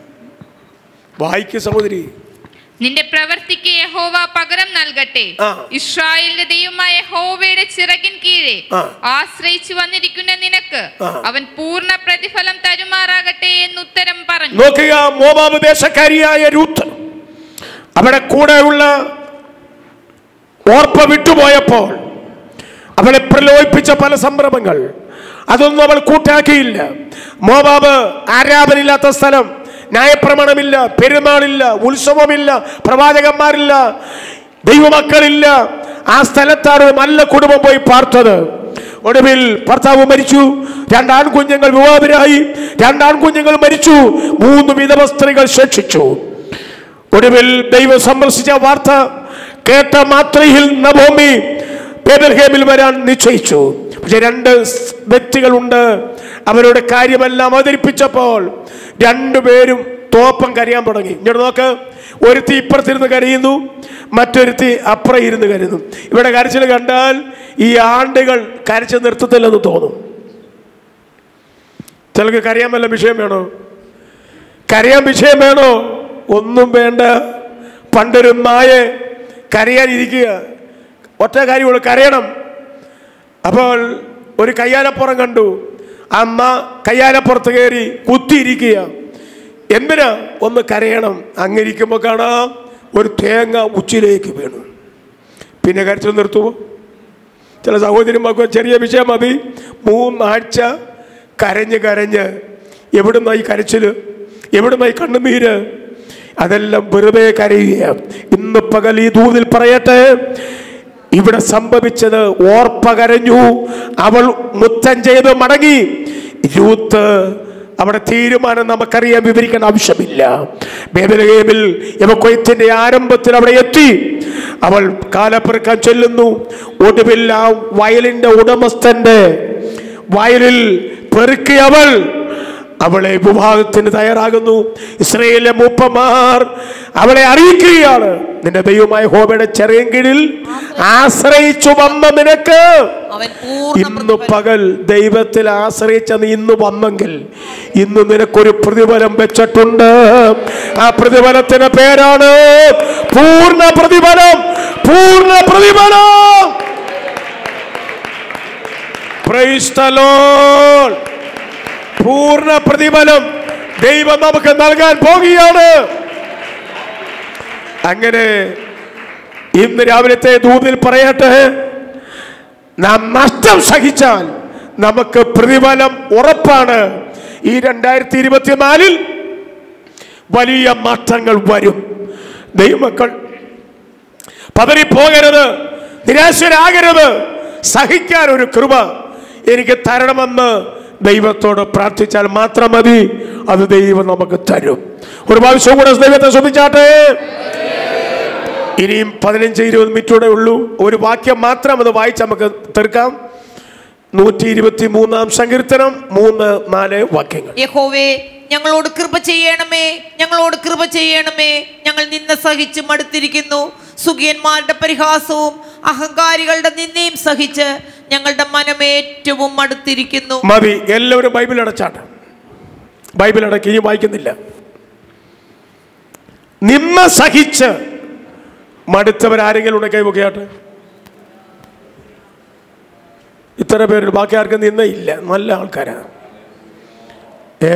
S2: വായിക്ക് സഹോദരി
S4: നിന്റെ പ്രവർത്തിക്ക് യഹോവ പകരം നൽകട്ടെ
S2: ആ.
S4: ഇസ്രായേലിന്റെ ദൈവമായ യഹോവയുടെ ചിറകിൻ കീഴെ
S2: ആ.
S4: ആശ്രയിച്ചു വന്നിരിക്കുന്ന നിനക്ക്
S2: ആ.
S4: അവൻ പൂർണ്ണ പ്രതിഫലം തരുമാറാകട്ടെ എന്ന് ഉത്തരം പറഞ്ഞു
S2: നോക്കുക മോബാബ് ദേശക്കാരിയായ രൂത്ത് അവിടെ കൂടെയുള്ള ഓർപ്പ വിട്ടുപോയപ്പോൾ അവളെ പ്രലോഭിപ്പിച്ച പല സംരംഭങ്ങൾ അതൊന്നും അവൾ കൂട്ടാക്കിയില്ല മോബാബ് ആരാധനയില്ലാത്ത സ്ഥലം ന്യായപ്രമാണമില്ല പെരുന്നാളില്ല ഉത്സവമില്ല പ്രവാചകന്മാരില്ല ദൈവമക്കളില്ല ആ സ്ഥലത്താണ് ഒരു നല്ല കുടുംബം പോയി പാർത്തത് ഒടുവിൽ ഭർത്താവ് മരിച്ചു രണ്ടാൺ കുഞ്ഞുങ്ങൾ വിവാഹരായി രണ്ടാൺ കുഞ്ഞുങ്ങൾ മരിച്ചു മൂന്ന് വിധവ സ്ത്രീകൾ ശേഷിച്ചു ഒടുവിൽ ദൈവം സന്ദർശിച്ച വാർത്ത കേട്ട മാത്രയിൽ നഭൂമി ബേബൽഹേമിൽ വരാൻ നിശ്ചയിച്ചു പക്ഷെ രണ്ട് സ് വ്യക്തികളുണ്ട് അവരുടെ കാര്യമെല്ലാം അവതരിപ്പിച്ചപ്പോൾ രണ്ടുപേരും തോപ്പം കരയാൻ തുടങ്ങി ഇങ്ങോട്ട് നോക്ക് ഒരുത്തി ഇപ്പുറത്തിരുന്ന് കരയുന്നു മറ്റൊരുത്തി അപ്പുറം ഇരുന്ന് കരയുന്നു ഇവിടെ കരച്ചിൽ കണ്ടാൽ ഈ ആണ്ടുകൾ കരച്ച് നിർത്തത്തില്ലെന്ന് തോന്നും ചിലർക്ക് കരയാൻ വല്ല വിഷയം വേണോ കരയാൻ വിഷയം വേണോ ഒന്നും വേണ്ട പണ്ടൊരു മായ കരയാനിരിക്കുക ഒറ്റ കാര്യമുള്ളൂ കരയണം അപ്പോൾ ഒരു കയ്യാലപ്പുറം കണ്ടു അമ്മ കയ്യാലപ്പുറത്ത് കയറി കുത്തിയിരിക്കുക എന്തിനാ ഒന്ന് കരയണം അങ്ങിരിക്കുമ്പോൾ കാണാം ഒരു തേങ്ങ ഉച്ചിലേക്ക് വീണു പിന്നെ കരച്ചിൽ നിർത്തുമോ ചില സഹോദരിമാർക്ക് ചെറിയ വിഷയം മതി മൂന്നാഴ്ച കരഞ്ഞ് കരഞ്ഞ് എവിടുന്നായി കരച്ചിൽ എവിടുന്നായി കണ്ണുനീര് അതെല്ലാം വെറുതെ കരയുക ഇന്ന് പകൽ ഈ ദൂതിൽ പറയട്ടെ ഇവിടെ സംഭവിച്ചത് ഓർപ്പ കരഞ്ഞു അവൾ മുത്തം ചെയ്ത് മടങ്ങി രൂത്ത് അവിടെ തീരുമാനം നമുക്കറിയാൻ വിവരിക്കാൻ ആവശ്യമില്ല ബേബലഗേമിൽ യമക്കൊയ്ത്തിന്റെ ആരംഭത്തിൽ അവിടെ എത്തി അവൾ കാലപ്പെറുക്കാൻ ചെല്ലുന്നു ഒടുവിൽ ആ വയലിന്റെ ഉടമസ്ഥന്റെ വയലിൽ പെറുക്കി അവൾ അവളെ വിവാഹത്തിന് തയ്യാറാകുന്നു ഇസ്രയേലിലെ മൂപ്പന്മാർ അവളെ അറിയിക്കുകയാണ് നിന്റെ ദൈവമായ ഹോബയുടെ ചെറിയ കീഴിൽ ആശ്രയിച്ചു വന്ന നിനക്ക്
S3: അവൻ പൂർണ്ണ
S2: ഇന്ന് പകൽ ദൈവത്തിൽ ആശ്രയിച്ച നീ ഇന്ന് വന്നെങ്കിൽ ഇന്ന് നിനക്കൊരു പ്രതിഫലം വെച്ചിട്ടുണ്ട് ആ പ്രതിഫലത്തിന്റെ പേരാണ് പൂർണ്ണ പ്രതിഫലം പൂർണ്ണ പ്രതിഫലം Praise the Lord. പൂർണ്ണ പ്രതിഫലം ദൈവം നമുക്ക് നൽകാൻ പോകുകയാണ് അങ്ങനെ ഇന്ന് രാവിലത്തെ ദൂതിൽ പറയട്ടെ നാം നഷ്ടം സഹിച്ചാൽ നമുക്ക് പ്രതിഫലം ഉറപ്പാണ് ഈ രണ്ടായിരത്തി ഇരുപത്തിനാലിൽ വലിയ മാറ്റങ്ങൾ വരും ദൈവമക്കൾ പതറിപ്പോകരുത് നിരാശരാകരുത് സഹിക്കാൻ ഒരു കൃപ എനിക്ക് തരണമെന്ന് ദൈവത്തോട് പ്രാർത്ഥിച്ചാൽ മാത്രം മതി അത് ദൈവം നമുക്ക് തരും ഒരു പ്രാവശ്യം കൂടെ ദൈവത്തെ ശ്രദ്ധിച്ചാട്ടെ ഇനിയും പതിനഞ്ച് ഇരുപത് മിനിറ്റൂടെ ഉള്ളൂ ഒരു വാക്യം മാത്രം അത് വായിച്ച് നമുക്ക് തീർക്കാം നൂറ്റി ഇരുപത്തി മൂന്നാം സങ്കീർത്തനം മൂന്ന് നാല് വാക്യങ്ങൾ
S3: യഹോവേ ഞങ്ങളോട് കൃപ ചെയ്യണമേ ഞങ്ങളോട് കൃപ ചെയ്യണമേ ഞങ്ങൾ നിന്ന സഹിച്ച് മടുത്തിരിക്കുന്നു സുഖിയന്മാരുടെ പരിഹാസവും അഹങ്കാരികളുടെ നിന്നയും സഹിച്ച് ഞങ്ങളുടെ മനമേറ്റവും മടുത്തിരിക്കുന്നു
S2: മതി എല്ലാവരും ബൈബിൾ അടച്ചാട്ടെ ബൈബിൾ അടക്കി ഇനി വായിക്കുന്നില്ല നിന്ന സഹിച്ച് മടുത്തവരാരെങ്കിലും ഉണ്ടെങ്കിൽ കൈവൊക്കെയാട്ടെ ഇത്ര പേര് ബാക്കി ആർക്കും നിന്ന ഇല്ല നല്ല ആൾക്കാരാണ് ഏ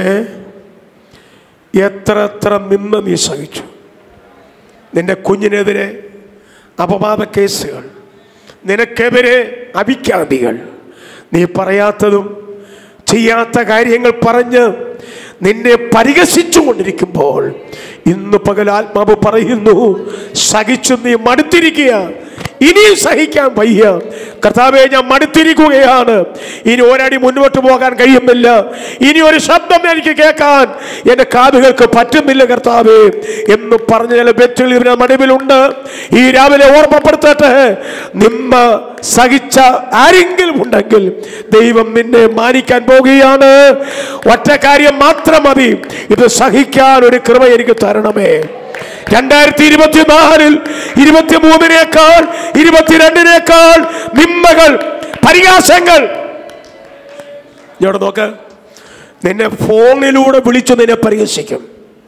S2: എത്ര എത്ര നിന്ന് നീ സഹിച്ചു നിന്റെ കുഞ്ഞിനെതിരെ അപവാദ കേസുകൾ നിനക്കെതിരെ അവിഖ്യാതികൾ നീ പറയാത്തതും ചെയ്യാത്ത കാര്യങ്ങൾ പറഞ്ഞ് നിന്നെ പരിഹസിച്ചു കൊണ്ടിരിക്കുമ്പോൾ ഇന്ന് പകൽ ആത്മാവ് പറയുന്നു സഹിച്ചു നീ മടുത്തിരിക്കുക ഇനിയും സഹിക്കാൻ വയ്യ കർത്താവെ ഞാൻ മടുത്തിരിക്കുകയാണ് ഇനി ഒരടി മുന്നോട്ട് പോകാൻ കഴിയുന്നില്ല ഇനി ഒരു ശബ്ദം എനിക്ക് കേൾക്കാൻ എൻ്റെ കാതുകൾക്ക് പറ്റുന്നില്ല കർത്താവെ എന്ന് പറഞ്ഞ ചില വ്യക്തികൾ ഇവരുടെ നടുവിലുണ്ട് ഈ രാവിലെ ഓർമ്മപ്പെടുത്തട്ടെ നിമ്മ സഹിച്ച ആരെങ്കിലും ഉണ്ടെങ്കിൽ ദൈവം നിന്നെ മാനിക്കാൻ പോകുകയാണ് ഒറ്റ കാര്യം മാത്രം മതി ഇത് സഹിക്കാൻ ഒരു കൃപ എനിക്ക് തരണമേ രണ്ടായിരത്തി ഇരുപത്തിനാലിൽ ഇരുപത്തി മൂന്നിനേക്കാൾ ഇരുപത്തിരണ്ടിനേക്കാൾ നിമ്മകൾ പരിഹാസങ്ങൾ ഇവിടെ നോക്ക് നിന്നെ ഫോണിലൂടെ വിളിച്ചു നിന്നെ പരിഹസിക്കും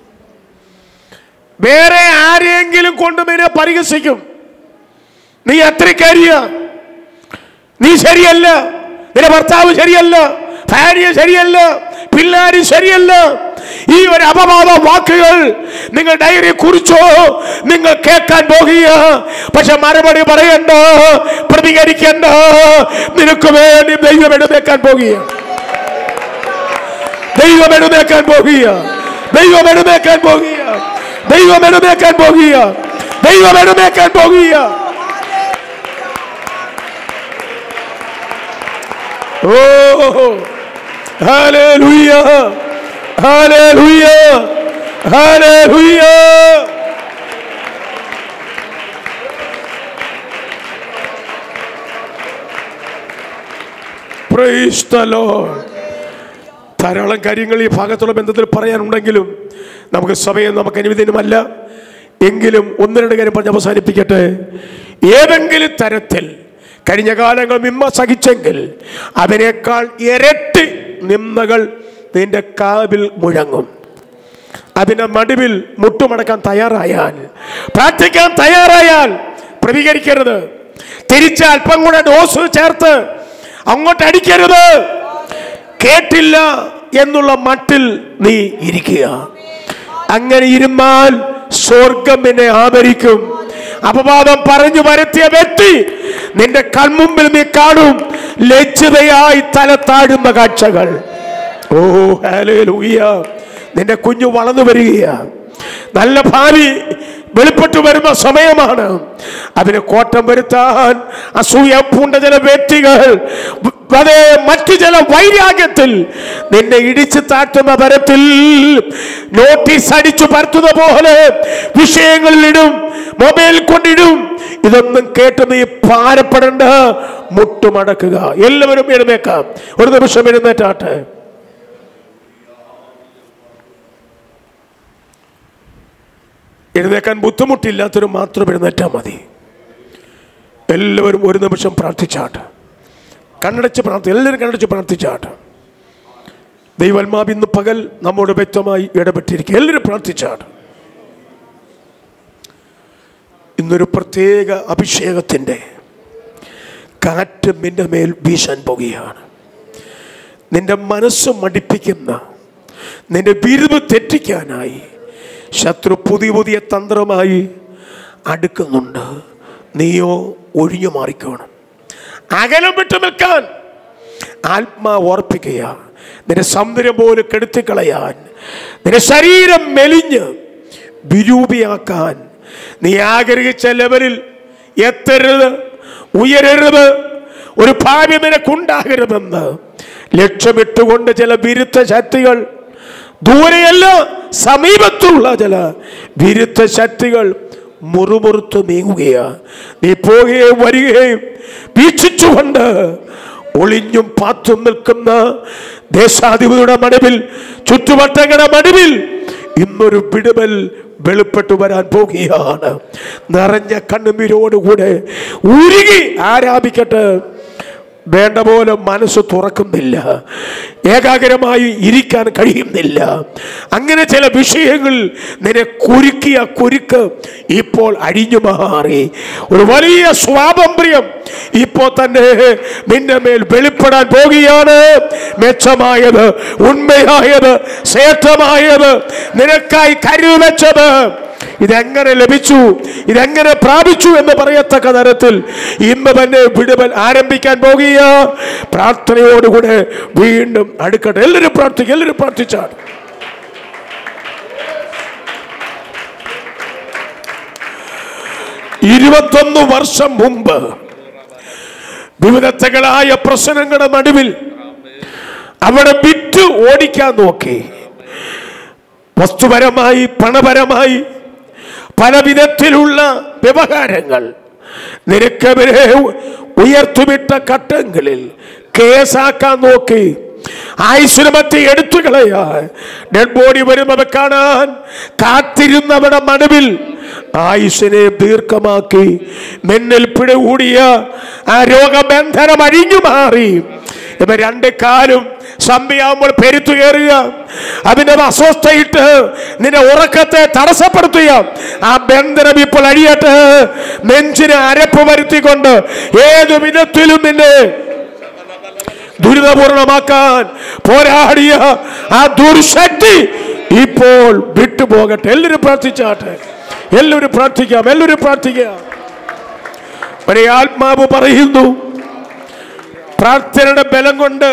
S2: വേറെ ആരെങ്കിലും കൊണ്ട് നിന്നെ പരിഹസിക്കും നീ എത്രക്കരിയ നീ ശരിയല്ല നിന്റെ ഭർത്താവ് ശരിയല്ല ഭാര്യ ശരിയല്ല പിള്ളേര് ശരിയല്ല ഈ ഒരു അപവാദ വാക്കുകൾ നിങ്ങൾ ഡയറി കുറിച്ചോ നിങ്ങൾ കേൾക്കാൻ പോകുക പക്ഷെ മറുപടി പറയണ്ട പ്രതികരിക്കണ്ട നിനക്ക് വേണ്ടി ദൈവം എഴുന്നേക്കാൻ പോകുക ദൈവം എഴുന്നേക്കാൻ പോകുക ദൈവം എഴുന്നേക്കാൻ പോകുക ദൈവം എഴുന്നേക്കാൻ പോകുക ദൈവം എഴുന്നേക്കാൻ പോകുക Oh, hallelujah, hallelujah, hallelujah. Praise the Lord. ധാരാളം കാര്യങ്ങൾ ഈ ഭാഗത്തുള്ള ബന്ധത്തിൽ പറയാനുണ്ടെങ്കിലും നമുക്ക് സമയം നമുക്ക് അനുവദനമല്ല എങ്കിലും ഒന്ന് രണ്ട് കാര്യം പറഞ്ഞ് അവസാനിപ്പിക്കട്ടെ ഏതെങ്കിലും തരത്തിൽ കഴിഞ്ഞ കാലങ്ങൾ നിമ്മ സഹിച്ചെങ്കിൽ അതിനേക്കാൾ ഇരട്ടി നിമ്മകൾ നിന്റെ കാവിൽ മുഴങ്ങും അതിന്റെ നടുവിൽ മുട്ടുമടക്കാൻ തയ്യാറായാൽ പ്രാർത്ഥിക്കാൻ തയ്യാറായാൽ പ്രതികരിക്കരുത് തിരിച്ച് അല്പം കൂടെ ഡോസ് ചേർത്ത് അങ്ങോട്ട് അടിക്കരുത് കേട്ടില്ല എന്നുള്ള മട്ടിൽ നീ ഇരിക്കുക അങ്ങനെ ഇരുന്നാൽ സ്വർഗം നിന്നെ ആദരിക്കും അപവാദം പറഞ്ഞു വരുത്തിയ വ്യക്തി നിന്റെ കൺമുമ്പിൽ നീ കാണും ലജ്ജിതയായി തല താഴുന്ന കാഴ്ചകൾ ഓ ഹല്ലേലൂയ നിന്റെ കുഞ്ഞു വളർന്നു വരികയാ നല്ല ഭാവി വെളിപ്പെട്ടു വരുന്ന സമയമാണ് അതിന് കോട്ടം വരുത്താൻ അസൂയ പൂണ്ട ചില വ്യക്തികൾ അതേ മറ്റു ചില വൈരാഗ്യത്തിൽ നിന്നെ ഇടിച്ചു താഴ്ത്തുന്ന തരത്തിൽ നോട്ടീസ് അടിച്ചു പരത്തുന്ന പോലെ വിഷയങ്ങളിലിടും മൊബൈൽ കൊണ്ടിടും ഇതൊന്നും കേട്ട് നീ ഭാരപ്പെടേണ്ട മുട്ടുമടക്കുക എല്ലാവരും എഴുന്നേക്കാം ഒരു നിമിഷം എഴുന്നേറ്റാട്ടെ എഴുന്നേക്കാൻ ബുദ്ധിമുട്ടില്ലാത്തൊരു മാത്രം എഴുന്നേറ്റാൽ മതി എല്ലാവരും ഒരു നിമിഷം പ്രാർത്ഥിച്ചാട്ട് കണ്ണടച്ച് പ്രാർത്ഥി എല്ലാവരും കണ്ണടച്ച് പ്രാർത്ഥിച്ചാട്ട് ദൈവൽമാവ് ഇന്ന് പകൽ നമ്മോട് വ്യക്തമായി ഇടപെട്ടിരിക്കുക എല്ലാവരും പ്രാർത്ഥിച്ചാട്ട് ഇന്നൊരു പ്രത്യേക അഭിഷേകത്തിൻ്റെ കാറ്റ് നിന്റെ മേൽ വീശാൻ പോകുകയാണ് നിന്റെ മനസ്സ് മടിപ്പിക്കുന്ന നിന്റെ വിരുവ് തെറ്റിക്കാനായി ശത്രു പുതിയ പുതിയ തന്ത്രമായി അടുക്കുന്നുണ്ട് നീയോ ഒഴിഞ്ഞു മാറിക്കോണം അകലം വിട്ടു നിൽക്കാൻ ആത്മാ ഓർപ്പിക്കുക നിന്റെ സൗന്ദര്യം പോലും കെടുത്തിക്കളയാൻ നിന്റെ ശരീരം മെലിഞ്ഞ് വിരൂപിയാക്കാൻ നീ ആഗ്രഹിച്ച ലെവലിൽ എത്തരുത് ഉയരരുത് ഒരു ഭാവി നിനക്കുണ്ടാകരുതെന്ന് ലക്ഷ്യമിട്ടുകൊണ്ട് ചില വിരുദ്ധ ശക്തികൾ ദൂരെയല്ല സമീപത്തുള്ള ചില വിരുദ്ധ ശക്തികൾ മുറുമുറുത്ത് നീങ്ങുകയാ നീ പോവുകയും വരികയും വീക്ഷിച്ചുകൊണ്ട് ഒളിഞ്ഞും പാത്തും നിൽക്കുന്ന ദേശാധിപതിയുടെ മടുവിൽ ചുറ്റുവട്ടങ്ങളുടെ മടുവിൽ ഇന്നൊരു വിടുതൽ വെളിപ്പെട്ടു വരാൻ പോകുകയാണ് നിറഞ്ഞ കണ്ണുനീരോടുകൂടെ ഉരുകി ആരാധിക്കട്ടെ വേണ്ട പോലെ മനസ്സ് തുറക്കുന്നില്ല ഏകാഗ്രമായി ഇരിക്കാൻ കഴിയുന്നില്ല അങ്ങനെ ചില വിഷയങ്ങൾ നിന്നെ കുരുക്കിയ കുരുക്ക് ഇപ്പോൾ അഴിഞ്ഞു മാറി ഒരു വലിയ സ്വാതന്ത്ര്യം ഇപ്പോൾ തന്നെ നിന്റെ മേൽ വെളിപ്പെടാൻ പോകുകയാണ് മെച്ചമായത് ഉണ്മയായത് ശ്രേഷ്ഠമായത് നിനക്കായി കരുതി വെച്ചത് ഇതെങ്ങനെ ലഭിച്ചു ഇതെങ്ങനെ പ്രാപിച്ചു എന്ന് പറയത്തക്ക തരത്തിൽ ഇന്ന് തന്നെ വിടുവൽ ആരംഭിക്കാൻ പോകുക പ്രാർത്ഥനയോടുകൂടെ വീണ്ടും അടുക്കട്ടെ എല്ലാവരും പ്രാർത്ഥിക്കും എല്ലാവരും പ്രാർത്ഥിച്ചാണ് ഇരുപത്തൊന്ന് വർഷം മുമ്പ് വിവിധങ്ങളായ പ്രശ്നങ്ങളുടെ നടുവിൽ അവിടെ വിറ്റ് ഓടിക്കാൻ നോക്കി വസ്തുപരമായി പണപരമായി പല വിധത്തിലുള്ള വ്യവഹാരങ്ങൾ നിനക്കവരെ ഉയർത്തുവിട്ട ഘട്ടങ്ങളിൽ കേസാക്കാൻ നോക്കി ആയുശ്രമത്തെ എടുത്തു കളയാ ഡെഡ് ബോഡി വരുന്നത് കാണാൻ കാത്തിരുന്നവരുടെ നടുവിൽ ആയുഷിനെ ദീർഘമാക്കി മെന്നിൽ പിടികൂടിയ ആ രോഗബന്ധനം അഴിഞ്ഞു മാറി ഇവ രണ്ട് കാലും സന്ധ്യയാകുമ്പോൾ പെരുത്തു കയറുക അതിന്റെ അസ്വസ്ഥയിട്ട് നിന്റെ ഉറക്കത്തെ തടസ്സപ്പെടുത്തുക ആ ബന്ധനം ഇപ്പോൾ അഴിയട്ടെ നെഞ്ചിനെ അരപ്പ് വരുത്തിക്കൊണ്ട് ഏതു വിധത്തിലും നിന്നെ ദുരിതപൂർണമാക്കാൻ പോരാടിയ ആ ദുർശക്തി ഇപ്പോൾ വിട്ടുപോകട്ടെ എല്ലാവരും പ്രാർത്ഥിച്ചാട്ടെ എല്ലാവരും പ്രാർത്ഥിക്കാം എല്ലാവരും പ്രാർത്ഥിക്കാം ഒരേ ആത്മാവ് പറയുന്നു പ്രാർത്ഥനയുടെ ബലം കൊണ്ട്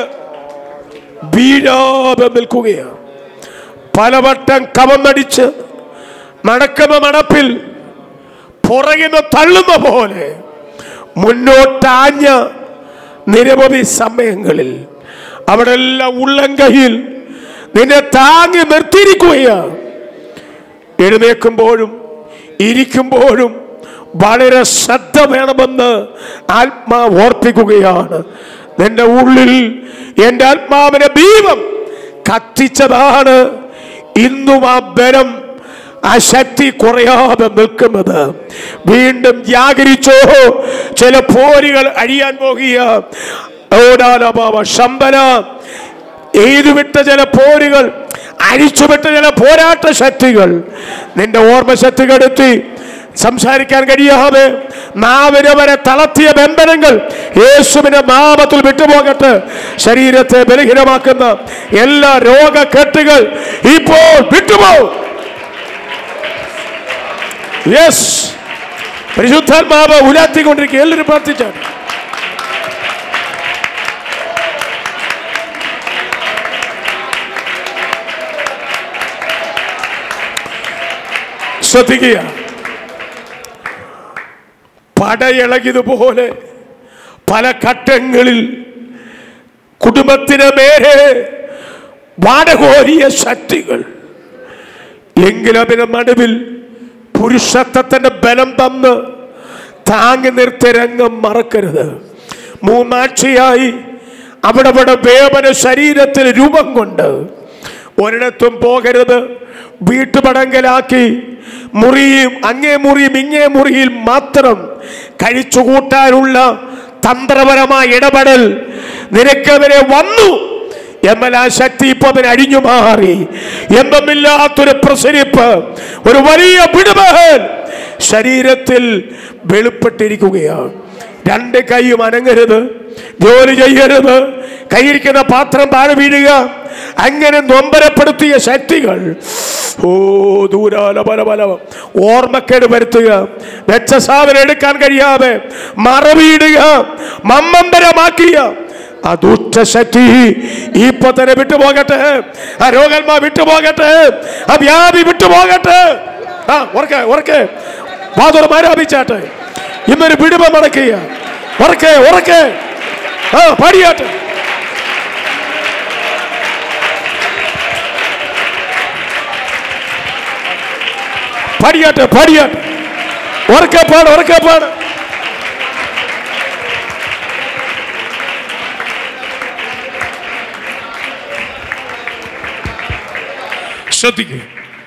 S2: വീഴാതെ നിൽക്കുകയാണ് പലവട്ടം കവന്നടിച്ച് നടക്കുന്ന മണപ്പിൽ പുറകിന്ന് തള്ളുന്ന പോലെ മുന്നോട്ടാഞ്ഞ നിരവധി സമയങ്ങളിൽ അവിടെ എല്ലാം ഉള്ളംകൈയിൽ നിന്നെ താങ്ങി നിർത്തിയിരിക്കുകയാണ് എഴുന്നേൽക്കുമ്പോഴും ഇരിക്കുമ്പോഴും വളരെ ശ്രദ്ധ വേണമെന്ന് ആത്മാവ് ഓർപ്പിക്കുകയാണ് നിന്റെ ഉള്ളിൽ എൻ്റെ ആത്മാവിനെ ദീപം കത്തിച്ചതാണ് ഇന്നും ആ ബലം ആ ശക്തി കുറയാതെ നിൽക്കുന്നത് വീണ്ടും ജാഗരിച്ചോ ചില പോരുകൾ അഴിയാൻ പോകുക ഓടാലഭാവ ശമ്പല എഴുതുവിട്ട ചില പോരുകൾ അഴിച്ചുവിട്ട ചില പോരാട്ട ശക്തികൾ നിന്റെ ഓർമ്മ ശക്തി കെടുത്തി സംസാരിക്കാൻ കഴിയാതെ നാവിനെ വരെ തളർത്തിയ ബന്ധനങ്ങൾ യേശുവിന്റെ നാമത്തിൽ വിട്ടുപോകട്ടെ ശരീരത്തെ ബലഹീനമാക്കുന്ന എല്ലാ രോഗക്കെട്ടുകൾ ഇപ്പോൾ വിട്ടുപോകും യെസ് പരിശുദ്ധാത്മാവ് ഉലാത്തിക്കൊണ്ടിരിക്കുക എല്ലാവരും പ്രാർത്ഥിച്ചാണ് ശ്രദ്ധിക്കുക പടയിളകിയതുപോലെ പല ഘട്ടങ്ങളിൽ കുടുംബത്തിന് മേലെ വാടകോരിയ ശക്തികൾ എങ്കിലും അതിന്റെ നടുവിൽ പുരുഷത്വത്തിന്റെ ബലം തന്ന് താങ്ങി നിർത്തിയ രംഗം മറക്കരുത് മൂന്നാഴ്ചയായി അവിടെ അവിടെ വേവന ശരീരത്തിൽ രൂപം കൊണ്ട് ഒരിടത്തും പോകരുത് വീട്ടുപടങ്കലാക്കി മുറിയും അങ്ങേ മുറിയും ഇങ്ങേ മുറിയിൽ മാത്രം കഴിച്ചുകൂട്ടാനുള്ള തന്ത്രപരമായ ഇടപെടൽ നിനക്കവരെ വന്നു എന്നാൽ ആ ശക്തി ഇപ്പൊ അതിന് അഴിഞ്ഞു മാറി എന്തുമില്ലാത്തൊരു പ്രസരിപ്പ് ഒരു വലിയ വിടുവൽ ശരീരത്തിൽ വെളിപ്പെട്ടിരിക്കുകയാണ് രണ്ട് കൈയും അനങ്ങരുത് ജോലി ചെയ്യരുത് കൈയിരിക്കുന്ന പാത്രം താഴെ വീഴുക അങ്ങനെ നൊമ്പരപ്പെടുത്തിയ ശക്തികൾ ഓ ദൂരാല പല പല ഓർമ്മക്കേട് വരുത്തുക വെച്ച സാധനം എടുക്കാൻ കഴിയാതെ മറവിയിടുക മമ്മമ്പരമാക്കിയ ആ ദുഷ്ടശക്തി ഇപ്പൊ തന്നെ വിട്ടുപോകട്ടെ ആ രോഗന്മാർ വിട്ടുപോകട്ടെ ആ വ്യാധി വിട്ടുപോകട്ടെ ആ ഉറക്കെ ഉറക്കെ വാതുറ ആരാപിച്ചാട്ടെ ഇന്നൊരു വിടുമ നടക്കുക ഉറക്കെ ഉറക്കെ ആ പാടിയാട്ടെ പാടിയാട്ടെ പാടിയാട്ടെ ഉറക്കെ പാട് ഉറക്കെ പാട് ശ്രദ്ധിക്കുക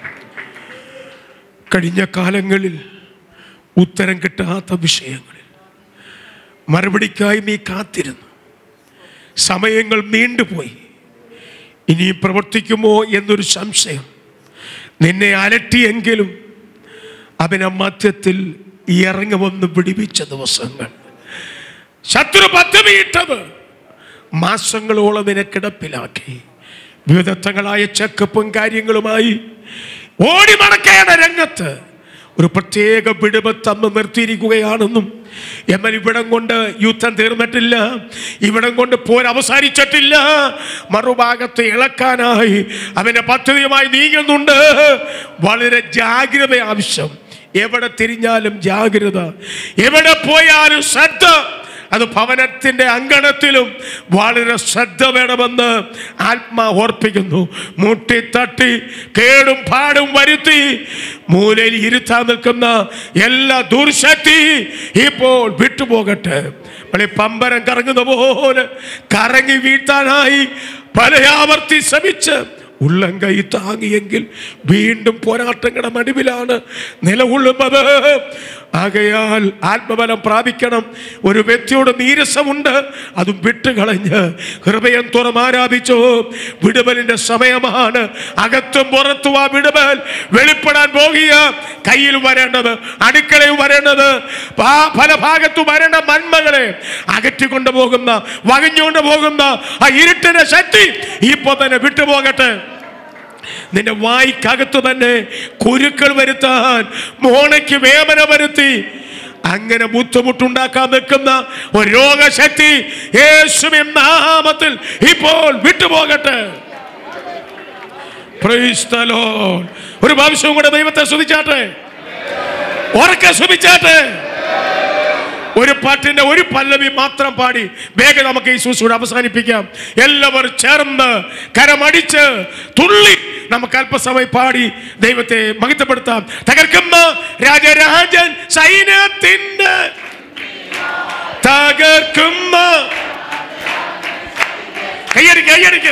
S2: കഴിഞ്ഞ കാലങ്ങളിൽ ഉത്തരം കിട്ടാത്ത വിഷയങ്ങളിൽ മറുപടിക്കായി നീ കാത്തിരുന്നു സമയങ്ങൾ നീണ്ടുപോയി ഇനി പ്രവർത്തിക്കുമോ എന്നൊരു സംശയം നിന്നെ അലട്ടിയെങ്കിലും അവനെ മധ്യത്തിൽ ഇറങ്ങുമെന്ന് പിടിപ്പിച്ച ദിവസങ്ങൾ ശത്രു പദ്ധതിയിട്ടത് മാസങ്ങളോളം നിന്നെ കിടപ്പിലാക്കി വിവിധങ്ങളായ ചെക്കപ്പും കാര്യങ്ങളുമായി ഓടി മടക്കേണ്ട രംഗത്ത് ഒരു പ്രത്യേക വിടുവ് തന്ന് നിർത്തിയിരിക്കുകയാണെന്നും എന്നാൽ ഇവിടം കൊണ്ട് യുദ്ധം തീർന്നിട്ടില്ല ഇവിടം കൊണ്ട് പോർ അവസാനിച്ചിട്ടില്ല മറുഭാഗത്ത് ഇളക്കാനായി അവന്റെ പദ്ധതിയുമായി നീങ്ങുന്നുണ്ട് വളരെ ജാഗ്രത ആവശ്യം എവിടെ തിരിഞ്ഞാലും ജാഗ്രത എവിടെ പോയാലും ശ്രദ്ധ അത് ഭവനത്തിന്റെ അങ്കണത്തിലും വളരെ ശ്രദ്ധ വേണമെന്ന് ആത്മാ ഓർപ്പിക്കുന്നു മുട്ടിത്തട്ടി കേടും പാടും വരുത്തി മൂലയിൽ ഇരുത്താൻ നിൽക്കുന്ന എല്ലാ ദുർശക്തി ഇപ്പോൾ വിട്ടുപോകട്ടെ പള്ളി പമ്പരം കറങ്ങുന്ന പോലെ കറങ്ങി വീഴ്ത്താനായി പലയാവർത്തി ശ്രമിച്ച് ഉള്ളം കൈ താങ്ങിയെങ്കിൽ വീണ്ടും പോരാട്ടങ്ങളുടെ നടുവിലാണ് നിലകൊള്ളുന്നത് ആകയാൽ ആത്മബലം പ്രാപിക്കണം ഒരു വ്യക്തിയോട് നീരസമുണ്ട് അതും വിട്ടുകളഞ്ഞ് ഹൃദയം തുറമാരാധിച്ചു വിടുതലിന്റെ സമയമാണ് അകത്തും പുറത്തും ആ വിടുതൽ വെളിപ്പെടാൻ പോകുക കയ്യിൽ വരേണ്ടത് അടുക്കളയിൽ വരേണ്ടത് പാ- പല ഭാഗത്തും വരേണ്ട നന്മകളെ അകറ്റിക്കൊണ്ടു പോകുന്ന വകഞ്ഞുകൊണ്ട് പോകുന്ന ആ ഇരുട്ടിന്റെ ശക്തി ഇപ്പൊ തന്നെ വിട്ടുപോകട്ടെ നിന്റെ വായിക്കകത്ത് തന്നെ കുരുക്കൾ വരുത്താൻ മോണയ്ക്ക് വേദന വരുത്തി അങ്ങനെ ബുദ്ധിമുട്ടുണ്ടാക്കാൻ നിൽക്കുന്ന ഒരു രോഗശക്തി യേശുവിൻ നാമത്തിൽ ഇപ്പോൾ വിട്ടുപോകട്ടെ Praise the Lord. ഒരു പ്രാവശ്യവും കൂടെ ദൈവത്തെ സ്തുതിച്ചാട്ടെ ഉറക്കെ സ്തുതിച്ചാട്ടെ ഒരു പാട്ടിന്റെ ഒരു പല്ലവി മാത്രം പാടി വേഗം നമുക്ക് ഈ ശുശ്രൂഷ അവസാനിപ്പിക്കാം എല്ലാവരും ചേർന്ന് കരമടിച്ച് തുള്ളി നമുക്ക് അല്പസമയം പാടി ദൈവത്തെ മഹിത്തപ്പെടുത്താം തകർക്കുന്ന രാജരാജൻ സൈന്യത്തിന്റെ തകർക്കുന്ന കയ്യടിക്ക് കയ്യടിക്ക്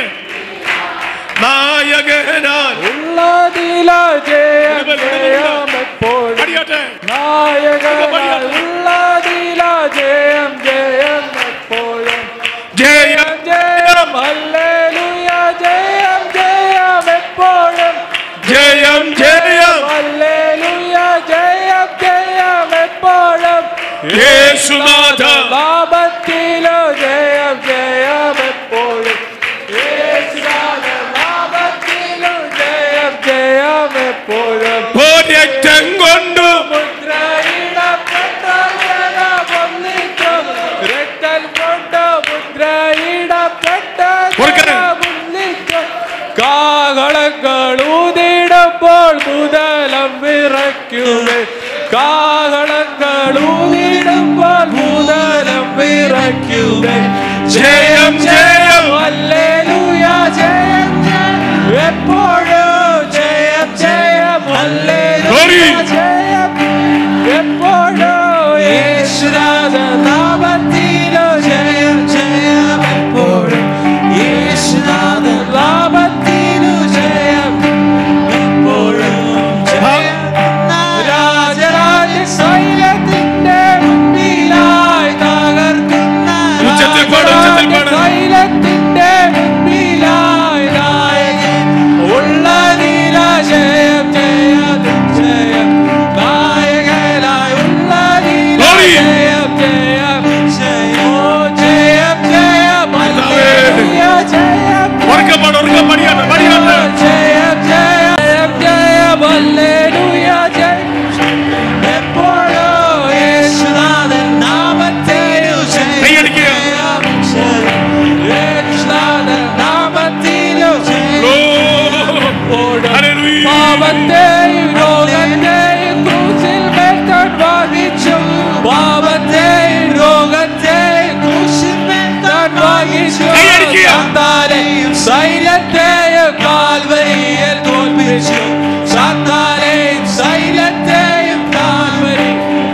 S2: നായകനാൽ
S5: ഉള്ളതില ജയം ജയം എപ്പോഴും
S2: അടിയാട്ടെ
S5: നായകനാൽ ഉള്ളതില ജയം ജയം എപ്പോഴും
S2: ജയം
S5: ജയം ഹല്ലേലൂയ ജയം ജയം എപ്പോഴും
S2: ജയം ജയം
S5: ഹല്ലേലൂയ ജയം ജയം എപ്പോഴും
S2: യേശുനാഥ
S5: ലാഭത്തിലോ ജയം ജയം എപ്പോഴും യേശുനാഥ ലാഭത്തിലോ ജയം ജയം എപ്പോഴും
S2: ഒരറ്റം കൊണ്ടു
S5: മുദ്രയിടപ്പെട്ട ജനമൊന്നിക്കും രക്തം കൊണ്ട് മുദ്രയിടപ്പെട്ട
S2: ഉറക്കെ.
S5: ജനമൊന്നിക്കും കാഹളങ്ങൾ ഊതിടുമ്പോൾ മുതലം വിറയ്ക്കുമേ കാഹളങ്ങൾ ഊതിടുമ്പോൾ മുതലം വിറയ്ക്കുമേ
S2: ജയം ജയം
S5: ഹല്ലേലൂയ ജയം ജയം എപ്പോഴും ജയം ജയം ഹല്ലേലൂയ
S2: Glory.
S5: ജയം എപ്പോഴും യേശുനാഥ നാമത്തിലോ ജയം ജയം എപ്പോഴും യേശുനാഥ നാമത്തിലോ ജയം എപ്പോഴും ജയം രാജരാജ സൈലത്തിന്റെ മുൻപിലായി തകർക്കുന്ന
S2: ഉച്ചത്തിൽ പാട്, ഉച്ചത്തിൽ പാട്.
S5: സൈലത്തിന്റെ മുൻപിലായി നായകൻ ഉള്ളതില ജയം ജയം ജയം നായകനായി ഉള്ളതില
S2: Glory.
S5: ജയം ജയം ജയം ഓ ജയം ജയം ഹല്ലേലൂയ ജയം
S2: ഉറക്കപ്പാട് ഉറക്കപ്പടിയാട്ടെ പടിയാട്ടെ
S5: ജയം ജയം ജയം ഹല്ലേലൂയ ജയം എപ്പോഴും യേശുനാഥൻ നാമത്തിലു ജയം
S2: കൈയടിക്കുക.
S5: യേശുനാഥൻ നാമത്തിലു ജയം
S2: ഹല്ലേലൂയ.
S5: പാപത്തെയും രോഗത്തെയും ക്രൂശിൽ മേൽക്കാൻ വാങ്ങിച്ചു പാപത്തെയും രോഗത്തെയും ക്രൂശിൽ മേൽക്കാൻ വാങ്ങിച്ചു
S2: കൈയടിക്കുക.
S5: സാത്താനെയും സൈന്യത്തെയും കാൽവരിയിൽ തോൽപ്പിച്ചു സാത്താനെയും സൈന്യത്തെയും കാൽവരി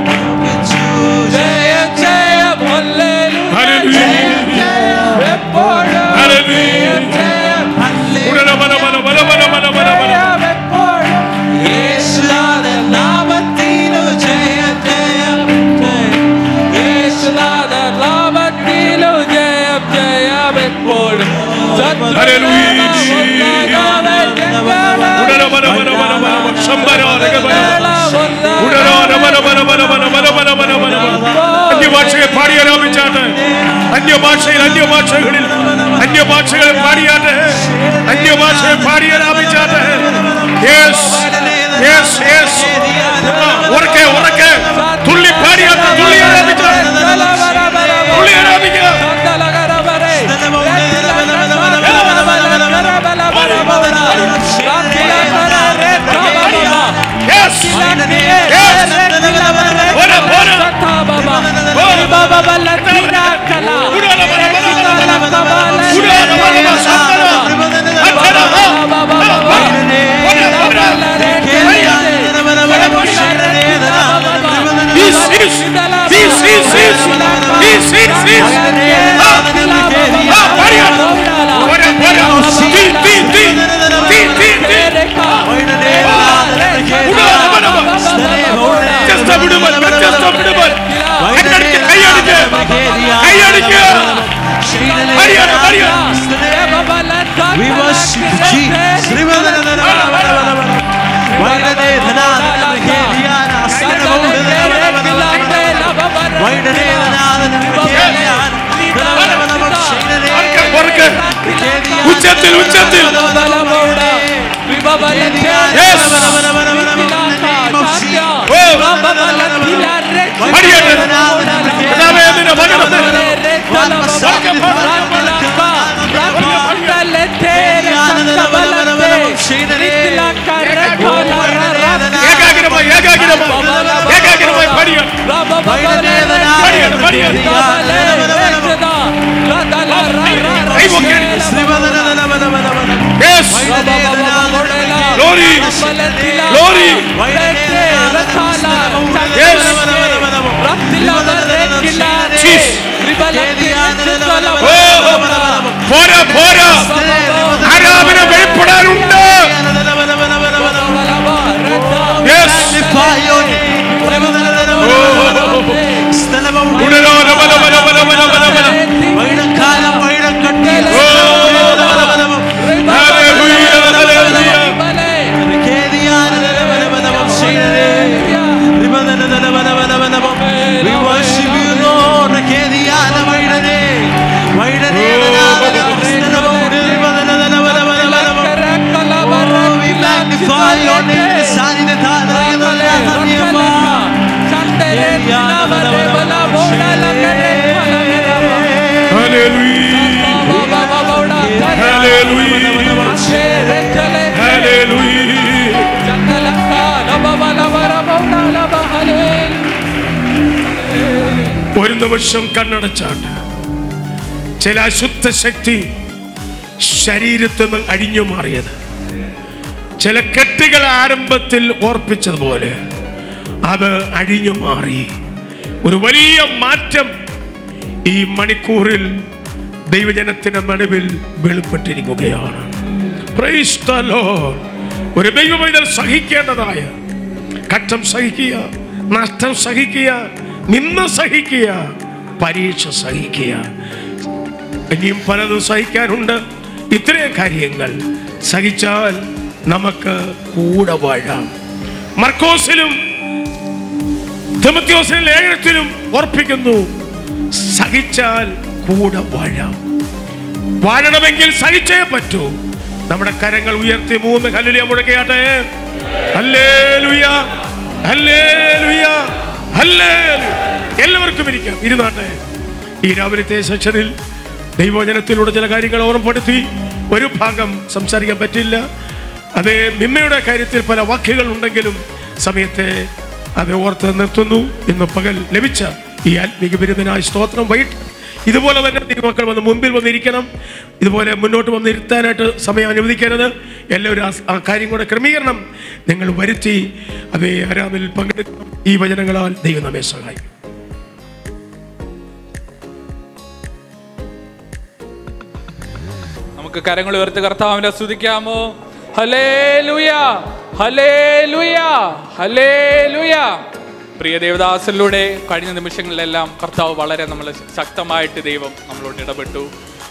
S5: ജയം ജയം ഹല്ലേലൂയ
S2: ഹല്ലേലൂയ.
S5: ജയം ജയം എപ്പോഴും
S2: ഹല്ലേലൂയ.
S5: ജയം ജയം ഹല്ലേലൂയ
S2: ഉടനെ ബല ബല ബല ബല ബല ബല ബല.
S5: ജയം എപ്പോഴും യേശുനാഥൻ നാമത്തിലു ജയം ജയം ജയം യേശുനാഥൻ നാമത്തിലു ജയം ജയം
S2: അന്യഭാഷയെ പാടി ആരാപിച്ചാട്ട് അന്യഭാഷയിൽ അന്യഭാഷകളിൽ അന്യഭാഷകളെ പാടിയാട്ട് അന്യഭാഷയെ പാടി ആരാപിച്ചാട്ട് യെസ് യെസ് യെസ് ഉറക്കെ ഉറക്കെ തുള്ളി പാടിയാട്ട് തുള്ളി ആരാപിച്ചാട്ട് തുള്ളി ആരാപിക്കുക യെസ് പോരാ പോരാ This is this is this this is this Ah, ah, പാടിയാ പോരാ പോരാ തീ തീ തീ തീ തീ തീ വ്യത്യസ്ത വിടുവൽ വ്യത്യസ്ത വിടുവൽ കൈയടിക്ക് കൈയടിക്ക് കൈയടിക്ക് Haryana Haryana
S5: We worship Jesus.
S2: ഉറക്കെ ഉച്ചത്തിൽ ഉച്ചത്തിൽ Yes. ഓ ഹരിയാന കഥാവേ നിന്റെ മകനെ ഏകാഗ്രമായി ഏകാഗ്രമായി ഏകാഗ്രമായി പടിയാണ് പടിയാണ് പടിയാണ് യെസ് ഗ്ലോറി ഗ്ലോറി ഓ പോരാ പോരാ ആരാധന വെളിപ്പെടാനുണ്ട് യെസ് ഉടനോ രമല മല മല മല മല മല hallelujah hallelujah
S5: We worship you, Lord. Oh, we magnify your name.
S2: Hallelujah hallelujah ഒരു നിമിഷം കണ്ണടച്ചാട്ട് ചില അശുദ്ധ ശക്തി ശരീരത്തിൽ നിന്ന് അഴിഞ്ഞു മാറിയത് ചില കെട്ടുകൾ ആരംഭത്തിൽ ഓർപ്പിച്ചതുപോലെ അത് അഴിഞ്ഞു മാറി ഒരു വലിയ മാറ്റം ഈ മണിക്കൂറിൽ ദൈവജനത്തിന്റെ നടുവിൽ വെളിപ്പെട്ടിരിക്കുകയാണ് Praise the Lord. ഒരു ദൈവമൈതൽ സഹിക്കേണ്ടതായ കഷ്ടം സഹിക്കുക നഷ്ടം സഹിക്കുക നിന്ന സഹിക്കുക പരീക്ഷ സഹിക്കുക ഇനിയും പലതും സഹിക്കാനുണ്ട് ഇത്രയും കാര്യങ്ങൾ സഹിച്ചാൽ നമുക്ക് കൂടെ വാഴാം മർക്കോസിലും തിമത്യോസിലും ലേഖനത്തിലും ഓർപ്പിക്കുന്നു സഹിച്ചാൽ കൂടെ വാഴാം വാഴണമെങ്കിൽ സഹിച്ചേ പറ്റൂ നമ്മുടെ കരങ്ങൾ ഉയർത്തി മൂന്ന് ഹല്ലേലൂയ മുഴക്കിയാട്ടെ ഹല്ലേലൂയ ഹല്ലേലൂയ ഹല്ലേലൂയ എല്ലാവർക്കും ഇരിക്കാം ഇരുന്നാട്ടെ ഈ രാവിലത്തെ സെക്ഷനിൽ ദൈവവചനത്തിലൂടെ ചില കാര്യങ്ങൾ ഓർമ്മപ്പെടുത്തി ഒരു ഭാഗം സംസാരിക്കാൻ പറ്റില്ല അതേ നിമ്മയുടെ കാര്യത്തിൽ പല വാക്യങ്ങൾ ഉണ്ടെങ്കിലും സമയത്തെ അത് ഓർത്ത് നിർത്തുന്നു ഇന്ന് പകൽ ലഭിച്ച ഈ ആത്മീക ബിരുദനായ സ്തോത്രം വൈകിട്ട് ഇതുപോലെ തന്നെ ദൈവമക്കൾ വന്ന് മുമ്പിൽ വന്നിരിക്കണം ഇതുപോലെ മുന്നോട്ട് വന്നിരുത്താനായിട്ട് സമയം അനുവദിക്കരുത് എല്ലാവരും ആ- ആ കാര്യം കൂടെ ക്രമീകരണം നിങ്ങൾ വരുത്തി അതേ ആരാമിൽ പങ്കെടുക്കണം ഈ വചനങ്ങളാൽ ദൈവം നമ്മെ സഹായിക്കും
S1: നമുക്ക് കരങ്ങൾ ഉയർത്തി കർത്താവിനെ സ്തുതിക്കാമോ ഹലേലുയ ഹലേലുയ ഹലേലുയ പ്രിയ ദേവദാസനിലൂടെ കഴിഞ്ഞ നിമിഷങ്ങളിലെല്ലാം കർത്താവ് വളരെ നമ്മൾ ശക്തമായിട്ട് ദൈവം നമ്മളോട് ഇടപെട്ടു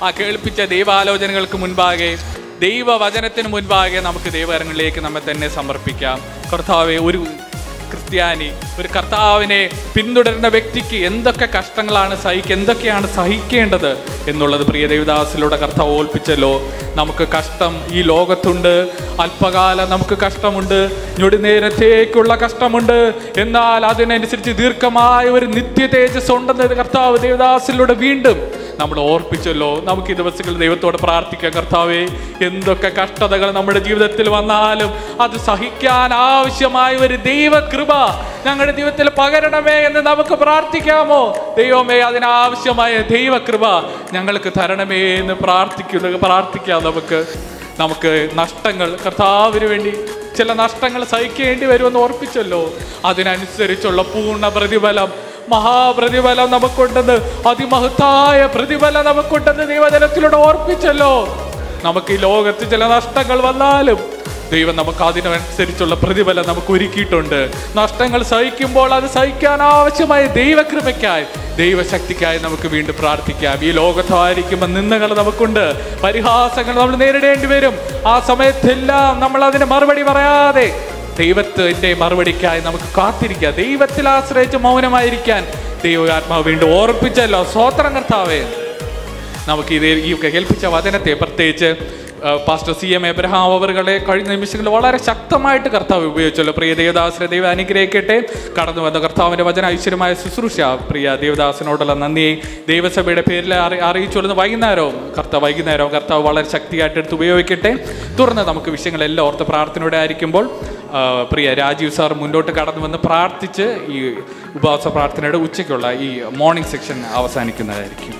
S1: ആ കേൾപ്പിച്ച ദൈവാലോചനകൾക്ക് മുൻപാകെ ദൈവവചനത്തിന് മുൻപാകെ നമുക്ക് ദൈവകരങ്ങളിലേക്ക് നമ്മെ തന്നെ സമർപ്പിക്കാം കർത്താവെ ഒരു ക്രിസ്ത്യാനി ഒരു കർത്താവിനെ പിന്തുടരുന്ന വ്യക്തിക്ക് എന്തൊക്കെ കഷ്ടങ്ങളാണ് സഹിക്കുക എന്തൊക്കെയാണ് സഹിക്കേണ്ടത് എന്നുള്ളത് പ്രിയ ദേവദാസിലൂടെ കർത്താവ് ഓൽപ്പിച്ചല്ലോ നമുക്ക് കഷ്ടം ഈ ലോകത്തുണ്ട് അല്പകാലം നമുക്ക് കഷ്ടമുണ്ട് ഞൊടി നേരത്തേക്കുള്ള കഷ്ടമുണ്ട് എന്നാൽ അതിനനുസരിച്ച് ദീർഘമായ ഒരു നിത്യ തേജസ് ഉണ്ടെന്ന് കർത്താവ് ദേവദാസിലൂടെ വീണ്ടും നമ്മൾ ഓർപ്പിച്ചല്ലോ നമുക്ക് ഈ ദിവസങ്ങളിൽ ദൈവത്തോട് പ്രാർത്ഥിക്കാം കർത്താവേ എന്തൊക്കെ കഷ്ടതകൾ നമ്മുടെ ജീവിതത്തിൽ വന്നാലും അത് സഹിക്കാൻ ആവശ്യമായ ഒരു ദൈവകൃപ ഞങ്ങളുടെ ജീവിതത്തിൽ പകരണമേ എന്ന് നമുക്ക് പ്രാർത്ഥിക്കാമോ ദൈവമേ അതിനാവശ്യമായ ദൈവകൃപ ഞങ്ങൾക്ക് തരണമേ എന്ന് പ്രാർത്ഥിക്കുന്നു പ്രാർത്ഥിക്കാം നമുക്ക് നമുക്ക് നഷ്ടങ്ങൾ കർത്താവിന് വേണ്ടി ചില നഷ്ടങ്ങൾ സഹിക്കേണ്ടി വരുമെന്ന് ഓർപ്പിച്ചല്ലോ അതിനനുസരിച്ചുള്ള പൂർണ്ണ പ്രതിഫലം മഹാപ്രതിഫലം നമുക്കുണ്ടെന്ന് അതിമഹത്തായ പ്രതിഫലം നമുക്കുണ്ടെന്ന് ദൈവജനത്തിലൂടെ ഓർപ്പിച്ചല്ലോ നമുക്ക് ഈ ലോകത്ത് ചില നഷ്ടങ്ങൾ വന്നാലും ദൈവം നമുക്ക് അതിനനുസരിച്ചുള്ള പ്രതിഫലം നമുക്ക് ഒരുക്കിയിട്ടുണ്ട് നഷ്ടങ്ങൾ സഹിക്കുമ്പോൾ അത് സഹിക്കാൻ ആവശ്യമായ ദൈവകൃപയ്ക്കായി ദൈവശക്തിക്കായി നമുക്ക് വീണ്ടും പ്രാർത്ഥിക്കാം ഈ ലോകത്തായിരിക്കുമ്പോൾ നിന്ദകൾ നമുക്കുണ്ട് പരിഹാസങ്ങൾ നമ്മൾ നേരിടേണ്ടി വരും ആ സമയത്തെല്ലാം നമ്മൾ അതിന് മറുപടി പറയാതെ ദൈവത്തിന്റെ മറുപടിക്കായി നമുക്ക് കാത്തിരിക്കാം ദൈവത്തിൽ ആശ്രയിച്ച് മൗനമായിരിക്കാൻ ദൈവകാത്മാവ് വീണ്ടും ഓർപ്പിച്ചല്ലോ സ്വോത്രം കർത്താവേ നമുക്ക് ഇത് ഈ കേൾപ്പിച്ച വചനത്തെ പ്രത്യേകിച്ച് ആ, പാസ്റ്റർ സി എം എബ്രഹാം അവറുകളെ കഴിഞ്ഞ നിമിഷങ്ങളിൽ വളരെ ശക്തമായിട്ട് കർത്താവ് ഉപയോഗിച്ചല്ലോ പ്രിയ ദേവദാസിനെ ദൈവം അനുഗ്രഹിക്കട്ടെ കടന്നു വന്ന കർത്താവിൻ്റെ വചന ഐശ്വര്യമായ ശുശ്രൂഷ പ്രിയ ദേവദാസിനോടുള്ള നന്ദിയെ ദൈവസഭയുടെ പേരിൽ അറി അറിയിച്ചുകൊള്ളുന്ന വൈകുന്നേരവും കർത്താവ് വൈകുന്നേരവും കർത്താവ് വളരെ ശക്തിയായിട്ട് എടുത്ത് ഉപയോഗിക്കട്ടെ തുടർന്ന് നമുക്ക് വിഷയങ്ങളെല്ലാം ഓർത്ത് പ്രാർത്ഥനയോടെ ആയിരിക്കുമ്പോൾ ആ, പ്രിയ രാജീവ് സാർ മുന്നോട്ട് കടന്നു വന്ന് പ്രാർത്ഥിച്ച് ഈ ഉപവാസ പ്രാർത്ഥനയുടെ ഉച്ചയ്ക്കുള്ള ഈ മോർണിംഗ് സെക്ഷൻ അവസാനിക്കുന്നതായിരിക്കും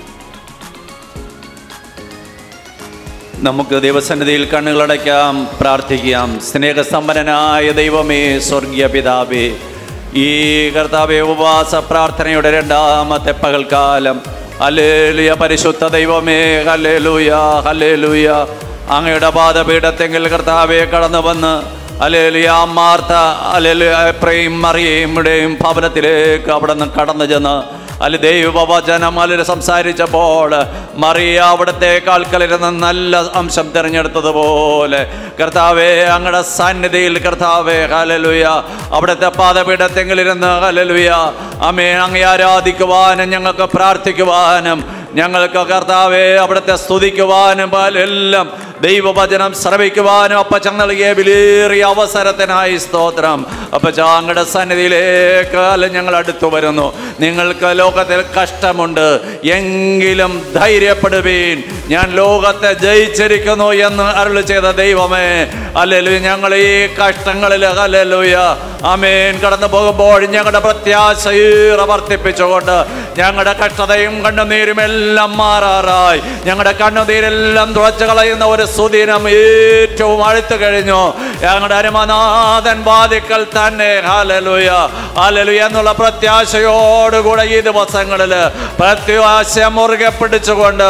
S6: നമുക്ക് ദൈവസന്നിധിയിൽ കണ്ണുകളടയ്ക്കാം പ്രാർത്ഥിക്കാം സ്നേഹസമ്പന്നനായ ദൈവമേ സ്വർഗീയ പിതാവേ ഈ കർത്താവെ ഉപവാസ പ്രാർത്ഥനയുടെ രണ്ടാമത്തെ പകൽക്കാലം ഹല്ലേലൂയ പരിശുദ്ധ ദൈവമേ ഹല്ലേലൂയ ഹല്ലേലൂയ അങ്ങയുടെ പാദപീഠത്തെങ്കിൽ കർത്താവെ കടന്നു വന്ന് അലേലിയ മാർത്ത അലേലിയ പ്രേം മറിയയുടെയും ഭവനത്തിലേക്ക് അവിടെ നിന്ന് കടന്നു ചെന്ന് അല്ലെ ദൈവവചനം അതിൽ സംസാരിച്ചപ്പോൾ മറിയ അവിടുത്തെ കാൽക്കലിരുന്ന് നല്ല അംശം തിരഞ്ഞെടുത്തതുപോലെ കർത്താവെ അങ്ങയുടെ സന്നിധിയിൽ കർത്താവെ ഹലലുയ അവിടുത്തെ പാദപീഠത്തെങ്കിലിരുന്ന് ഹലലുയ അമ്മേ അങ്ങേ ആരാധിക്കുവാനും ഞങ്ങൾക്ക് പ്രാർത്ഥിക്കുവാനും ഞങ്ങൾക്ക് കർത്താവെ അവിടുത്തെ സ്തുതിക്കുവാനും എല്ലാം ദൈവവചനം ശ്രമിക്കുവാനും അപ്പച്ച നൽകിയ വിലേറിയ അവസരത്തിനായി സ്തോത്രം അപ്പച്ച അങ്ങയുടെ സന്നിധിയിലേക്ക് അല്ല ഞങ്ങൾ അടുത്തു വരുന്നു നിങ്ങൾക്ക് ലോകത്തിൽ കഷ്ടമുണ്ട് എങ്കിലും ധൈര്യപ്പെടുവീൻ ഞാൻ ലോകത്തെ ജയിച്ചിരിക്കുന്നു എന്ന് അരുളി ചെയ്ത ദൈവമേ അല്ലല്ലോ ഞങ്ങൾ ഈ കഷ്ടങ്ങളിൽ അല്ലല്ലോയ അമേൻ കടന്നു പോകുമ്പോൾ ഞങ്ങളുടെ പ്രത്യാശയേറ വർദ്ധിപ്പിച്ചുകൊണ്ട് ഞങ്ങളുടെ കഷ്ടതയും കണ്ണുനീരും എല്ലാം മാറാറായി ഞങ്ങളുടെ കണ്ണുനീരെല്ലാം തുളച്ചു കളയുന്ന ഒരു സുദിനം ഏറ്റവും അടുത്തു കഴിഞ്ഞു ഞങ്ങളുടെ അരുമനാഥൻ വാതിക്കൽ തന്നെ ഹാലലുയ ഹാലലുയ എന്നുള്ള പ്രത്യാശയോടുകൂടെ ഈ ദിവസങ്ങളിൽ പ്രത്യാശ മുറുകെ പിടിച്ചുകൊണ്ട്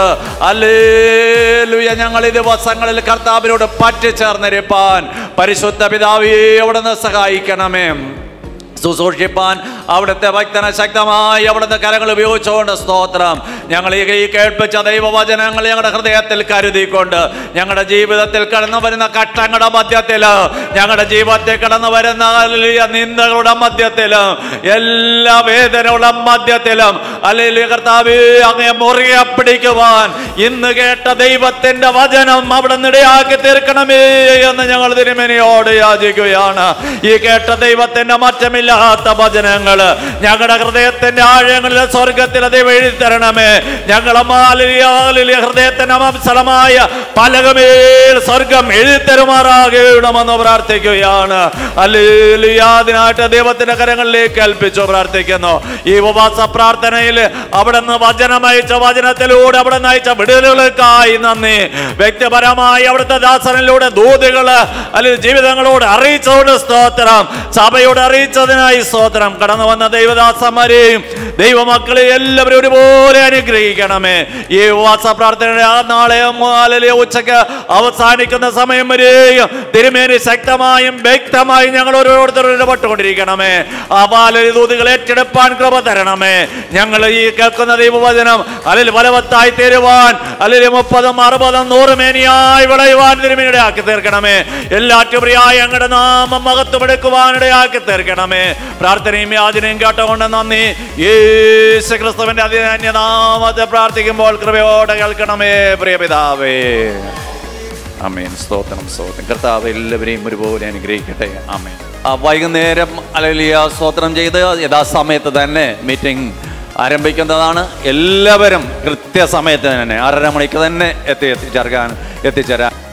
S6: അല്ലേലുയ ഞങ്ങൾ ഈ ദിവസങ്ങളിൽ കർത്താവിനോട് പറ്റിച്ചേർന്നിരിപ്പാൻ പരിശുദ്ധ പിതാവേ അവിടുന്ന് സഹായിക്കണമേ ശുശ്രൂഷിപ്പാൻ അവിടുത്തെ ഭക്തനെ ശക്തമായി അവിടുത്തെ കരങ്ങൾ ഉപയോഗിച്ചുകൊണ്ട് സ്തോത്രം ഞങ്ങൾ ഈ ഈ കേൾപ്പിച്ച ദൈവവചനങ്ങൾ ഞങ്ങളുടെ ഹൃദയത്തിൽ കരുതിക്കൊണ്ട് ഞങ്ങളുടെ ജീവിതത്തിൽ കടന്നു വരുന്ന കഷ്ടങ്ങളുടെ മധ്യത്തിൽ ഞങ്ങളുടെ ജീവിതത്തിൽ കടന്നു വരുന്ന വലിയ നിന്ദകളുടെ മധ്യത്തിലും എല്ലാ വേദനയുടെ മധ്യത്തിലും അല്ലെങ്കിൽ കർത്താവേ അങ്ങേ മുറിയെ പിടിക്കുവാൻ ഇന്ന് കേട്ട ദൈവത്തിന്റെ വചനം അവിടെ ഇടയാക്കി തീർക്കണമേ എന്ന് ഞങ്ങൾ തിരുമേനിയോട് യാചിക്കുകയാണ് ഈ കേട്ട ദൈവത്തിന്റെ മാറ്റമില്ലാത്ത വചനങ്ങള് ഞങ്ങളുടെ ഹൃദയത്തിന്റെ ആഴങ്ങളിൽ സ്വർഗത്തിൽ ദൈവം എഴുതി തരണമേ ഞങ്ങളെ മാലിന്യ മാലിന്യ ഹൃദയത്തിന്റെ മംസലമായ പലകമേൽ സ്വർഗം എഴുതി തരുമാറാകണമെന്ന് പ്രാർത്ഥിക്കുകയാണ് അല്ലെങ്കിൽ അതിനായിട്ട് ദൈവത്തിന്റെ കരങ്ങളിലേക്ക് കൽപ്പിച്ചു പ്രാർത്ഥിക്കുന്നു ഈ ഉപവാസ പ്രാർത്ഥനയിൽ അവിടെ നിന്ന് വചനം അയച്ച വചനത്തിലൂടെ അവിടെ നിന്ന് അയച്ച വിടുതലുകൾക്കായി നന്ദി വ്യക്തിപരമായി അവിടുത്തെ ദാസനിലൂടെ ദൂതുകള് അല്ലെങ്കിൽ ജീവിതങ്ങളോട് അറിയിച്ചതുകൊണ്ട് സ്തോത്രം സഭയോട് അറിയിച്ചത് ദൈവത്തിനായി സ്തോത്രം കടന്നു വന്ന ദൈവദാസന്മാരെയും ദൈവമക്കളെ എല്ലാവരും ഒരുപോലെ അനുഗ്രഹിക്കണമേ ഈ ഉപവാസ പ്രാർത്ഥനയുടെ ആ നാളെ മാലലെ ഉച്ചയ്ക്ക് അവസാനിക്കുന്ന സമയം വരെയും തിരുമേനി ശക്തമായും വ്യക്തമായും ഞങ്ങൾ ഓരോരുത്തരും ഇടപെട്ടുകൊണ്ടിരിക്കണമേ ആ ബാലരി ദൂതുകൾ ഏറ്റെടുപ്പാൻ കൃപ തരണമേ ഞങ്ങൾ ഈ കേൾക്കുന്ന ദൈവവചനം അല്ലെങ്കിൽ ഫലവത്തായി തീരുവാൻ അല്ലെങ്കിൽ മുപ്പതും അറുപതും നൂറ് മേനിയായി വിളയുവാൻ തിരുമേനിയുടെ ആക്കി തീർക്കണമേ എല്ലാറ്റുപ്രിയായ ഞങ്ങളുടെ നാമം മഹത്വമെടുക്കുവാനിടയാക്കി തീർക്കണമേ പ്രാർത്ഥനയും യാചനയും കേട്ടുകൊണ്ട് നന്ദി യേശു ക്രിസ്തുവിന്റെ അതിനാമത്തെ പ്രാർത്ഥിക്കുമ്പോൾ കൃപയോടെ കേൾക്കണമേ പ്രിയ പിതാവേ അമേൻ സ്തോത്രം സ്തോത്രം കർത്താവ് എല്ലാവരെയും ഒരുപോലെ അനുഗ്രഹിക്കട്ടെ അമേൻ ആ വൈകുന്നേരം അല്ലെങ്കിൽ സ്തോത്രം ചെയ്ത് യഥാസമയത്ത് തന്നെ മീറ്റിംഗ് ആരംഭിക്കുന്നതാണ് എല്ലാവരും കൃത്യസമയത്ത് തന്നെ ആറര മണിക്ക് തന്നെ എത്തി എത്തിച്ചേർക്കാൻ എത്തിച്ചേരാൻ